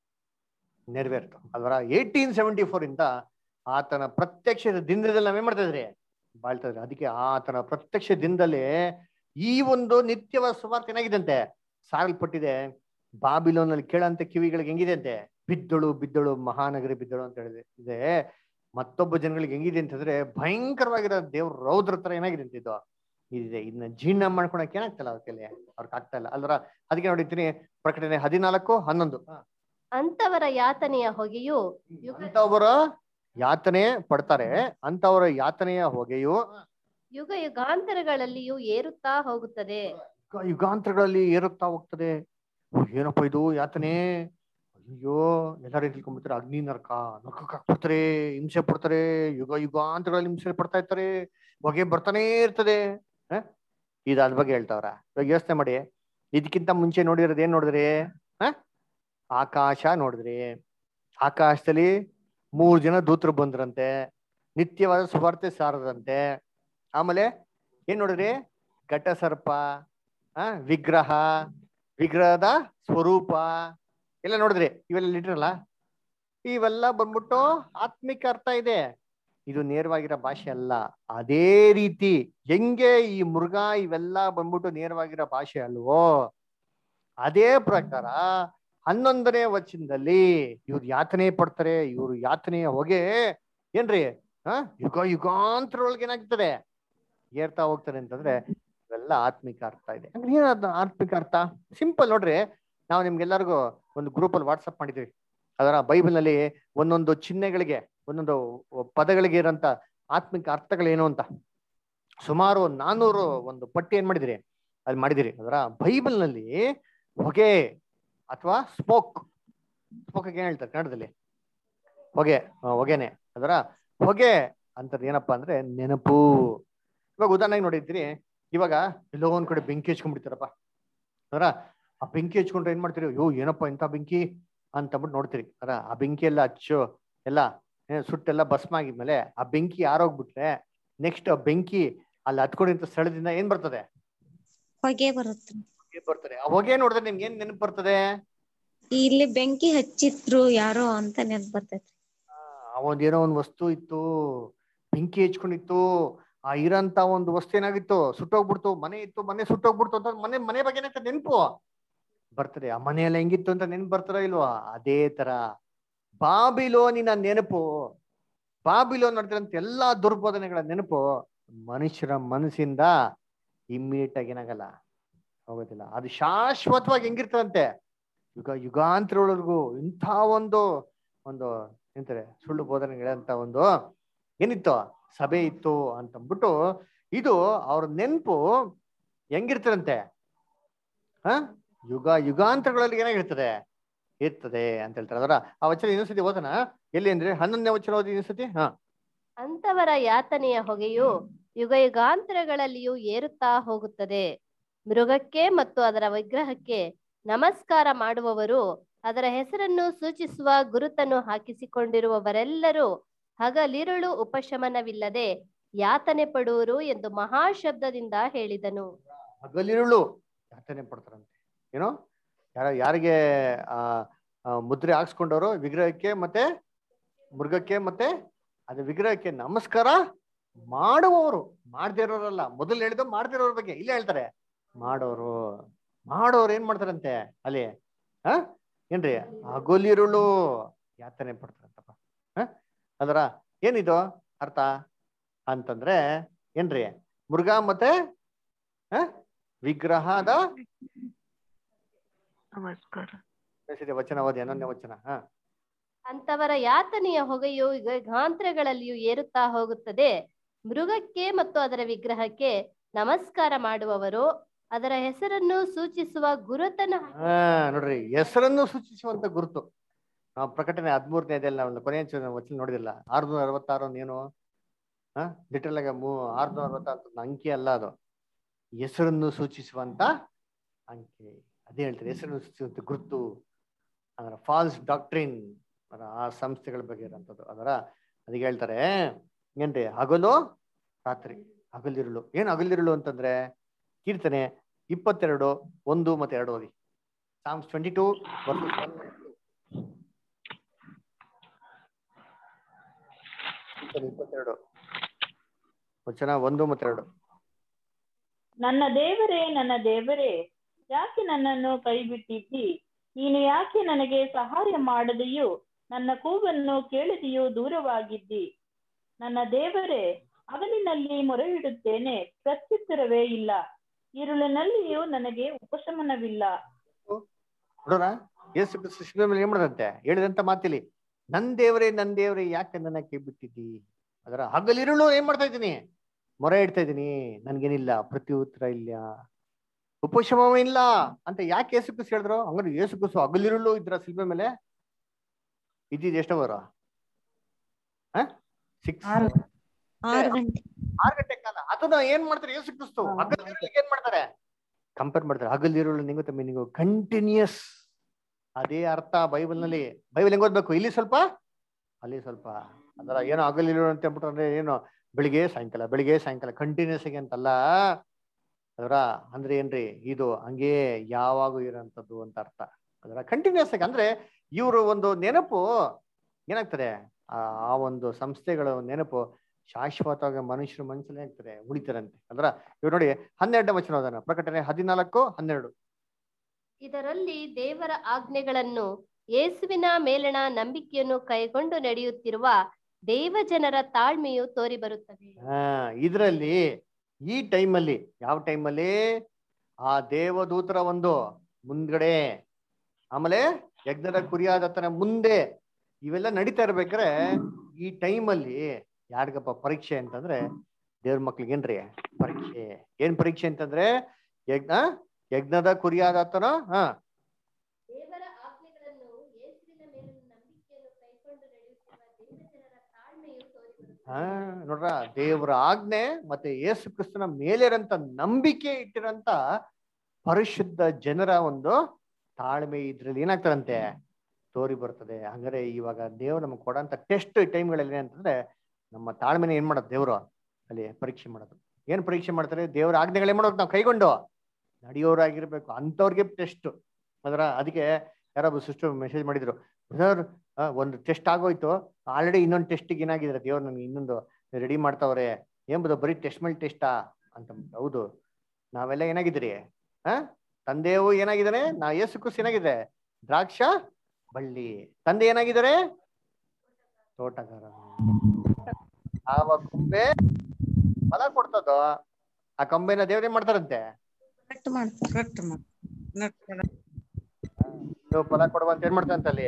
ನೆರವೇರ್ತು ಅಲ್ವರ ಏಯ್ಟೀನ್ ಸೆವೆಂಟಿ ಫೋರ್ ಇಂದ ಆತನ ಪ್ರತ್ಯಕ್ಷ ದಿನದಲ್ಲಿ ನಾವೇನ್ ಮಾಡ್ತಾ ಇದ್ರಿ ಬಾಳ್ತಾ ಇದ್ರಿ ಅದಕ್ಕೆ ಆತನ ಪ್ರತ್ಯಕ್ಷ ದಿನದಲ್ಲಿ ಈ ಒಂದು ನಿತ್ಯವ ಸುವಾರ್ತೆ ಏನಾಗಿದಂತೆ ಸಾರಲ್ಪಟ್ಟಿದೆ ಬಾಬಿಲೋನಲ್ಲಿ ಕೇಳಂತ ಕಿವಿಗಳಿಗೆ ಹೆಂಗಿದೆ ಅಂತೆ ಬಿದ್ದಳು ಬಿದ್ದಳು ಮಹಾನಗರಿ ಬಿದ್ದಳು ಅಂತ ಹೇಳಿದೆ ಇದೆ ಮತ್ತೊಬ್ಬ ಜನಗಳಿಗೆ ಹೆಂಗಿದೆ ಅಂತಂದ್ರೆ ಭಯಂಕರವಾಗಿರೋ ದೇವ್ರ ರೌದ್ರ ತರ ಏನಾಗಿದೆ ಅಂತ ಇದು ಇದಿದೆ ಇದನ್ನ ಜೀರ್ಣ ಮಾಡ್ಕೊಳಕ್ ಏನಾಗ್ತಲ್ಲ ಅವ್ರ ಕೈಲಿ ಅವ್ರಿಗೆ ಆಗ್ತಾ ಇಲ್ಲ ಅಲ್ವರ ಅದಕ್ಕೆ ನೋಡಿರ್ತೀನಿ ಪ್ರಕಟಣೆ ಹದಿನಾಲ್ಕು ಹನ್ನೊಂದು ಹ. ಅಂತವರ ಯಾತನೆಯ ಹೊಗೆಯು ಯುಗ ಅಂತವರ ಯಾತನೆ ಪಡ್ತಾರೆ ಅಂತವರ ಯಾತನೆಯ ಹೊಗೆಯು ಯುಗ ಯುಗಾಂತರಗಳಲ್ಲಿಯೂ ಏರುತ್ತಾ ಹೋಗುತ್ತದೆ ಯುಗ- ಯುಗಾಂತರಗಳಲ್ಲಿ ಏರುತ್ತಾ ಹೋಗ್ತದೆ ಓ, ಏನಪ್ಪ ಇದು ಯಾತನೆ ಅಯ್ಯೋ ಎಲ್ಲರೂ ತಿಳ್ಕೊಂಡ್ಬಿಡ್ತಾರೆ ಅಗ್ನಿ ನರಕ ನರಕಕ್ಕೆ ಹಾಕ್ಬಿಡ್ತಾರೆ ಹಿಂಸೆ ಪಡ್ತಾರೆ ಯುಗ ಯುಗಾಂತರಗಳಲ್ಲಿ ಹಿಂಸೆ ಪಡ್ತಾ ಇರ್ತಾರೆ ಹೊಗೆ ಬರ್ತಾನೆ ಇರ್ತದೆ ಹ ಇದು ಅದ್ರ ಬಗ್ಗೆ ಹೇಳ್ತಾವ್ರ ಇವಾಗ ಯೋಚನೆ ಮಾಡಿ ಇದಕ್ಕಿಂತ ಮುಂಚೆ ನೋಡಿರೋದು ಏನ್ ನೋಡಿದ್ರಿ ಹ ಆಕಾಶ ನೋಡಿದ್ರಿ ಆಕಾಶದಲ್ಲಿ ಮೂರ್ ಜನ ದೂತರು ಬಂದ್ರಂತೆ ನಿತ್ಯವಾದ ಸುವಾರ್ತೆ ಸಾರದಂತೆ ಆಮೇಲೆ ಏನ್ ನೋಡಿದ್ರಿ ಘಟ ಸರ್ಪ ಆ ವಿಗ್ರಹ ವಿಗ್ರಹದ ಸ್ವರೂಪ ಎಲ್ಲ ನೋಡಿದ್ರಿ ಇವೆಲ್ಲ ಇಟ್ರಲ್ಲ ಇವೆಲ್ಲ ಬಂದ್ಬಿಟ್ಟು ಆತ್ಮಿಕ ಅರ್ಥ ಇದೆ ಇದು ನೇರವಾಗಿರೋ ಭಾಷೆ ಅಲ್ಲ ಅದೇ ರೀತಿ ಹೆಂಗೆ ಈ ಮೃಗ ಇವೆಲ್ಲ ಬಂದ್ಬಿಟ್ಟು ನೇರವಾಗಿರೋ ಭಾಷೆ ಅಲ್ವೋ ಅದೇ ಪ್ರಕಾರ ಹನ್ನೊಂದನೇ ವಚನದಲ್ಲಿ ಇವ್ರು ಯಾತನೆ ಪಡ್ತಾರೆ ಇವ್ರು ಯಾತನೆಯ ಹೊಗೆ ಏನ್ರಿ ಹ ಯುಗ ಯುಗಾಂತರೊಳಗೆ ಏನಾಗ್ತದೆ ಏರ್ತಾ ಹೋಗ್ತಾರೆ ಅಂತಂದ್ರೆ ಇವೆಲ್ಲ ಆತ್ಮಿಕ ಅರ್ಥ ಇದೆ ಅಂದ್ರೆ ಏನದ ಆತ್ಮಿಕ ಅರ್ಥ ಸಿಂಪಲ್ ನೋಡ್ರಿ ನಾವು ನಿಮ್ಗೆಲ್ಲರಿಗೂ ಒಂದು ಗ್ರೂಪ್ ಅಲ್ಲಿ ವಾಟ್ಸಪ್ ಮಾಡಿದ್ವಿ ಅದರ ಬೈಬಲ್ ನಲ್ಲಿ ಒಂದೊಂದು ಚಿಹ್ನೆಗಳಿಗೆ ಒಂದೊಂದು ಪದಗಳಿಗೆ ಇರೋಂತ ಆತ್ಮಿಕ ಅರ್ಥಗಳೇನು ಅಂತ ಸುಮಾರು ನಾನೂರು ಒಂದು ಪಟ್ಟಿ ಏನ್ ಮಾಡಿದಿರಿ ಅಲ್ಲಿ ಮಾಡಿದಿರಿ ಅದರ ಬೈಬಲ್ ನಲ್ಲಿ ಹೊಗೆ ಅಥವಾ ಸ್ಮೋಕ್ ಸ್ಮೋಕ್ ಏನ್ ಹೇಳ್ತಾರೆ ಕನ್ನಡದಲ್ಲಿ ಹೊಗೆ ಆ, ಹೊಗೆನೆ ಅದರ ಹೊಗೆ ಅಂತದ್ ಏನಪ್ಪಾ ಅಂದ್ರೆ ನೆನಪು ಇವಾಗ ಉದಾಹರಣೆಗೆ ನೋಡಿದ್ರಿ ಇವಾಗ ಎಲ್ಲೋ ಒಂದ್ ಕಡೆ ಬೆಂಕಿ ಹಚ್ಕೊಂಡ್ಬಿಡ್ತಾರಪ್ಪ ಅದರ ಆ ಬೆಂಕಿ ಹಚ್ಕೊಂಡ್ರೆ ಏನ್ ಮಾಡ್ತೀರಿ ಅಯ್ಯೋ ಏನಪ್ಪ ಇಂಥ ಬೆಂಕಿ ಅಂತ ಅಂದ್ಬಿಟ್ಟು ನೋಡ್ತೀರಿ ಅದರ ಆ ಬೆಂಕಿ ಎಲ್ಲ ಹಚ್ಚು ಎಲ್ಲ ಏನ್ ಸುಟ್ಟೆಲ್ಲ ಭಸ್ಮ ಆಗಿದ್ಮೇಲೆ ಆ ಬೆಂಕಿ ಯಾರೋಗ್ಬಿಟ್ರೆ ನೆಕ್ಸ್ಟ್ ಆ ಬೆಂಕಿ ಅಲ್ಲಿ ಹತ್ಕೊಂಡಿಂತ ಸ್ಥಳದಿಂದ ಏನ್ ಬರ್ತದೆ ಹೊಗೆ ಬರುತ್ತೆ ಹೊಗೆ ಬರ್ತದೆ ಆ ಹೊಗೆ ನೋಡಿದ್ರೆ ನಿಮ್ಗೆ ಏನ್ ನೆನಪು ಬರ್ತದೆ ಇಲ್ಲಿ ಬೆಂಕಿ ಹಚ್ಚಿದ್ರು ಯಾರೋ ಅಂತ ನೆನ್ಪ್ ಬರ್ತೈತಿ ಆ ಒಂದ್ ಏನೋ ಒಂದ್ ವಸ್ತು ಇತ್ತು ಬೆಂಕಿ ಹಚ್ಕೊಂಡಿತ್ತು ಆ ಇರಂತ ಒಂದು ವಸ್ತು ಏನಾಗಿತ್ತು ಸುಟ್ಟೋಗ್ಬಿಡ್ತು ಮನೆ ಇತ್ತು ಮನೆ ಸುಟ್ಟೋಗ್ಬಿಡ್ತು ಅಂತ ಮನೆ ಮನೆ ಬಗ್ಗೆ ಏನಾಗ್ತದೆ ನೆನಪು ಬರ್ತದೆ ಆ ಮನೆಯೆಲ್ಲ ಹೆಂಗಿತ್ತು ಅಂತ ನೆನಪು ಬರ್ತಾರ ಇಲ್ವಾ ಅದೇ ತರ ಬಾಬಿಲೋನಿನ ನೆನಪು ಬಾಬಿಲೋನ್ ನಡೆದಿರಂತ ಎಲ್ಲಾ ದುರ್ಬೋಧನೆಗಳ ನೆನಪು ಮನುಷ್ಯರ ಮನಸ್ಸಿಂದ ಇಮ್ಮಿಡಿಯೇಟ್ ಆಗಿ ಏನಾಗಲ್ಲ ಹೋಗೋದಿಲ್ಲ ಅದು ಶಾಶ್ವತವಾಗಿ ಹೆಂಗಿರ್ತದಂತೆ ಯುಗ ಯುಗಾಂತರವರೆಗೂ ಇಂಥ ಒಂದು ಒಂದು ಎಂತಾರೆ ಸುಳ್ಳು ಬೋಧನೆಗಳಂತ ಒಂದು ಏನಿತ್ತು ಸಭೆ ಇತ್ತು ಅಂತಂದ್ಬಿಟ್ಟು ಇದು ಅವ್ರ ನೆನಪು ಹೆಂಗಿರ್ತದಂತೆ ಹ ಯುಗ ಯುಗಾಂತರಗಳಲ್ಲಿ ಏನಾಗಿರ್ತದೆ ಇರ್ತದೆ ಅಂತ ಹೇಳ್ತಾರೆ ಅದರ ಆ ವಚನ ಇನ್ನೊಂದ್ಸತಿ ಓದನ ಎಲ್ಲಿ ಅಂದ್ರೆ ಹನ್ನೊಂದನೇ ವಚನ ಓದಿ ಇನ್ನೊಂದ್ಸತಿ ಹಾ ಅಂತವರ ಯಾತನೆಯ ಹೊಗೆಯು ಯುಗ ಯುಗಾಂತರಗಳಲ್ಲಿಯೂ ಏರುತ್ತಾ ಹೋಗುತ್ತದೆ ಮೃಗಕ್ಕೆ ಮತ್ತು ಅದರ ವಿಗ್ರಹಕ್ಕೆ ನಮಸ್ಕಾರ ಮಾಡುವವರು ಅದರ ಹೆಸರನ್ನು ಸೂಚಿಸುವ ಗುರುತನ್ನು ಹಾಕಿಸಿಕೊಂಡಿರುವವರೆಲ್ಲರೂ ಹಗಲಿರುಳು ಉಪಶಮನವಿಲ್ಲದೆ ಯಾತನೆ ಪಡುವರು ಎಂದು ಮಹಾಶಬ್ದದಿಂದ ಹೇಳಿದನು ಹಗಲಿರುಳು ಯಾತನೆ ಪಡ್ತಾರಂತೆ ಏನೋ ಯಾರ ಯಾರಿಗೆ ಆ ಆ, ಮುದ್ರೆ ಹಾಕ್ಸ್ಕೊಂಡವರು ವಿಗ್ರಹಕ್ಕೆ ಮತ್ತೆ ಮೃಗಕ್ಕೆ ಮತ್ತೆ ಅದು ವಿಗ್ರಹಕ್ಕೆ ನಮಸ್ಕಾರ ಮಾಡುವವರು ಮಾಡದೇ ಇರೋರಲ್ಲ ಮೊದಲು ಹೇಳಿದ ಮಾಡದೇ ಇರೋರ ಬಗ್ಗೆ ಇಲ್ಲೇ ಹೇಳ್ತಾರೆ ಮಾಡೋರು ಮಾಡೋರು ಏನ್ ಮಾಡ್ತಾರಂತೆ ಅಲ್ಲಿ ಹ ಏನ್ರಿ ಹಗಲಿರುಳು ಯಾತನೆ ಪಡ್ತಾರಂತಪ್ಪ ಹ ಅದರ ಏನಿದು ಅರ್ಥ ಅಂತಂದ್ರೆ ಏನ್ರಿ ಮೃಗ ಮತ್ತೆ ಹ ವಿಗ್ರಹದ ನಮಸ್ಕಾರ ಕಳಿಸಿದೆ ವಚನ ಓದಿ ಹನ್ನೊಂದನೇ ವಚನ ಹ ಅಂತವರ ಯಾತನೆಯ ಹೊಗೆಯು ಯುಗ ಯುಗಾಂತರಗಳಲ್ಲಿಯೂ ಏರುತ್ತಾ ಹೋಗುತ್ತದೆ ಮೃಗಕ್ಕೆ ಮತ್ತು ಅದರ ವಿಗ್ರಹಕ್ಕೆ ನಮಸ್ಕಾರ ಮಾಡುವವರು ಅದರ ಹೆಸರನ್ನು ಸೂಚಿಸುವ ಗುರುತನ್ನು ಹಾ ನೋಡ್ರಿ ಹೆಸರನ್ನು ಸೂಚಿಸುವಂತ ಗುರುತು ನಾವು ಪ್ರಕಟಣೆ ಹದಿಮೂರನೇದಲ್ಲಿ ನಾವು ಕೊನೆಯ ಚ- ವಚನ ನೋಡಿದಿಲ್ಲ ಆರ್ನೂರ ಅರವತ್ತಾರು ಅಂತ ಏನು ಹಾ ಲಿಟಲ್ ಆಗಿ ಮೂ ಆರ್ನೂರ ಅರವತ್ತಾರು ಅಂತ ಅಂಕಿ ಅಲ್ಲ ಅದು ಹೆಸರನ್ನು ಸೂಚಿಸುವಂತ ಅಂಕಿ ಅದೇ ಹೇಳ್ತಾರೆ ಹೆಸರನ್ನು ಸೂಚಿಸುವಂತ ಗುರುತು ಅದರ ಫಾಲ್ಸ್ ಡಾಕ್ಟ್ರಿನ್ ಅದರ ಆ ಸಂಸ್ಥೆಗಳ ಬಗ್ಗೆ ಇರೋಂಥದ್ದು ಅದರ ಅದಕ್ಕೆ ಹೇಳ್ತಾರೆ ಏನ್ರಿ ಹಗಲು ರಾತ್ರಿ ಹಗಲಿರುಳು ಏನ್ ಹಗಲಿರುಳು ಅಂತಂದ್ರೆ ಕೀರ್ತನೆ ಇಪ್ಪತ್ತೆರಡು ಒಂದು ಮತ್ತೆ ಎರಡು ಓದಿ ಸಾಮ್ಸ್ ಟ್ವೆಂಟಿ ಟೂ ಇಪ್ಪತ್ತೆರಡು ವಚನ ಒಂದು ಮತ್ತೆ ಎರಡು ನನ್ನ ದೇವರೇ ನನ್ನ ದೇವರೇ ಯಾಕೆ ನನ್ನನ್ನು ಕೈಬಿಟ್ಟಿದ್ದಿ ನೀನು ಯಾಕೆ ನನಗೆ ಸಹಾಯ ಮಾಡದೆಯೂ ನನ್ನ ಕೂಗನ್ನು ಕೇಳದೆಯೂ ದೂರವಾಗಿದ್ದಿ ನನ್ನ ದೇವರೇ ಹಗಲಿನಲ್ಲಿ ಮೊರೆ ಇಡುತ್ತೇನೆ ಪ್ರತ್ಯುತ್ತರವೇ ಇಲ್ಲ ഇരുಳಿನಲ್ಲಿಯೂ ನನಗೆ ಉಪಶಮನವಿಲ್ಲ ನೋಡೋಣ ಯೇಸು ಕ್ರಿಸ್ತ ಶಿಲುಬೆ ಮೇಲೆ ಏನ್ ಮಾಡದಂತೆ ಹೇಳಿದಂತ ಮಾತಿಲಿ ನನ್ ದೇವರೇ ನನ್ ದೇವರೇ ಯಾಕೆ ನನ್ನ ಕೈ ಬಿಟ್ಟಿದ್ದಿ ಅದರ ಹಗಲಿರುಳು ಏನ್ ಮಾಡ್ತಾ ಇದ್ದೀನಿ ಮೊರೆ ಇಡ್ತಾ ಇದ್ದೀನಿ ನನ್ಗೇನಿಲ್ಲ ಪ್ರತಿ ಉತ್ತರ ಇಲ್ಲ ಉಪಶಮ ಇಲ್ಲ ಅಂತ ಯಾಕೆ ಯೇಸು ಕ್ರಿಸ್ತ ಹೇಳಿದ್ರು ಹಂಗಾದ್ರೆ ಯೇಸು ಕ್ರಿಸ್ತ ಹಗಲಿರುಳು ಇದ್ರ ಶಿಲ್ಬೆ ಮೇಲೆ ಇದ್ದಿದ್ದು ಎಷ್ಟವರು ಸಿಕ್ಸ್ ಆರು. ಆರು ಗಂಟೆ ಆರು ಗಂಟೆ ಕಾಲ ಅದನ್ನ ಏನ್ ಮಾಡ್ತಾರೆ ಯೇಸು ಕ್ರಿಸ್ತು ಹಾ. ಹಗಲಿರುಳಿಗೆ ಏನ್ ಮಾಡ್ತಾರೆ ಕಂಪೇರ್ ಮಾಡ್ತಾರೆ ಹಗಲಿರುಳು ನಿಂಗು ತಮ್ಮ ನಿಂಗು ಕಂಟಿನ್ಯೂಸ್ ಅದೇ ಅರ್ಥ ಬೈಬಲ್ ನಲ್ಲಿ ಬೈಬಲ್ ಹೆಂಗ್ ಓದ್ಬೇಕು ಇಲ್ಲಿ ಸ್ವಲ್ಪ ಅಲ್ಲಿ ಸ್ವಲ್ಪ ಅದರ ಏನೋ ಹಗಲಿರುಳು ಅಂತ ಹೇಳ್ಬಿಟ್ಟು ಅಂದ್ರೆ ಏನು ಬೆಳಿಗ್ಗೆ ಸಾಯಂಕಾಲ ಬೆಳಿಗ್ಗೆ ಸಾಯಂಕಾಲ ಕಂಟಿನ್ಯೂಸ್ ಆಗಿ ಅಂತಲ್ಲ ಅದರ ಅಂದ್ರೆ ಏನ್ರಿ ಇದು ಹಂಗೆ ಯಾವಾಗೂ ಇರೋಂಥದ್ದು ಅಂತ ಅರ್ಥ ಅದರ ಕಂಟಿನ್ಯೂಸ್ ಆಗಿ ಅಂದ್ರೆ ಇವರು ಒಂದು ನೆನಪು ಏನಾಗ್ತದೆ ಆ ಆ ಒಂದು ಸಂಸ್ಥೆಗಳ ನೆನಪು ಶಾಶ್ವತವಾಗಿ ಮನುಷ್ಯರ ಮನಸ್ಸಲ್ಲಿ ಆಗ್ತದೆ ಉಳಿತಾರಂತೆ ಅಂದ್ರ ಇವ್ರು ನೋಡಿ ಹನ್ನೆರಡನೇ ವಚನ ಓದೋಣ ಪ್ರಕಟಣೆ ಹದಿನಾಲ್ಕು ಹನ್ನೆರಡು ಇದರಲ್ಲಿ ದೇವರ ಆಜ್ಞೆಗಳನ್ನು ಯೇಸುವಿನ ಮೇಲಣ ನಂಬಿಕೆಯನ್ನು ಕೈಗೊಂಡು ನಡೆಯುತ್ತಿರುವ ದೇವಜನರ ತಾಳ್ಮೆಯು ತೋರಿ ಬರುತ್ತದೆ ಹಾ ಇದರಲ್ಲಿ ಈ ಟೈಮಲ್ಲಿ ಯಾವ ಟೈಮಲ್ಲಿ ಆ ದೇವದೂತರ ಒಂದು ಮುಂದ್ಗಡೆ ಆಮೇಲೆ ಯಜ್ಞದ ಕುರಿಯಾದತನ ಮುಂದೆ ಇವೆಲ್ಲ ನಡೀತಾ ಇರ್ಬೇಕಾದ್ರೆ ಈ ಟೈಮಲ್ಲಿ ಯಾರಿಗಪ್ಪ ಪರೀಕ್ಷೆ ಅಂತಂದ್ರೆ ದೇವ್ರ ಮಕ್ಳಿಗೆ ಏನ್ರಿ ಪರೀಕ್ಷೆ ಏನ್ ಪರೀಕ್ಷೆ ಅಂತಂದ್ರೆ ಯಜ್ಞ ಯಜ್ಞದ ಕುರಿಯಾದತನ ಹಾ ದೇವರ ಆಜ್ಞೆಗಳನ್ನು ಯೇಸುವಿನ ಮೇಲಿನ ನಂಬಿಕೆಯನ್ನು ಕೈಗೊಂಡು ನಡೆಯುತ್ತಿರುವ ದೇವಜನರ ತಾಳ್ಮೆಯು ತೋರಿ ಬರುತ್ತದೆ ಹಾ ನೋಡ್ರ ದೇವರ ಆಜ್ಞೆ ಮತ್ತೆ ಯೇಸು ಕ್ರಿಸ್ತನ ಮೇಲೆ ಇರೋಂತ ನಂಬಿಕೆ ಇಟ್ಟಿರಂತ ಪರಿಶುದ್ಧ ಜನರ ಒಂದು ತಾಳ್ಮೆ ಇದ್ರಲ್ಲಿ ಏನಾಗ್ತಾರಂತೆ ತೋರಿ ಬರ್ತದೆ ಹಂಗಾರೆ ಇವಾಗ ದೇವ್ರು ನಮ್ಗೆ ಕೊಡಂತ ಟೆಸ್ಟ್ ಟೈಮ್ಗಳಲ್ಲಿ ಏನಂತಂದ್ರೆ ನಮ್ಮ ತಾಳ್ಮೆನ ಏನ್ ಮಾಡೋದು ದೇವ್ರು ಅಲ್ಲಿ ಪರೀಕ್ಷೆ ಮಾಡೋದು ಏನ್ ಪರೀಕ್ಷೆ ಮಾಡ್ತಾರೆ ದೇವರ ಆಜ್ಞೆಗಳು ಏನ್ ಮಾಡೋದು ನಾವು ಕೈಗೊಂಡು ನಡೆಯೋರಾಗಿರ್ಬೇಕು ಅಂಥವ್ರಿಗೆ ಟೆಸ್ಟ್ ಅದರ ಅದಕ್ಕೆ ಯಾರೊಬ್ಬ ಸಿಸ್ಟರ್ ಮೆಸೇಜ್ ಮಾಡಿದ್ರು ಬ್ರದರ್ ಒಂದು ಟೆಸ್ಟ್ ಆಗೋಯ್ತು ಆಲ್ರೆಡಿ ಇನ್ನೊಂದು ಟೆಸ್ಟಿಗೆ ಏನಾಗಿದ್ರೆ ದೇವ್ರು ನಮ್ಗೆ ಇನ್ನೊಂದು ರೆಡಿ ಮಾಡ್ತಾವ್ರೆ ಏನ್ ಬದ ಬರೀ ಟೆಸ್ಟ್ ಮೇಲೆ ಟೆಸ್ಟಾ ಅಂತ ಹೌದು ನಾವೆಲ್ಲ ಏನಾಗಿದ್ರಿ ಆ ತಂದೆಯು ಏನಾಗಿದ್ದಾನೆ ನಾ ಯೇಸು ಕ್ರಿಸ್ತ ಏನಾಗಿದೆ ದ್ರಾಕ್ಷ ಬಳ್ಳಿ ತಂದೆ ಏನಾಗಿದ್ದಾರೆ ತೋಟಗಾರ ಆವ ಕೊಂಬೆ ಫಲ ಕೊಡ್ತದೋ ಆ ಕೊಂಬೆನ ದೇವ್ರೇನ್ ಮಾಡ್ತಾರಂತೆ ಕಟ್ ಮಾಡ್ತಾರೆ ಕಟ್ ಮಾಡಿ ನಟ್ ಇದು ಫಲ ಕೊಡುವ ಅಂತ ಏನ್ ಮಾಡ್ತಾರಂತ ಅಲ್ಲಿ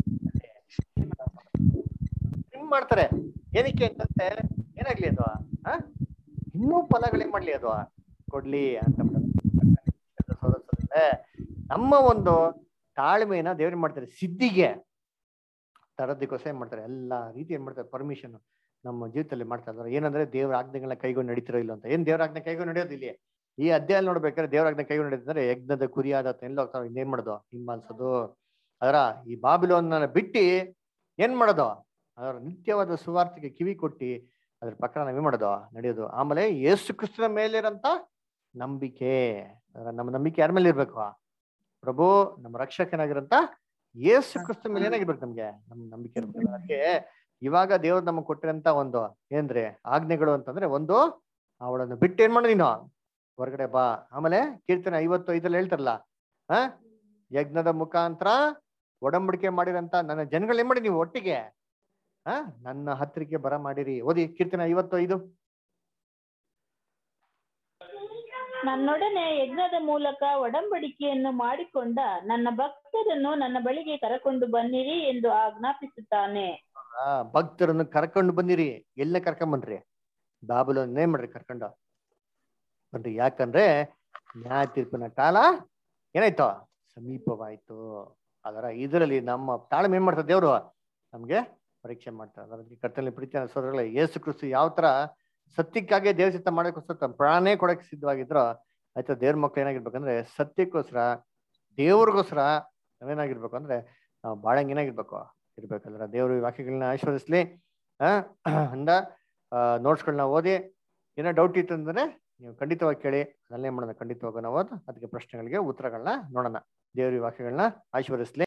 ಟ್ರಿಮ್ ಮಾಡ್ತಾರೆ ಏನಕ್ಕೆ ಅಂತಂದ್ರೆ ಏನಾಗ್ಲಿ ಅದು ಆ ಇನ್ನೂ ಫಲಗಳೇನ್ ಮಾಡ್ಲಿ ಅದು ಕೊಡ್ಲಿ ಅಂತ ಸೋದರರೇ, ನಮ್ಮ ಒಂದು ತಾಳ್ಮೆನ ದೇವ್ರೇನ್ ಮಾಡ್ತಾರೆ ಸಿದ್ಧಿಗೆ ತರೋದಕ್ಕೋಸ್ಕರ ಏನ್ ಮಾಡ್ತಾರೆ ಎಲ್ಲಾ ರೀತಿ ಏನ್ ಮಾಡ್ತಾರೆ ಪರ್ಮಿಷನ್ ನಮ್ಮ ಜೀವಿತದಲ್ಲಿ ಮಾಡ್ತಾ ಇದ್ದಾರೆ ಏನಂದ್ರೆ ದೇವರ ಆಜ್ಞೆಗಳನ್ನ ಕೈಗೊಂಡು ನಡೀತಿರೋ ಇಲ್ಲ ಅಂತ ಏನ್ ದೇವರ ಆಜ್ಞೆ ಕೈಗೊಂಡು ನಡೆಯೋದು ಇಲ್ಲಿ ಈ ಅಧ್ಯಾಯ ನೋಡ್ಬೇಕಾದ್ರೆ ದೇವರ ಆಜ್ಞೆ ಕೈಗೊಂಡು ನಡೆದಿದ್ರೆ ಯಜ್ಞದ ಕುರಿಯಾದ ಎಲ್ಲ ಹೋಗ್ತಾವ ಇನ್ನೇನ್ ಮಾಡೋದು ಹಿಂಬಾಲಿಸೋದು ಅದರ ಈ ಬಾಬಿಲೋನ್ನ ಬಿಟ್ಟು ಏನ್ ಮಾಡೋದು ಅದರ ನಿತ್ಯವಾದ ಸುವಾರ್ತೆಗೆ ಕಿವಿ ಕೊಟ್ಟಿ ಅದ್ರ ಪಕ್ಕ ನಾವೇನ್ ಮಾಡೋದು ನಡೆಯೋದು ಆಮೇಲೆ ಯೇಸು ಕ್ರಿಸ್ತನ ಮೇಲಿರಂತ ನಂಬಿಕೆ ಅದರ ನಮ್ಮ ನಂಬಿಕೆ ಯಾರ ಮೇಲೆ ಇರ್ಬೇಕು ಪ್ರಭು ನಮ್ಮ ರಕ್ಷಕನಾಗಿರಂತ ಯೇಸು ಕ್ರಿಸ್ತ ಮೇಲೆ ಏನಾಗಿರ್ಬೇಕು ನಮ್ಗೆ ನಮ್ ನಂಬಿಕೆ ಇರ್ಬೇಕು ಅದಕ್ಕೆ ಇವಾಗ ದೇವ್ರು ನಮಗೆ ಕೊಟ್ಟಿರಂತ ಒಂದು ಏನ್ರಿ ಆಜ್ಞೆಗಳು ಅಂತಂದ್ರೆ ಒಂದು ಅವಳನ್ನು ಬಿಟ್ಟು ಏನ್ ಮಾಡ ನೀನು ಹೊರಗಡೆ ಬಾ ಆಮೇಲೆ ಕೀರ್ತನೆ ಐವತ್ತು ಐದಲ್ಲಿ ಹೇಳ್ತಾರಲ್ಲ ಆ ಯಜ್ಞದ ಮುಖಾಂತರ ಒಡಂಬಡಿಕೆ ಮಾಡಿರಂತ ನನ್ನ ಜನಗಳು ಏನ್ ಮಾಡಿ ನೀವು ಒಟ್ಟಿಗೆ ಆ ನನ್ನ ಹತ್ತಿರಕ್ಕೆ ಬರ ಮಾಡಿರಿ ಓದಿ ಕೀರ್ತನೆ ಐವತ್ತು ಐದು ನನ್ನೊಡನೆ ಯಜ್ಞದ ಮೂಲಕ ಒಡಂಬಡಿಕೆಯನ್ನು ಮಾಡಿಕೊಂಡ ನನ್ನ ಭಕ್ತರನ್ನು ನನ್ನ ಬಳಿಗೆ ಕರಕೊಂಡು ಬನ್ನಿರಿ ಎಂದು ಆಜ್ಞಾಪಿಸುತ್ತಾನೆ ಆ ಭಕ್ತರನ್ನು ಕರ್ಕೊಂಡು ಬಂದಿರಿ ಎಲ್ಲ ಕರ್ಕೊಂಡ್ ಬನ್ರಿ ಬಾಬುಲನ್ ಏನ್ ಮಾಡ್ರಿ ಕರ್ಕೊಂಡು ಬನ್ರಿ ಯಾಕಂದ್ರೆ ನ್ಯಾಯ ತೀರ್ಪಿನ ಕಾಲ ಏನಾಯ್ತು ಸಮೀಪವಾಯ್ತು ಅದರ ಇದರಲ್ಲಿ ನಮ್ಮ ತಾಳ್ಮೆ ಏನ್ ಮಾಡ್ತಾರೆ ದೇವ್ರು ನಮ್ಗೆ ಪರೀಕ್ಷೆ ಮಾಡ್ತಾರೆ ಅದರಲ್ಲಿ ಕರ್ತನಲ್ಲಿ ಪ್ರೀತಿ ಸೋದರಗಳೇ ಯೇಸು ಕ್ರಿಸ್ತು ಯಾವ ತರ ಸತ್ಯಕ್ಕಾಗಿ ದೇವ್ರ ಚಿತ್ತ ಮಾಡೋಕ್ಕೋಸ್ಕರ ತಮ್ಮ ಪ್ರಾಣೇ ಕೊಡಕ್ಕೆ ಸಿದ್ಧವಾಗಿದ್ರು ಆಯ್ತಾ ದೇವ್ರ ಮಕ್ಳು ಏನಾಗಿರ್ಬೇಕಂದ್ರೆ ಸತ್ಯಕ್ಕೋಸ್ಕರ ದೇವ್ರಿಗೋಸ್ಕರ ನಾವೇನಾಗಿರ್ಬೇಕು ಅಂದ್ರೆ ನಾವು ಬಾಳಂಗ್ ಏನಾಗಿರ್ಬೇಕು ಇರ್ಬೇಕಂದ್ರೆ ದೇವರು ಈ ವಾಕ್ಯಗಳನ್ನ ಆಶೀರ್ವದಿಸ್ಲಿ ಆ ಅಂದ ನೋಟ್ಸ್ಗಳನ್ನ ಓದಿ ಏನೋ ಡೌಟ್ ಇತ್ತು ಅಂದ್ರೆ ನೀವು ಖಂಡಿತವಾಗಿ ಕೇಳಿ ಅದನ್ನೇ ಮಾಡೋಣ ಖಂಡಿತವಾಗಿ ನಾವು ಅದಕ್ಕೆ ಪ್ರಶ್ನೆಗಳಿಗೆ ಉತ್ತರಗಳನ್ನ ನೋಡೋಣ ದೇವ್ರ ಈ ವಾಕ್ಯಗಳನ್ನ ಆಶೀರ್ವದಿಸ್ಲಿ